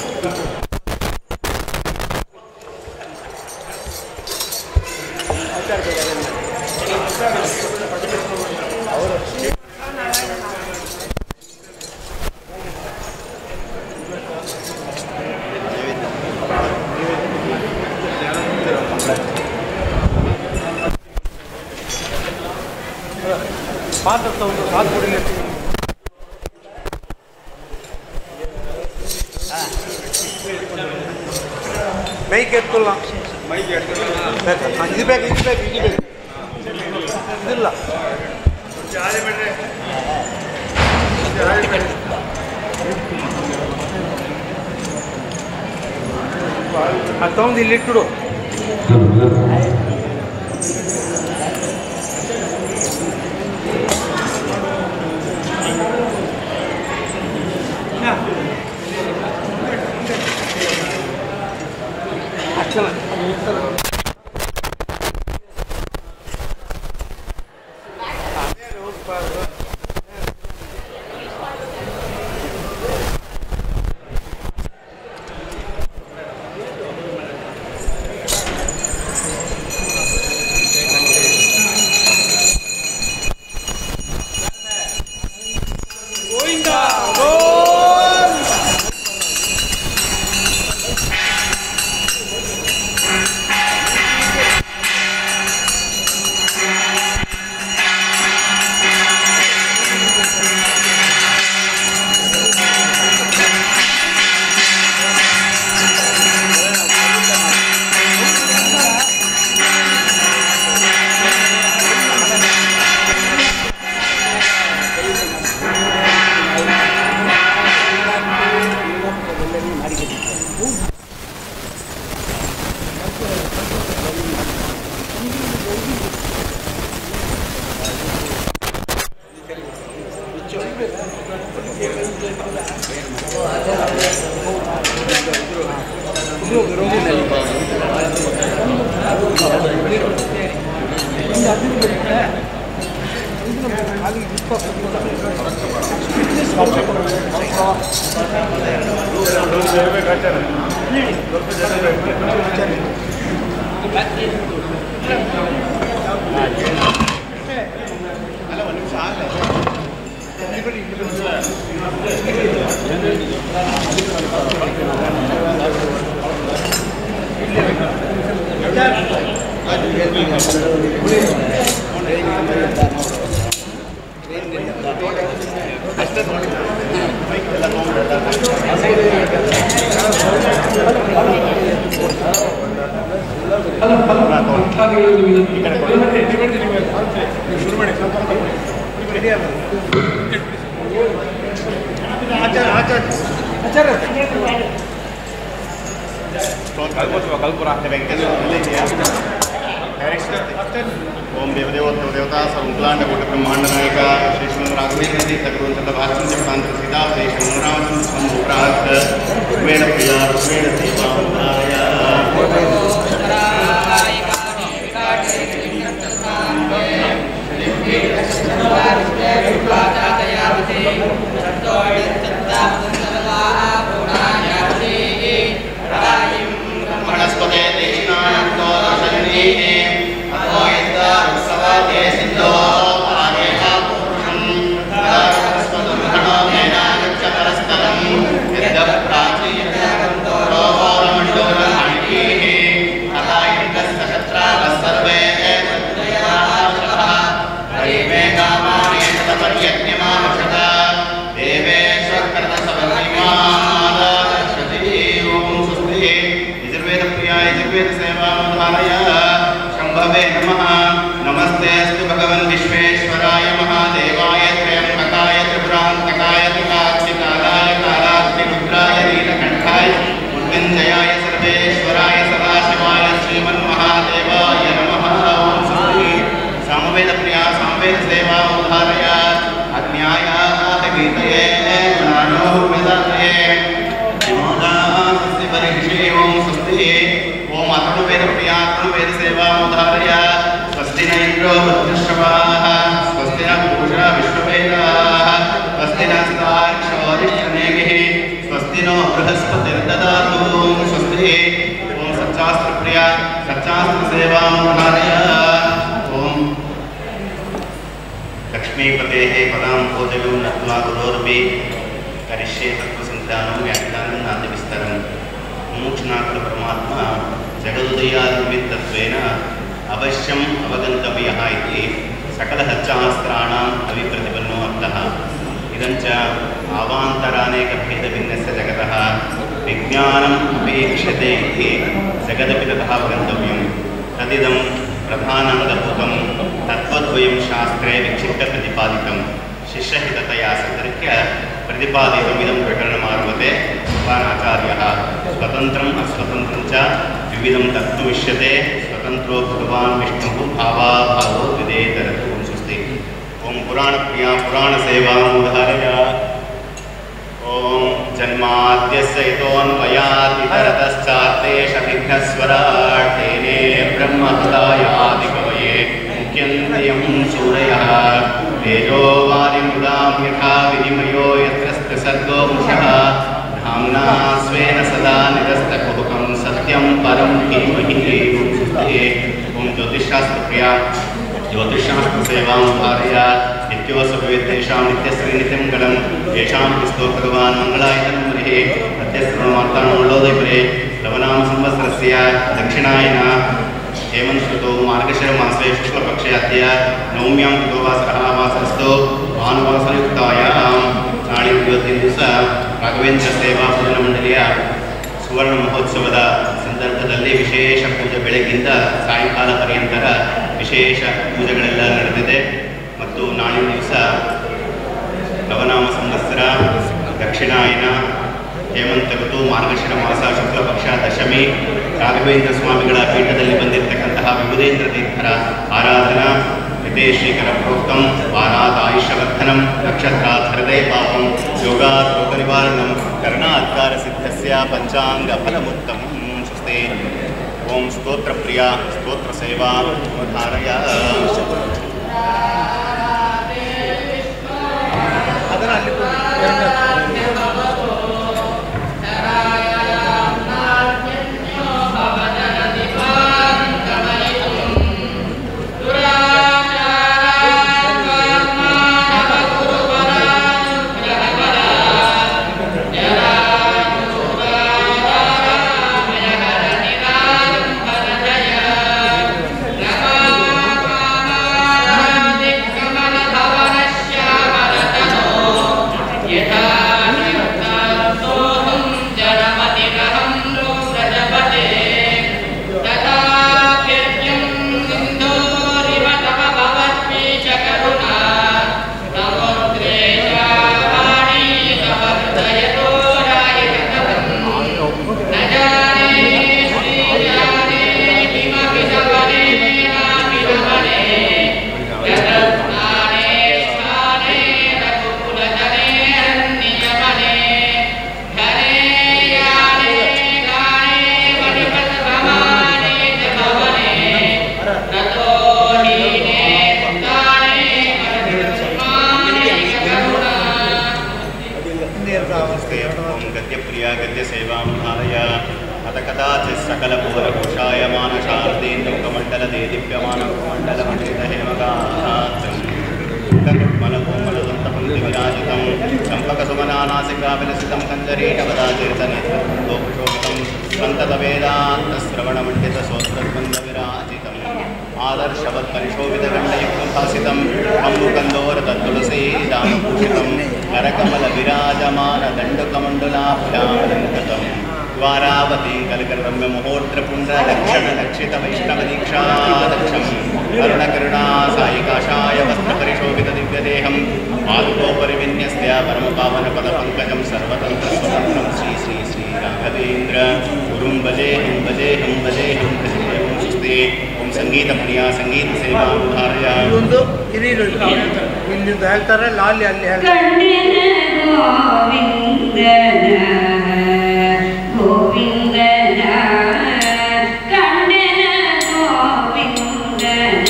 ಮೈಕ್ ಎತ್ಕೊಳ್ಳ ಇದು ಬೇಕು ಇದು ಬೇಕು ಇದು ಬೇಕು ಇದಿಲ್ಲ ಅದು ತಗೊಂಡು ಇಲ್ಲಿ ಇಟ್ಬಿಡು ಅಷ್ಟಲ್ಲ ओम देवदेवोत्तम देवता सर्वकुलांड कोट ब्रह्मांड नायक श्री श्रीमद राघवेंद्र तीर्थ गुरुचंद्र भाषण से प्रांत सीता श्री शंभुराम संभुरात रुक्मेण प्रिया रुक्मेण सीता वनस्पते देशिनान्तो दशनीः अथो यद्दारुत्सवादे सिद्धो आदेह पुरुषं दारुस्वतं घटोमेनागच्छ परस्तरं यद्यप्राचीयन्तो रोहोरमण्डोरमणिः तथा इन्द्रस्य शत्रावः सर्वे हरिमे कामानि तपर्यज्ञमावशत देवेश्वरकर्तसवर्णिमादारश्वती ॐ स्वस्ति यजुर्वेदप्रियाय यजुर्वेदसेवामधारय शम्भवे नमः नमस्ते अस्तु भगवन् विश्वेश्वराय महादेवाय त्र्यम्बकाय त्रिपुरान्तकाय त्रिकाक्षिकालाय कालाग्निरुद्राय नीलकण्ठाय मृत्युञ्जयाय सर्वेश्वराय सदाशिवाय श्रीमन्महादेवाय नमः ॐ स्वस्ति सामवेदप्रिया सामवेदसेवा उद्धारय अज्ञायागीतये गुणानो वेदातये विमोदास्य परीक्षे ॐ स्वस्ति ॐ अथर्ववेदप्रिया अथर्ववेदसेवा उद्धारय स्वस्ति न इन्द्रो वृद्धश्रवाः स्वस्ति न पूषा विश्ववेदाः स्वस्ति न स्ताक्षोरिष्ठनेगिः स्वस्ति नो बृहस्पतिर्ददातु ददातु स्वस्ति ॐ सच्चास्त्रप्रिया सच्चास्त्रसेवां धारय ॐ लक्ष्मीपतेः पदां भोजयो नत्वा गुरोरपि करिष्ये तत्त्वसन्धानं व्याख्यानं नातिविस्तरं मुमुक्षुनाकुल परमात्मा जगदुदयानिमित्तत्वेन अवश्यम् अवगन्तव्यः इति सकलहच्चास्त्राणाम् अभिप्रतिपन्नो अर्थः इदञ्च आवान्तरानेकभेदभिन्नस्य जगतः विज्ञानम् अपेक्ष्यते इति जगदपि ततः अवगन्तव्यं तदिदं प्रधानाङ्गभूतं तत्त्वद्वयं शास्त्रे विक्षिप्तप्रतिपादितं शिष्यहिततया सतर्क्य प्रतिपादितमिदं प्रकरणमारभते भगवान् आचार्यः स्वतन्त्रम् अस्वतन्त्रं च विविधं तत्त्वमिष्यते स्वतन्त्रो भगवान् विष्णुः भावाभावो विधेयतरतु ओं स्वस्ति ॐ पुराणप्रिया पुराणसेवां धारय ॐ जन्माद्यस्य इतोऽन्वयातितरतश्चात्तेषविघ्नस्वराट् तेने ब्रह्महृदायादिकवये मुख्यन्त्यं सूरयः तेजो वारिमुदां यथा विनिमयो यत्र सर्गो मुषः धाम्ना स्वेन सदा निरस्तकुहुकं सत्यं परं धीमहि ॐ सुस्ते ॐ ज्योतिषशास्त्रप्रिया ज्योतिषशास्त्रसेवां भार्य नित्योऽसुभवेद्येषां नित्यश्रीनित्यं गणं येषां क्रिस्तो भगवान् मङ्गलायतनं हरिः प्रत्यस्मरणमार्ताण्डोदयपरे लवनाम संवत्सरस्य दक्षिणायन हेमन्तऋतौ मार्गशिरमासे शुक्लपक्षे अद्य नवम्यां कृतो वासरः वासरस्थो भानुवासरयुक्तायां ನಾಳೆ ಇವತ್ತಿನ ದಿವಸ ರಾಘವೇಂದ್ರ ಸೇವಾ ಭಜನ ಮಂಡಳಿಯ ಸುವರ್ಣ ಮಹೋತ್ಸವದ ಸಂದರ್ಭದಲ್ಲಿ ವಿಶೇಷ ಪೂಜೆ ಬೆಳಗ್ಗಿಂದ ಸಾಯಂಕಾಲ ಪರ್ಯಂತರ ವಿಶೇಷ ಪೂಜೆಗಳೆಲ್ಲ ನಡೆದಿದೆ ಮತ್ತು ನಾಳಿನ ದಿವಸ ನವನಾಮ ಸಂವತ್ಸರ ದಕ್ಷಿಣಾಯನ ಹೇಮಂತ ಋತು ಮಾರ್ಗಶಿರ ಮಾಸ ಶುಕ್ಲ ಪಕ್ಷ ದಶಮಿ ರಾಘವೇಂದ್ರ ಸ್ವಾಮಿಗಳ ಪೀಠದಲ್ಲಿ ಬಂದಿರತಕ್ಕಂತಹ ವಿಭುಧೇಂದ್ರ ತೀರ್ಥರ ಆರಾಧನಾ ಹಿತೇಶ್ರೀಕರ ಪ್ರೋಕ್ತಂ ವಾರಾತ್ ಆಯುಷ್ಯವರ್ಧನಂ ನಕ್ಷತ್ರಾತ್ ಹೃದಯ ಪಾಪಂ ಯೋಗಾತ್ ರೋಗ ನಿವಾರಣಂ ಕರ್ಣಾತ್ಕಾರ ಸಿದ್ಧಸ್ಯ ಪಂಚಾಂಗ ಫಲಮುತ್ತಮಂ ಸ್ವಸ್ತಿ ಓಂ ಸ್ತೋತ್ರ ಪ್ರಿಯ ಸ್ತೋತ್ರ ಸೇವಾ ಧಾರಯ ಅದನ್ನ ಅಲ್ಲಿ ಕೊಡಿ. नमस्ते ओम गद्यप्रिया गद्यसेवां धारय अथ कदाचित् सकलभुवनघोषाय मानशारदेन्दुकमण्डलदे दिव्यमानमण्डलमण्डितहेमगामलकोमलदन्तपङ्क्तिविराजितं चम्पकसुमनानासिकाविलसितं कञ्जरीटवदाचरितनेत्रदोक्षोभितं सन्ततवेदान्तश्रवणमण्डितसोत्रद्वन्द्वविराजितम् आदर्शवत्परिशोभितगण्डयुक्तभासितं अम्बुकन्दोरतत्तुलसीदानभूषितं करकमलविराजमानदण्डकमण्डलाभ्यामलङ्कृतं द्वारावतीं कलिकर्म्यमुहूर्त्रपुण्डरक्षणलक्षितवैष्णवदीक्षादक्षम् करुणकरुणा सायिकाशाय वस्त्रपरिशोभितदिव्यदेहं पादुकोपरि विन्यस्य परमपावनपदपङ्कजं सर्वतन्त्रस्वतन्त्रं श्री श्री श्री राघवेन्द्र गुरुं भजेऽहं भजेऽहं भजेऽहं भजेऽहं सुस्ते ಓಂ ಸಂಗೀತ ಪ್ರಿಯ ಸಂಗೀತ ಸೇವಾ ಉದಾರ್ಯ ಇದೊಂದು ಇರಿ ಇರಿ, ಇರಿ. ಇಲ್ಲಿಂದ ಹೇಳ್ತಾರೆ ಲಾಲಿ ಅಲ್ಲಿ ಹೇಳ್ತಾರೆ ಕಂಡಿನ ಗೋವಿಂದನ ಗೋವಿಂದನ ಕಂಡಿನ ಗೋವಿಂದನ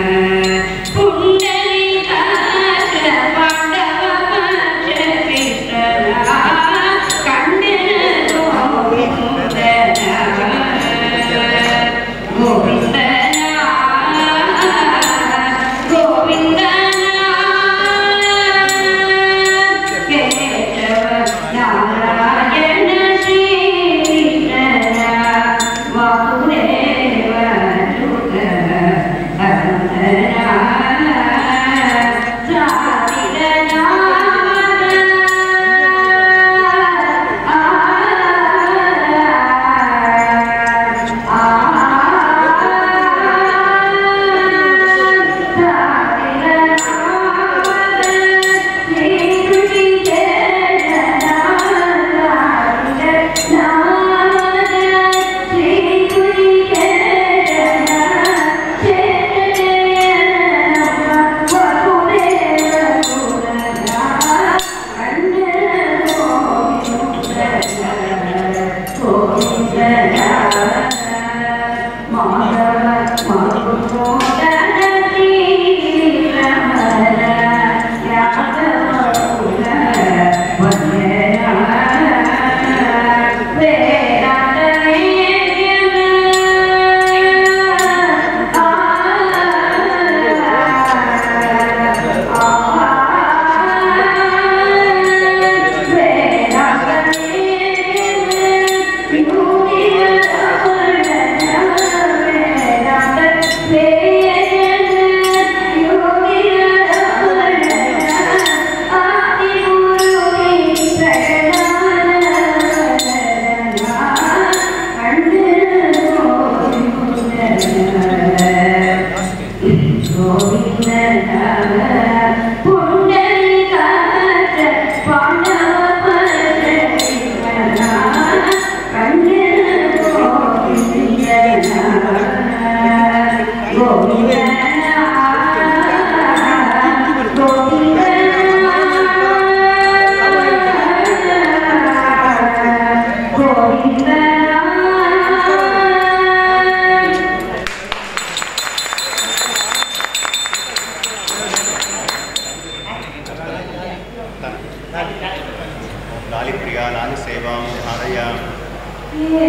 ಪುಂಡರೀಕಾಕ್ಷ ಪಾಂಡವ ಪಂಚ ಕೃಷ್ಣನ ಕಂಡಿನ ಗೋವಿಂದನ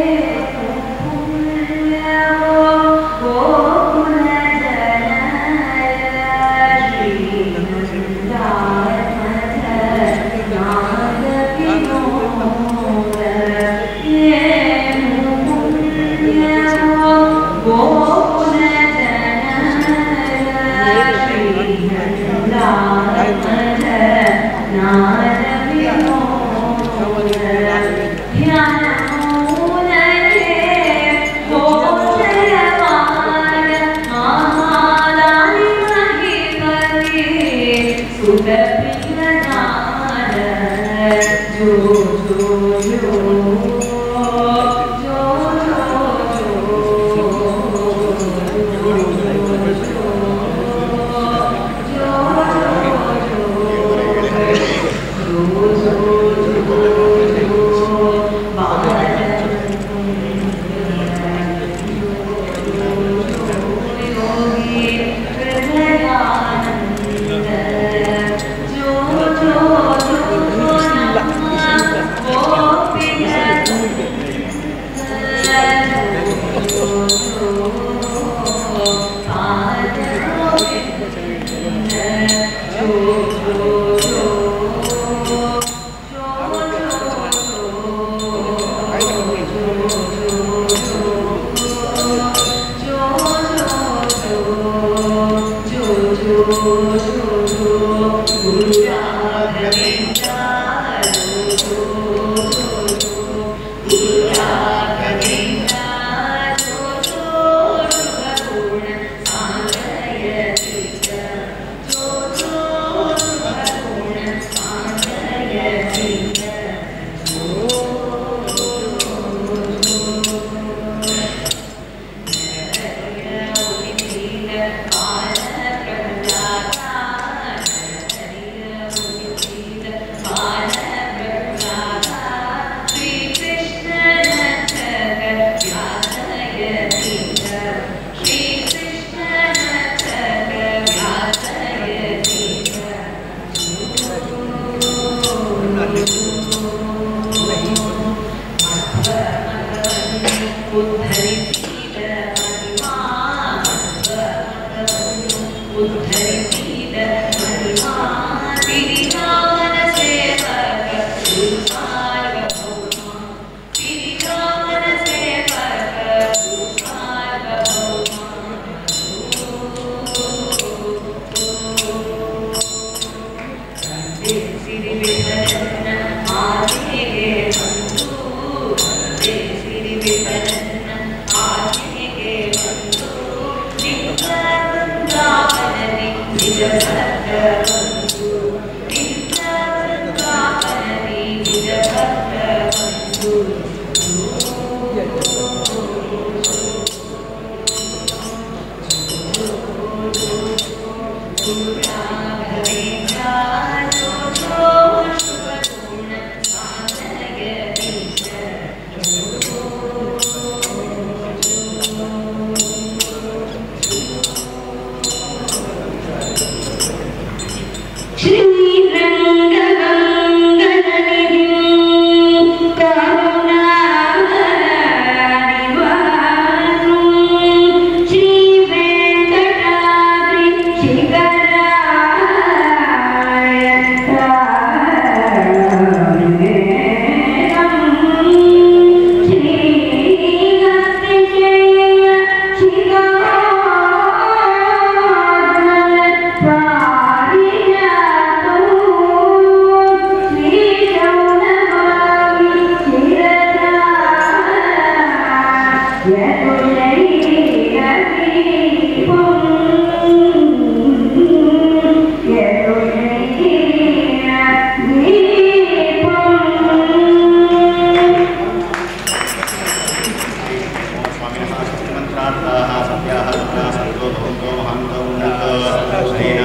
स्वामिनः शक्तिमन्त्रार्थाः सत्याः सत्याः सन्तो भवन्तो महान्तो उन्नतो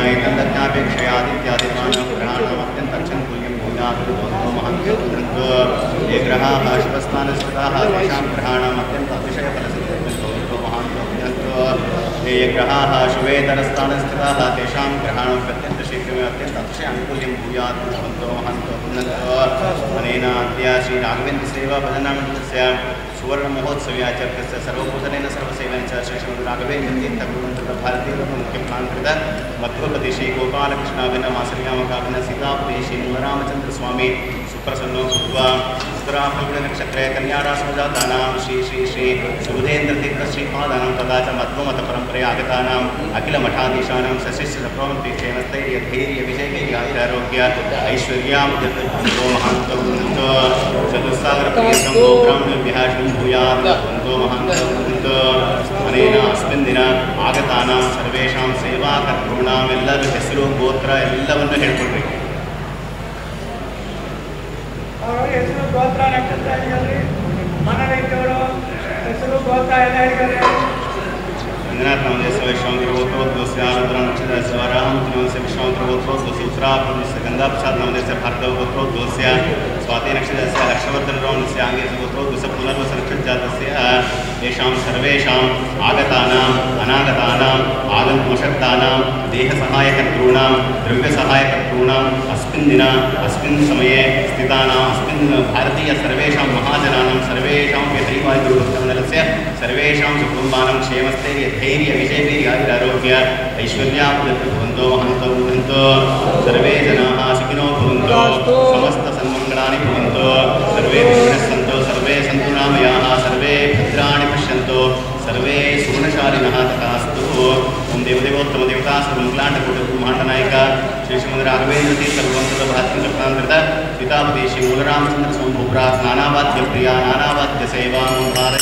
श्रीनायकन्दज्ञापेक्षयादित्यादिमानं ग्रहाणामत्यन्तच्छन्कुल्यं भूयात् भवन्तो महान्तो उन्नतो ये ग्रहाः शिवस्थानस्थिताः तेषां ग्रहाणाम् अत्यन्तअतिशयफलसिद्धिर्भवन्तो महान्तो उन्नतो ये ग्रहाः शुभेतरस्थानस्थिताः तेषां ग्रहाणाम् अत्यन्तशीघ्रमेव अत्यन्त अतिशयानुकूल्यं भूयात् भवन्तो महान्तो उन्नतो अनेन अद्य श्रीराघवेन्द्रसेवा भजनामण्डलस्य सुवर्णमहोत्सव्याचर्कस्य सर्वभूतनेन सर्वसेवेन च श्रीश्रीमद्राघवेन्द्रतीर्थगुरुवन्तभारतीयमुख्यप्रान्तकृत मध्वपति श्रीगोपालकृष्णाभिनमासर्यामकाभिन सीतापदेशी मूलरामचन्द्रस्वामी सुप्रसन्नो भूत्वा उत्तराफल्गुणनक्षत्रे कन्यारासमजातानां श्री श्री श्री सुबुधेन्द्रतीर्थश्रीपादानां तथा च मध्वमतपरम्परया आगतानाम् अखिलमठाधीशानां सशिष्यप्रवृत्तिक्षेमस्थैर्यधैर्यविजयैर्यारोग्य ऐश्वर्यां जगद्गुरो महान्तो वृन्दो चतुस्सागरप्रियं गोब्राह्मणेभ्यः शम्भूयात् वन्दो महान्तो वृन्दो अनेन अस्मिन् दिन ಆಗತಾನಾಂ ಸರ್ವೇಷಾಂ ಸೇವಾಕರ್ತॄಣಾಂ ಎಲ್ಲರ ಹೆಸರು ಗೋತ್ರ ಎಲ್ಲವನ್ನು ಹೇಳ್ಕೊಡ್ರಿ ಅವ್ರ ಹೆಸರು ಗೋತ್ರ ನಕ್ಷತ್ರ ಹೇಳಿದ್ರಿ ಮನರೈತವರು ಹೆಸರು ಗೋತ್ರ ಎಲ್ಲ ಹೇಳಿದ್ದಾರೆ ರಂಗನಾಥ ನಾಮದೇಶ ವಿಶ್ವಾಮಿತ್ರ ಗೋತ್ರೋದ್ವಸ್ಯ ಆರುದ್ರ ನಕ್ಷತ್ರ ಸ್ವರಾಮತಿನವಸ್ಯ ವಿಶ್ವಾಮಿತ್ರ ಗೋತ್ರೋದ್ವಸ್ಯ ಉತ್ತರಾಪ್ರದೇಶ ಗಂಗಾಪ್ರಸಾದ್ ನಾಮದೇಶ ಭಾರ್ಗವ ಗೋತ್ರೋದ್ವಸ್ಯ ಸ್ವಾತಿ ನಕ್ಷತ್ರस्य ಹರ್ಷವರ್ಧನ ರಾಮस्य ಆಂಗೇಶ ಗೋತ್ರೋದ್ವಸ್ಯ ಪುನರ್ವಸ ನಕ್ಷತ್ರजातस्य येषां सर्वेषाम् आगतानाम् अनागतानाम् आगन्तुमशक्तानां देहसहायकर्तॄणां द्रव्यसहायकर्तॄणाम् अस्मिन् दिन अस्मिन् समये स्थितानाम् अस्मिन् भारतीय सर्वेषां महाजनानां सर्वेषां व्यथैवायुर्वृत्तमण्डलस्य सर्वेषां सुकुटुम्बानां क्षेमस्थैर्य धैर्य विजयवीर्यादिरारोग्य ऐश्वर्याभवन्तु भवन्तो महन्तो भवन्तु सर्वे जनाः सुखिनो भवन्तु समस्तसन्मङ्गलानि भवन्तु सर्वे विघ्नः सन्तु सर्वे सन्तु नामयाः सर्वे भद्राणि पश्यन्तु सर्वे सुगुणशालिनः तथास्तु ओं देवदेवोत्तमदेवता सर्वमङ्गलाण्डकोटिब्रह्माण्डनायक श्री श्रीमद्राघवेन्द्रतीर्थभगवन्तभात्यङ्कृतान्तृत सीतापति श्रीमूलरामचन्द्रस्वम्भुप्रा नानावाद्यप्रिया नानावाद्यसेवां भारय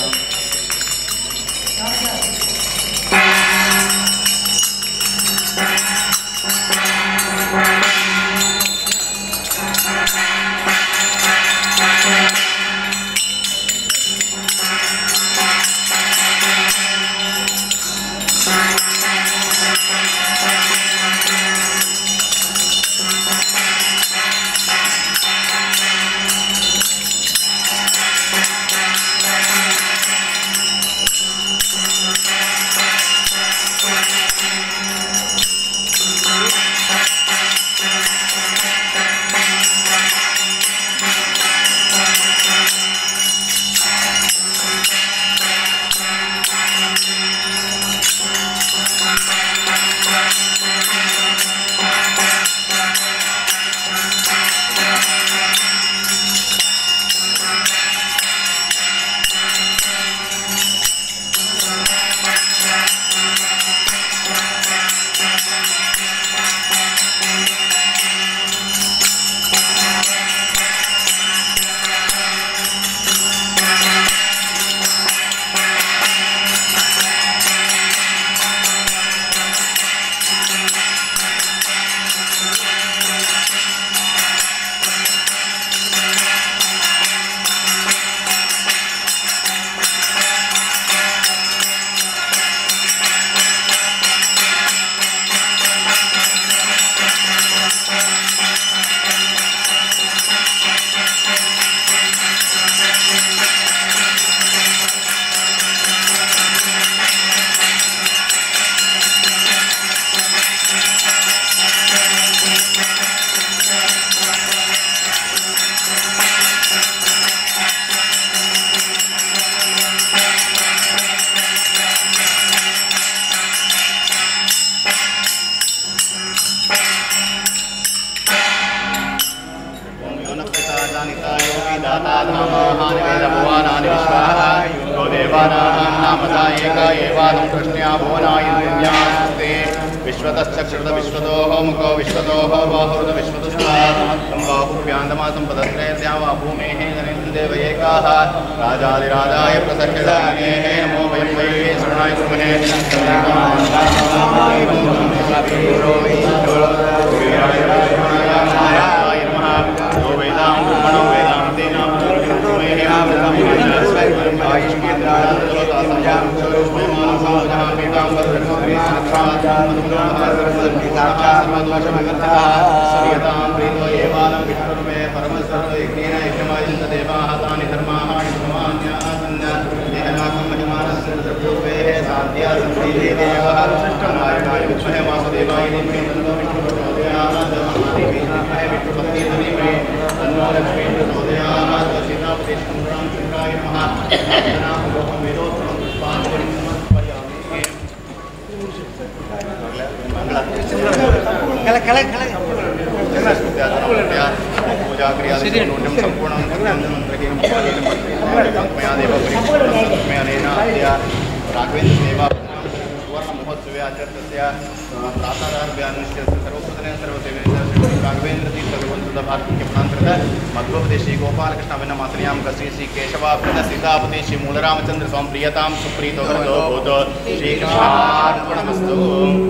विश्वतश्चक्षुर्द विश्वतोः मुखो विश्वतोः बाहुर्द विश्वतस्तात् तं बाहुभ्यान्दमासं पदत्रयस्या वा भूमेः जनेन्द्र देव एकाः राजाधिराजाय प्रसह्यदानेः नमो वयं वैः शरणाय कुर्महे नो वेदां ब्रह्मणो वेदां तेनां देवाः तानि धर्माः साध्या सन्ति देवः नारायणाय विद्महे वासुदेवाय धीमहि तन्नो विष्णुः प्रचोदयात् तन्नो लक्ष्मी प्रचोदयात् सीतापति गोविन्दाय नमः नामलोकं वेदोत्तमं पुष्पाञ्जलिं समर्पयामि पूजा क्रियादिनोड्यं सम्पूर्णं मन्त्रहीनं मया देव परीक्षणेन राघवेन्द्रदेवा सुवर्णमहोत्सवे आचरितस्य प्रातराभ्यानुष्य सर्वप्रथमेन सर्वसेवेन राघवेन्द्रतीर्थगुरुवंशभारतीयप्रान्तृत मध्वोपदेशे गोपालकृष्णभिन्नमातन्यां श्री श्री केशवाभ्यन सीतापति श्री मूलरामचन्द्र स्वामी प्रियतां सुप्रीतो भवतो भूतो श्रीकृष्णार्पणमस्तु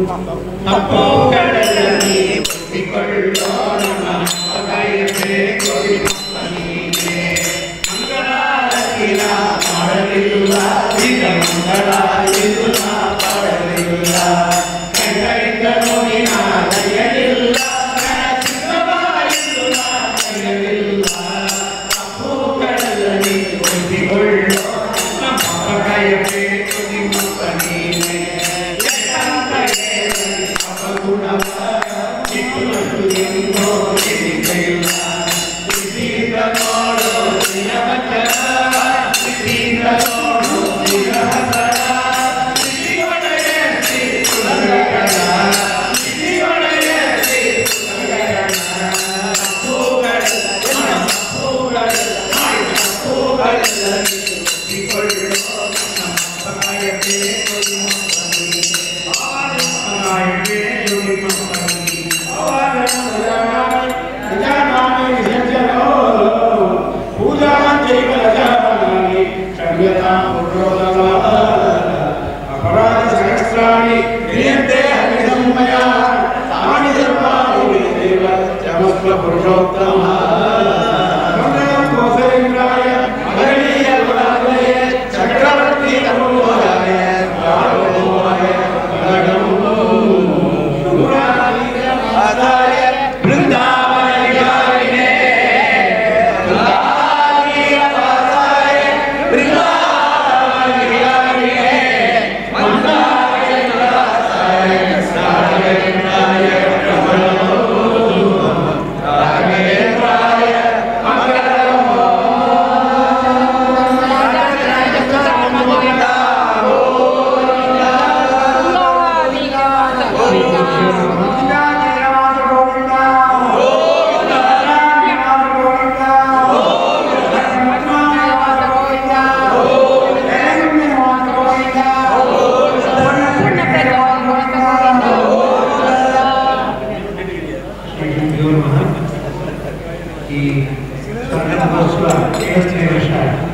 ಈ ಸ್ವರ್ಣಮಹೋತ್ಸವ ಐವತ್ತನೇ ವರ್ಷ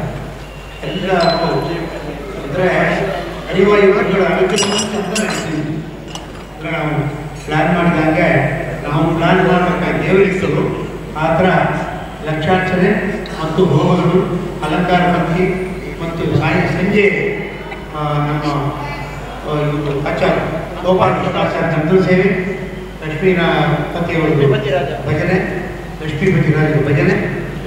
ಎಲ್ಲರೂ ಅಂದರೆ ಐವತ್ತು ವರ್ಷಗಳ ಅದಕ್ಕೆ ಮುಂಚೆ ಅಂತ ನಡೆಸಿದ್ವಿ ಅಂದ್ರೆ ನಾವು ಪ್ಲ್ಯಾನ್ ಮಾಡಿದಾಗ ನಾವು ಪ್ಲ್ಯಾನ್ ಮಾಡಬೇಕಾದ ದೇವರಿಸಲು ಆ ಥರ ಲಕ್ಷಾರ್ಚನೆ ಮತ್ತು ಹೋಮಗಳು ಅಲಂಕಾರ ಪಂಕ್ತಿ ಮತ್ತು ಸಾಯ ಸಂಜೆ ಆ, ನಮ್ಮ ಆ, ಇವ್ರು ಆಚಾರ್ಯ ಗೋಪಾಲ ಕೃಷ್ಣಾಚಾರ್ಯ ತಂತ್ರ ಸೇವೆ ಲಕ್ಷ್ಮೀನ ಪತಿಯವರದು ಭಜನೆ ಲಕ್ಷ್ಮೀಪತಿ ರಾಜರ ಭಜನೆ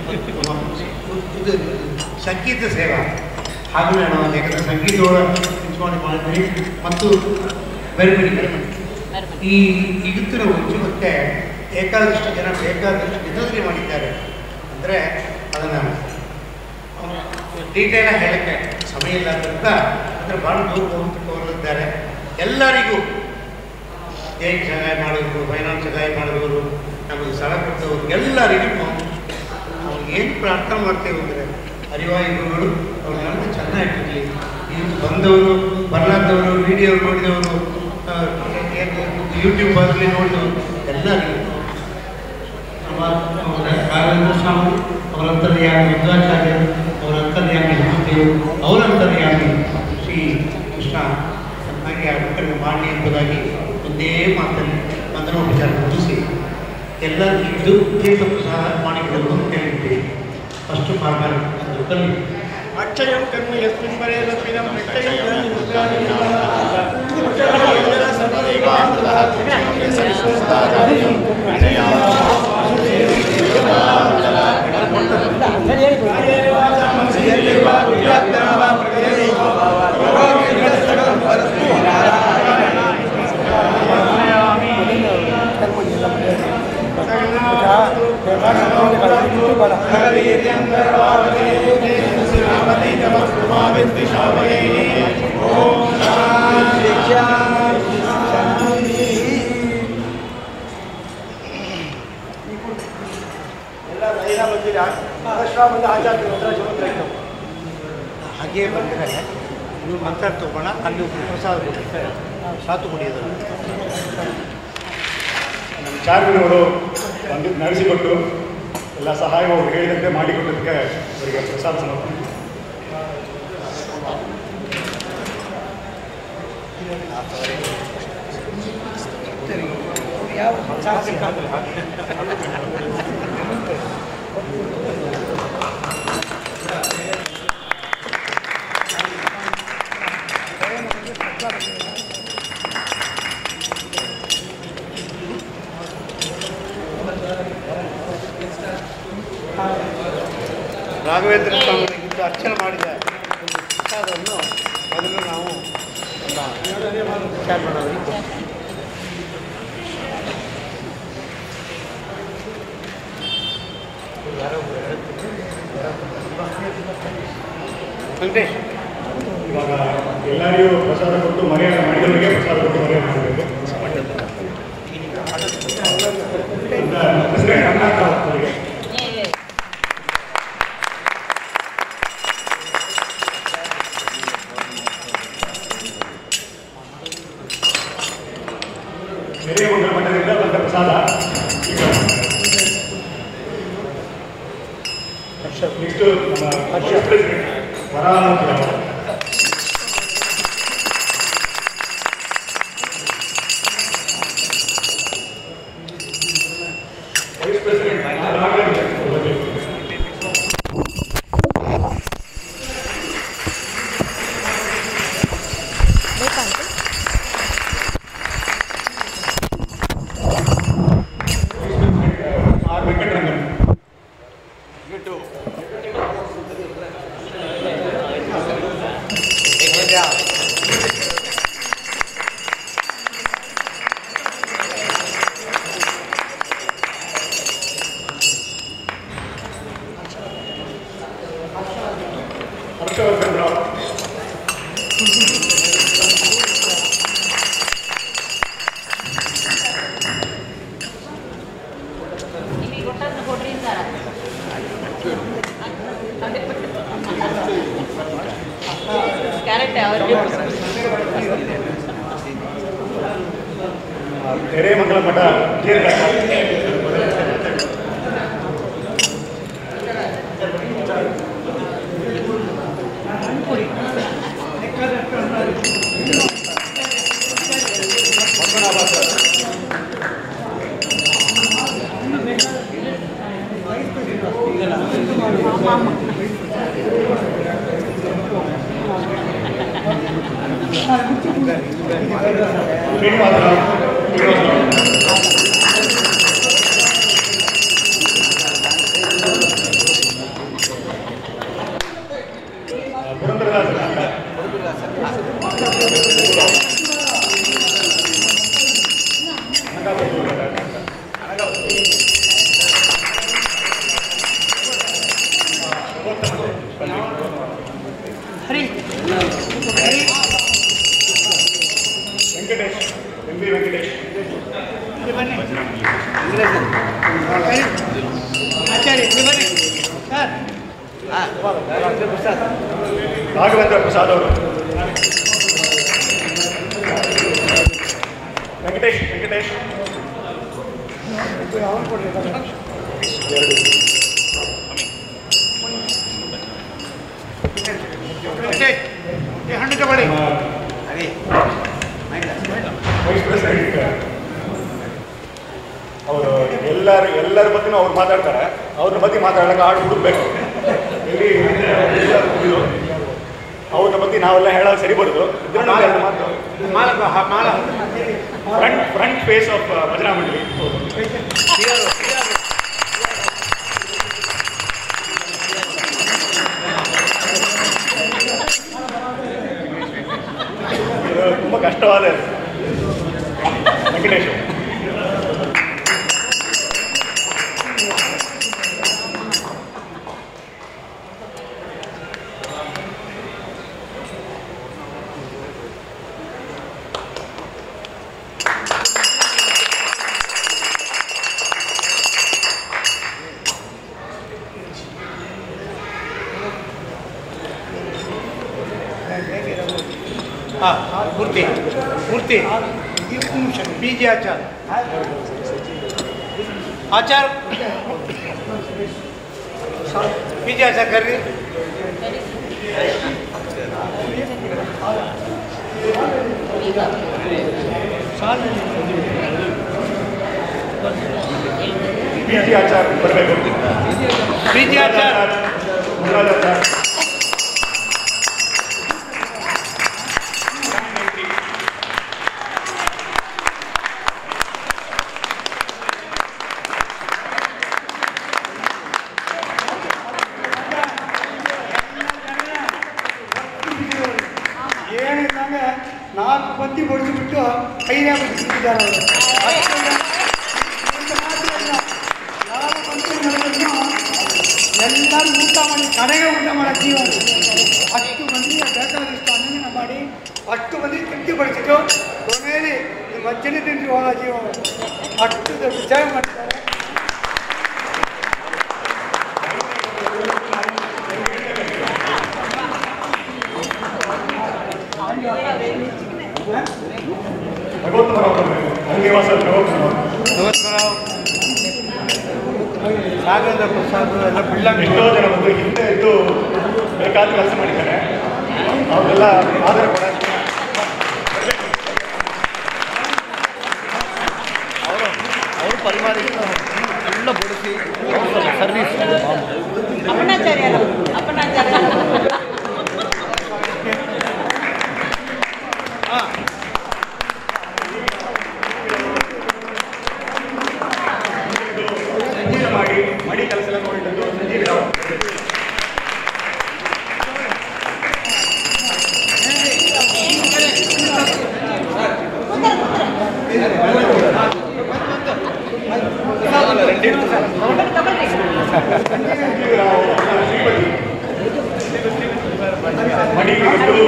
ಇದು ಸಂಗೀತ ಸೇವಾ ಹಾಗೂ ನಾನು ಯಾಕಂದರೆ ಸಂಗೀತದೊಳ ನಿಂತ್ಕೊಂಡು ಮಾಡಿದ್ವಿ ಮತ್ತು ಮೆರವಣಿಗೆ ಈ ಇವತ್ತಿನ ಮುಂಚೆ ಮತ್ತೆ ಏಕಾದಷ್ಟು ಜನ ಬೇಕಾದಷ್ಟು ನಿಯೋಜನೆ ಮಾಡಿದ್ದಾರೆ ಅಂದರೆ ಅದನ್ನು ಡೀಟೇಲ್ ಹೇಳಕ್ಕೆ ಸಮಯ ಇಲ್ಲ ಅಂತ ಅಂದರೆ ಭಾಳ ದೂರ ಹೋಗ್ತಿದ್ದಾರೆ ಎಲ್ಲರಿಗೂ ಹೇಗೆ ಸಹಾಯ ಮಾಡಿದ್ರು ಫೈನಾನ್ಸ್ ಸಹಾಯ ಮಾಡಿದವರು ನಮಗೆ ಸ್ಥಳ ಕೊಟ್ಟವರು ಎಲ್ಲರಿಗೂ ನಾವು ಏನು ಪ್ರಾರ್ಥನೆ ಮಾಡ್ತೇವೆ ಅಂದರೆ ಅರಿವಾಯಿ ಗುರುಗಳು ಅವ್ರನ್ನೆಲ್ಲ ಚೆನ್ನಾಗಿಟ್ಟಿರಲಿ ಇದು ಬಂದವರು ಬರಲಾರ್ದವರು ವಿಡಿಯೋ ನೋಡಿದವರು ಯೂಟ್ಯೂಬ್ ಆಗಲಿ ನೋಡಿದವರು ಎಲ್ಲರಿಗೂ ನಮ್ಮ ಅವರ ರಾಘವೇಂದ್ರ ಸ್ವಾಮಿ ಅವರ ಅಂತರ್ಯಾಮಿ ಮಧ್ವಾಚಾರ್ಯರು ಅವರ ಅಂತರ್ಯಾಮಿ ಮಹಾದೇವರು ಅವರ ಅಂತರ್ಯಾಮಿ ಶ್ರೀ ಕೃಷ್ಣ ಹಾಗೆ ಆ ಮಕ್ಕಳಿಗೆ ಮಾಡಿ ಎಂಬುದಾಗಿ ಒಂದೇ ಮಾತಲ್ಲಿ ಮಂತ್ರೋಪಚಾರ ಮುಗಿಸಿ ಎಲ್ಲ ಇದು ತೀರ್ಥ ಪ್ರಸಾದ ಮಾಡಿಕೊಡಲು ಅಂತ ಹೇಳಿದ್ದೀವಿ ಫಸ್ಟ್ ಫಾರ್ಮರ್ ಅದು ಕಲಿ ಅಕ್ಷಯಂ ಕರ್ಮ ಯಸ್ಮಿನ್ ಪರೇ ಲಕ್ಷ್ಮಿನಂ ಅಕ್ಷಯಂ ಶ್ರೀ प्रतिशामये ॐ ಎಲ್ಲ ರೈಲ ಬಂದಿಲ್ಲ ಪರಶುರಾಮದ ಆಚಾರ್ಯ ರುದ್ರಾಜ ಹಾಗೆ ಬಂದಿದ್ದಾರೆ ನೀವು ಮಂತ್ರ ತಗೋಣ ಅಲ್ಲಿ ಪ್ರಸಾದ ಕೊಟ್ಟಿರ್ತಾರೆ ಸಾತು ಕುಡಿಯೋದು ನಮ್ಮ ಚಾರ್ಮಿನವರು ಬಂದು ನಡೆಸಿಕೊಟ್ಟು ಎಲ್ಲ ಸಹಾಯ ಅವರು ಹೇಳಿದಂತೆ ಮಾಡಿಕೊಟ್ಟದಕ್ಕೆ ಅವರಿಗೆ ಪ್ರಸಾದ ಸಮರ್ಪಣೆ ರಾಘವೇಂದ್ರ ಸ್ವಾಮಿಗಿಂತ ಅರ್ಚನೆ ಮಾಡಿದ ಪ್ರಸಾದವನ್ನು ಮೊದಲು ನಾವು ನಮ್ಮ ಚಾರ್ಮನವರಿಗೆ ಕೊಡ್ತೀವಿ. ಯಾರೋ ಒಬ್ರು ಹೇಳ್ತಿದ್ರು. ವೆಂಕಟೇಶ್ ಇವಾಗ ಎಲ್ಲರಿಗೂ ಪ್ರಸಾದ ಕೊಟ್ಟು ಮರ್ಯಾದೆ ಮಾಡಿದವರಿಗೆ ಪ್ರಸಾದ ಕೊಟ್ಟು ಮರ್ಯಾದೆ ಮಾಡಬೇಕು ಹೆಸರೇ ರಂಗನಾಥ ಅವರಿಗೆ ಹಿರಿಯಮಂಗಲ ಮಠದಿಂದ ಬಂದ ಪ್ರಸಾದ ಈಗ ನೆಕ್ಸ್ಟ್ ನಮ್ಮ ವೈಸ್ ಪ್ರೆಸಿಡೆಂಟ್ ವರಾನಂದ ಅವರು ವೈಸ್ ಪ್ರೆಸಿಡೆಂಟ್ ರಾಘವೇಂದ್ರ ಅವರು ಬರಬೇಕು. ಆರ್ ವೆಂಕಟರಂಗನ್ ಹರ್ಷವರ್ಧನ್ ರಾವ್ ಹಿರೇಮಂಗಲ ಮಠ ದೀರ್ಘ ಶ್ರೀನಿವಾಸರಾವ್ ಶ್ರೀನಿವಾಸರಾವ್ ಪುರಂದರದಾಸರ ವೆಂಕಟೇಶ್ ಎಂ ಬಿ ವೆಂಕಟೇಶ್ ಆಚಾರ್ಯ ಇಲ್ಲಿ ಬನ್ನಿ ಸರ್ ರಾಘವೇಂದ್ರ ಪ್ರಸಾದ್ ಅವರು ವೆಂಕಟೇಶ್ ವೆಂಕಟೇಶ್ ವೆಂಕಟೇಶ್ ಈ ಹಣ್ಣು ತಗೊಳ್ಳಿ ವೈಸ್ ಪ್ರೆಸಿಡೆಂಟ್ ಅವರು ಎಲ್ಲರ ಎಲ್ಲರ ಬಗ್ಗೆನೂ ಅವ್ರು ಮಾತಾಡ್ತಾರೆ ಅವ್ರ ಬಗ್ಗೆ ಮಾತಾಡಕ್ಕೆ ಹಾಡು ಹುಡುಕ್ಬೇಕು ಇಲ್ಲಿ ಇದು ಅವ್ರ ಬಗ್ಗೆ ನಾವೆಲ್ಲ ಹೇಳೋದು ಸರಿ ಬರೋದು ಇದ್ರಲ್ಲಿ ಒಂದು ಎರಡು ಮಾತು ಮಾಲ ಮಾಲ ಫ್ರಂಟ್ ಫ್ರಂಟ್ ಫೇಸ್ ಆಫ್ ಭಜನಾ ಮಂಡಳಿ ಇದು ತುಂಬ ಕಷ್ಟವಾದ ವೆಂಕಟೇಶ್ ಹೇಗಿರೋದು ಹಾಂ ಮೂರ್ತಿ ಮೂರ್ತಿ ಇವ್ರು ನಿಮಿಷ B G Achar Achar B G Achar ಕರ್ರಿ ಬಿ ಜಿ ಆಚಾರ್ ಬರಬೇಕು ಬಿ ಜಿ ಆಚಾರ್ ಮುರಾಜ್ ಆಚಾರ್ ಏನಿಲ್ಲಂದ್ರೆ ನಾಲ್ಕು ಬತ್ತಿ ಬಡಿಸ್ಬಿಟ್ಟು ಕೈನೇ ಬಿಟ್ಟಿದ್ದಾರೆ ಅವರು ಯಾವ ಬಂತು ಮಾಡಿದ್ರು ಎಲ್ಲರೂ ಊಟ ಮಾಡಿ ಕಡೆಗೆ ಊಟ ಮಾಡೋ ಜೀವ ಅದು. ಅಷ್ಟು ಮಂದಿಗೆ ಬೇಕಾದಷ್ಟು ಅನ್ನನ ಮಾಡಿ ಅಷ್ಟು ಮಂದಿ ತೃಪ್ತಿ ಪಡಿಸಿದ್ದು ಕೊನೆಯಲ್ಲಿ ನಿಮ್ಮ ಅಜ್ಜನೇ ತಿಂದು ಹೋಗೋ ಜೀವ ಅದು. ಅಷ್ಟು ದೊಡ್ಡ ವಿಚಾರ ಮಾಡ್ತಾರೆ ಭಗವಂತನ ಬರಬೇಕು ಅಂಗೇವಾಸ ಭಗವಂತನ ನಮಸ್ಕಾರ ನಾಗೇಂದ್ರ ಪ್ರಸಾದ್ ಎಲ್ಲ ಬಿಳ್ಳಂಗ್ ಎಷ್ಟೋ ಜನ ಬಂದು ಹಿಂದೆ ಇದ್ದು ಬೇಕಾದ ಕೆಲಸ ಮಾಡಿದ್ದಾರೆ ಅವರೆಲ್ಲ ಆಧಾರ ಕೊಡೋಕ್ಕೆ ಅವರು ಪರಿವಾರ ಎಲ್ಲ ಬಡಿಸಿ ಸರ್ವಿಸ್ ಅಪ್ಪಣಾಚಾರ್ಯರು ಅಪ್ಪಣಾಚಾರ್ಯರು ಸಂಜೀವ ಮಾಡಿ ಮಡಿ ಕೆಲಸ ಎಲ್ಲ ನೋಡಿದ್ದು ಸಂಜೀವ ರಾವ್ ಸಂಜೀವ ರಾವ್ ಶ್ರೀಪತಿ ಮಡಿ ಇಟ್ಟು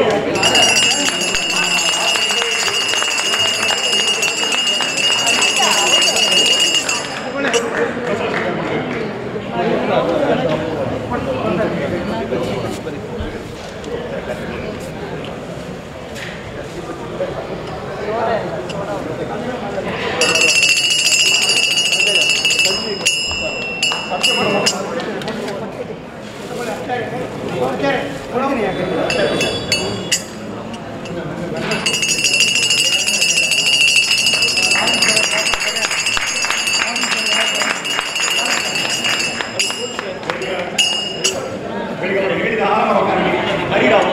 ಬೆಳಿಗ್ಗೆ ಅವರು ಹೇಳಿದ ಆಹಾರವಾಗಿ ಹರಿರಾವ್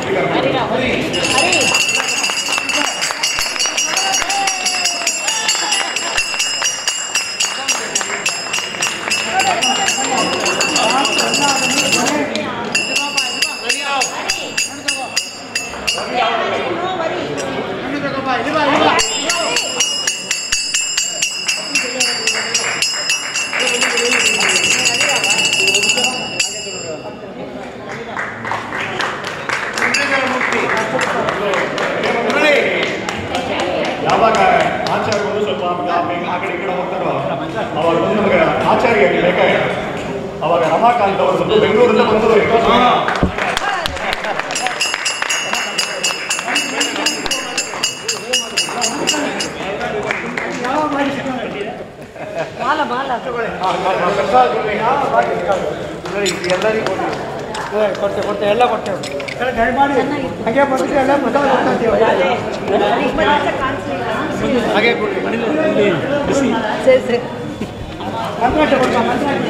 ಯಾವಾಗ ಆಚಾರ್ಯರು ಸ್ವಲ್ಪ ಆ ಕಡೆ ಆ ಕಡೆ ಈ ಕಡೆ ಹೋಗ್ತಾರೋ ಅವಾಗ ಒಂದು ನಮಗೆ ಆಚಾರ್ಯ ಬೇಕಾಗಿತ್ತು ಅವಾಗ ರಮಾಕಾಂತ್ ಅವರು ಬಂದು ಬೆಂಗಳೂರಿಂದ ಬಂದು ಎಷ್ಟೋ ಸಮಯ ಮಾಲ ಮಾಲ ಎಲ್ಲರಿಗೂ ಕೊಡ್ತೇವೆ ಕೊಡ್ತೇವೆ ಎಲ್ಲ ಕೊಡ್ತೇವೆ ಎಲ್ಲ ದಯಮಾಡಿ ಹಾಗೆ ಬಂದ್ಬಿಟ್ಟು ಎಲ್ಲ ಮಸಾಲೆ ಕೊಡ್ತಾ ಹಾಗೆ ಕೊಡಿ ಸರಿ ಸರಿ ಮಂತ್ರಾಕ್ಷ ಕೊಡ್ತಾ ಮಂತ್ರಾಕ್ಷ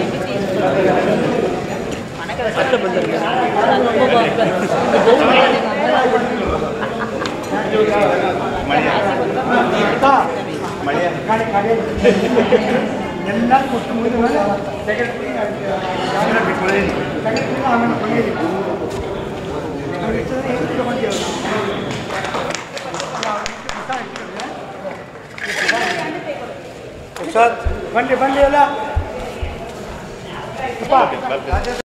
ಆಯ್ತಾ? ಗಾಡಿ ಗಾಡಿ ಎಲ್ಲ ಕೊಟ್ಟು ಮುಗಿದ ಮೇಲೆ ಸೆಕ್ರೆಟರಿ ಸೆಕ್ರೆಟರಿ ಆಮೇಲೆ ಕೊನೆಯಲ್ಲಿ ಅವ್ರು ಎಷ್ಟು ಜನ ಎಷ್ಟು ತಗೊಂಡಿದ್ದಾರೆ? ಪ್ರಸಾದ್ ಬನ್ನಿ ಬನ್ನಿ ಎಲ್ಲ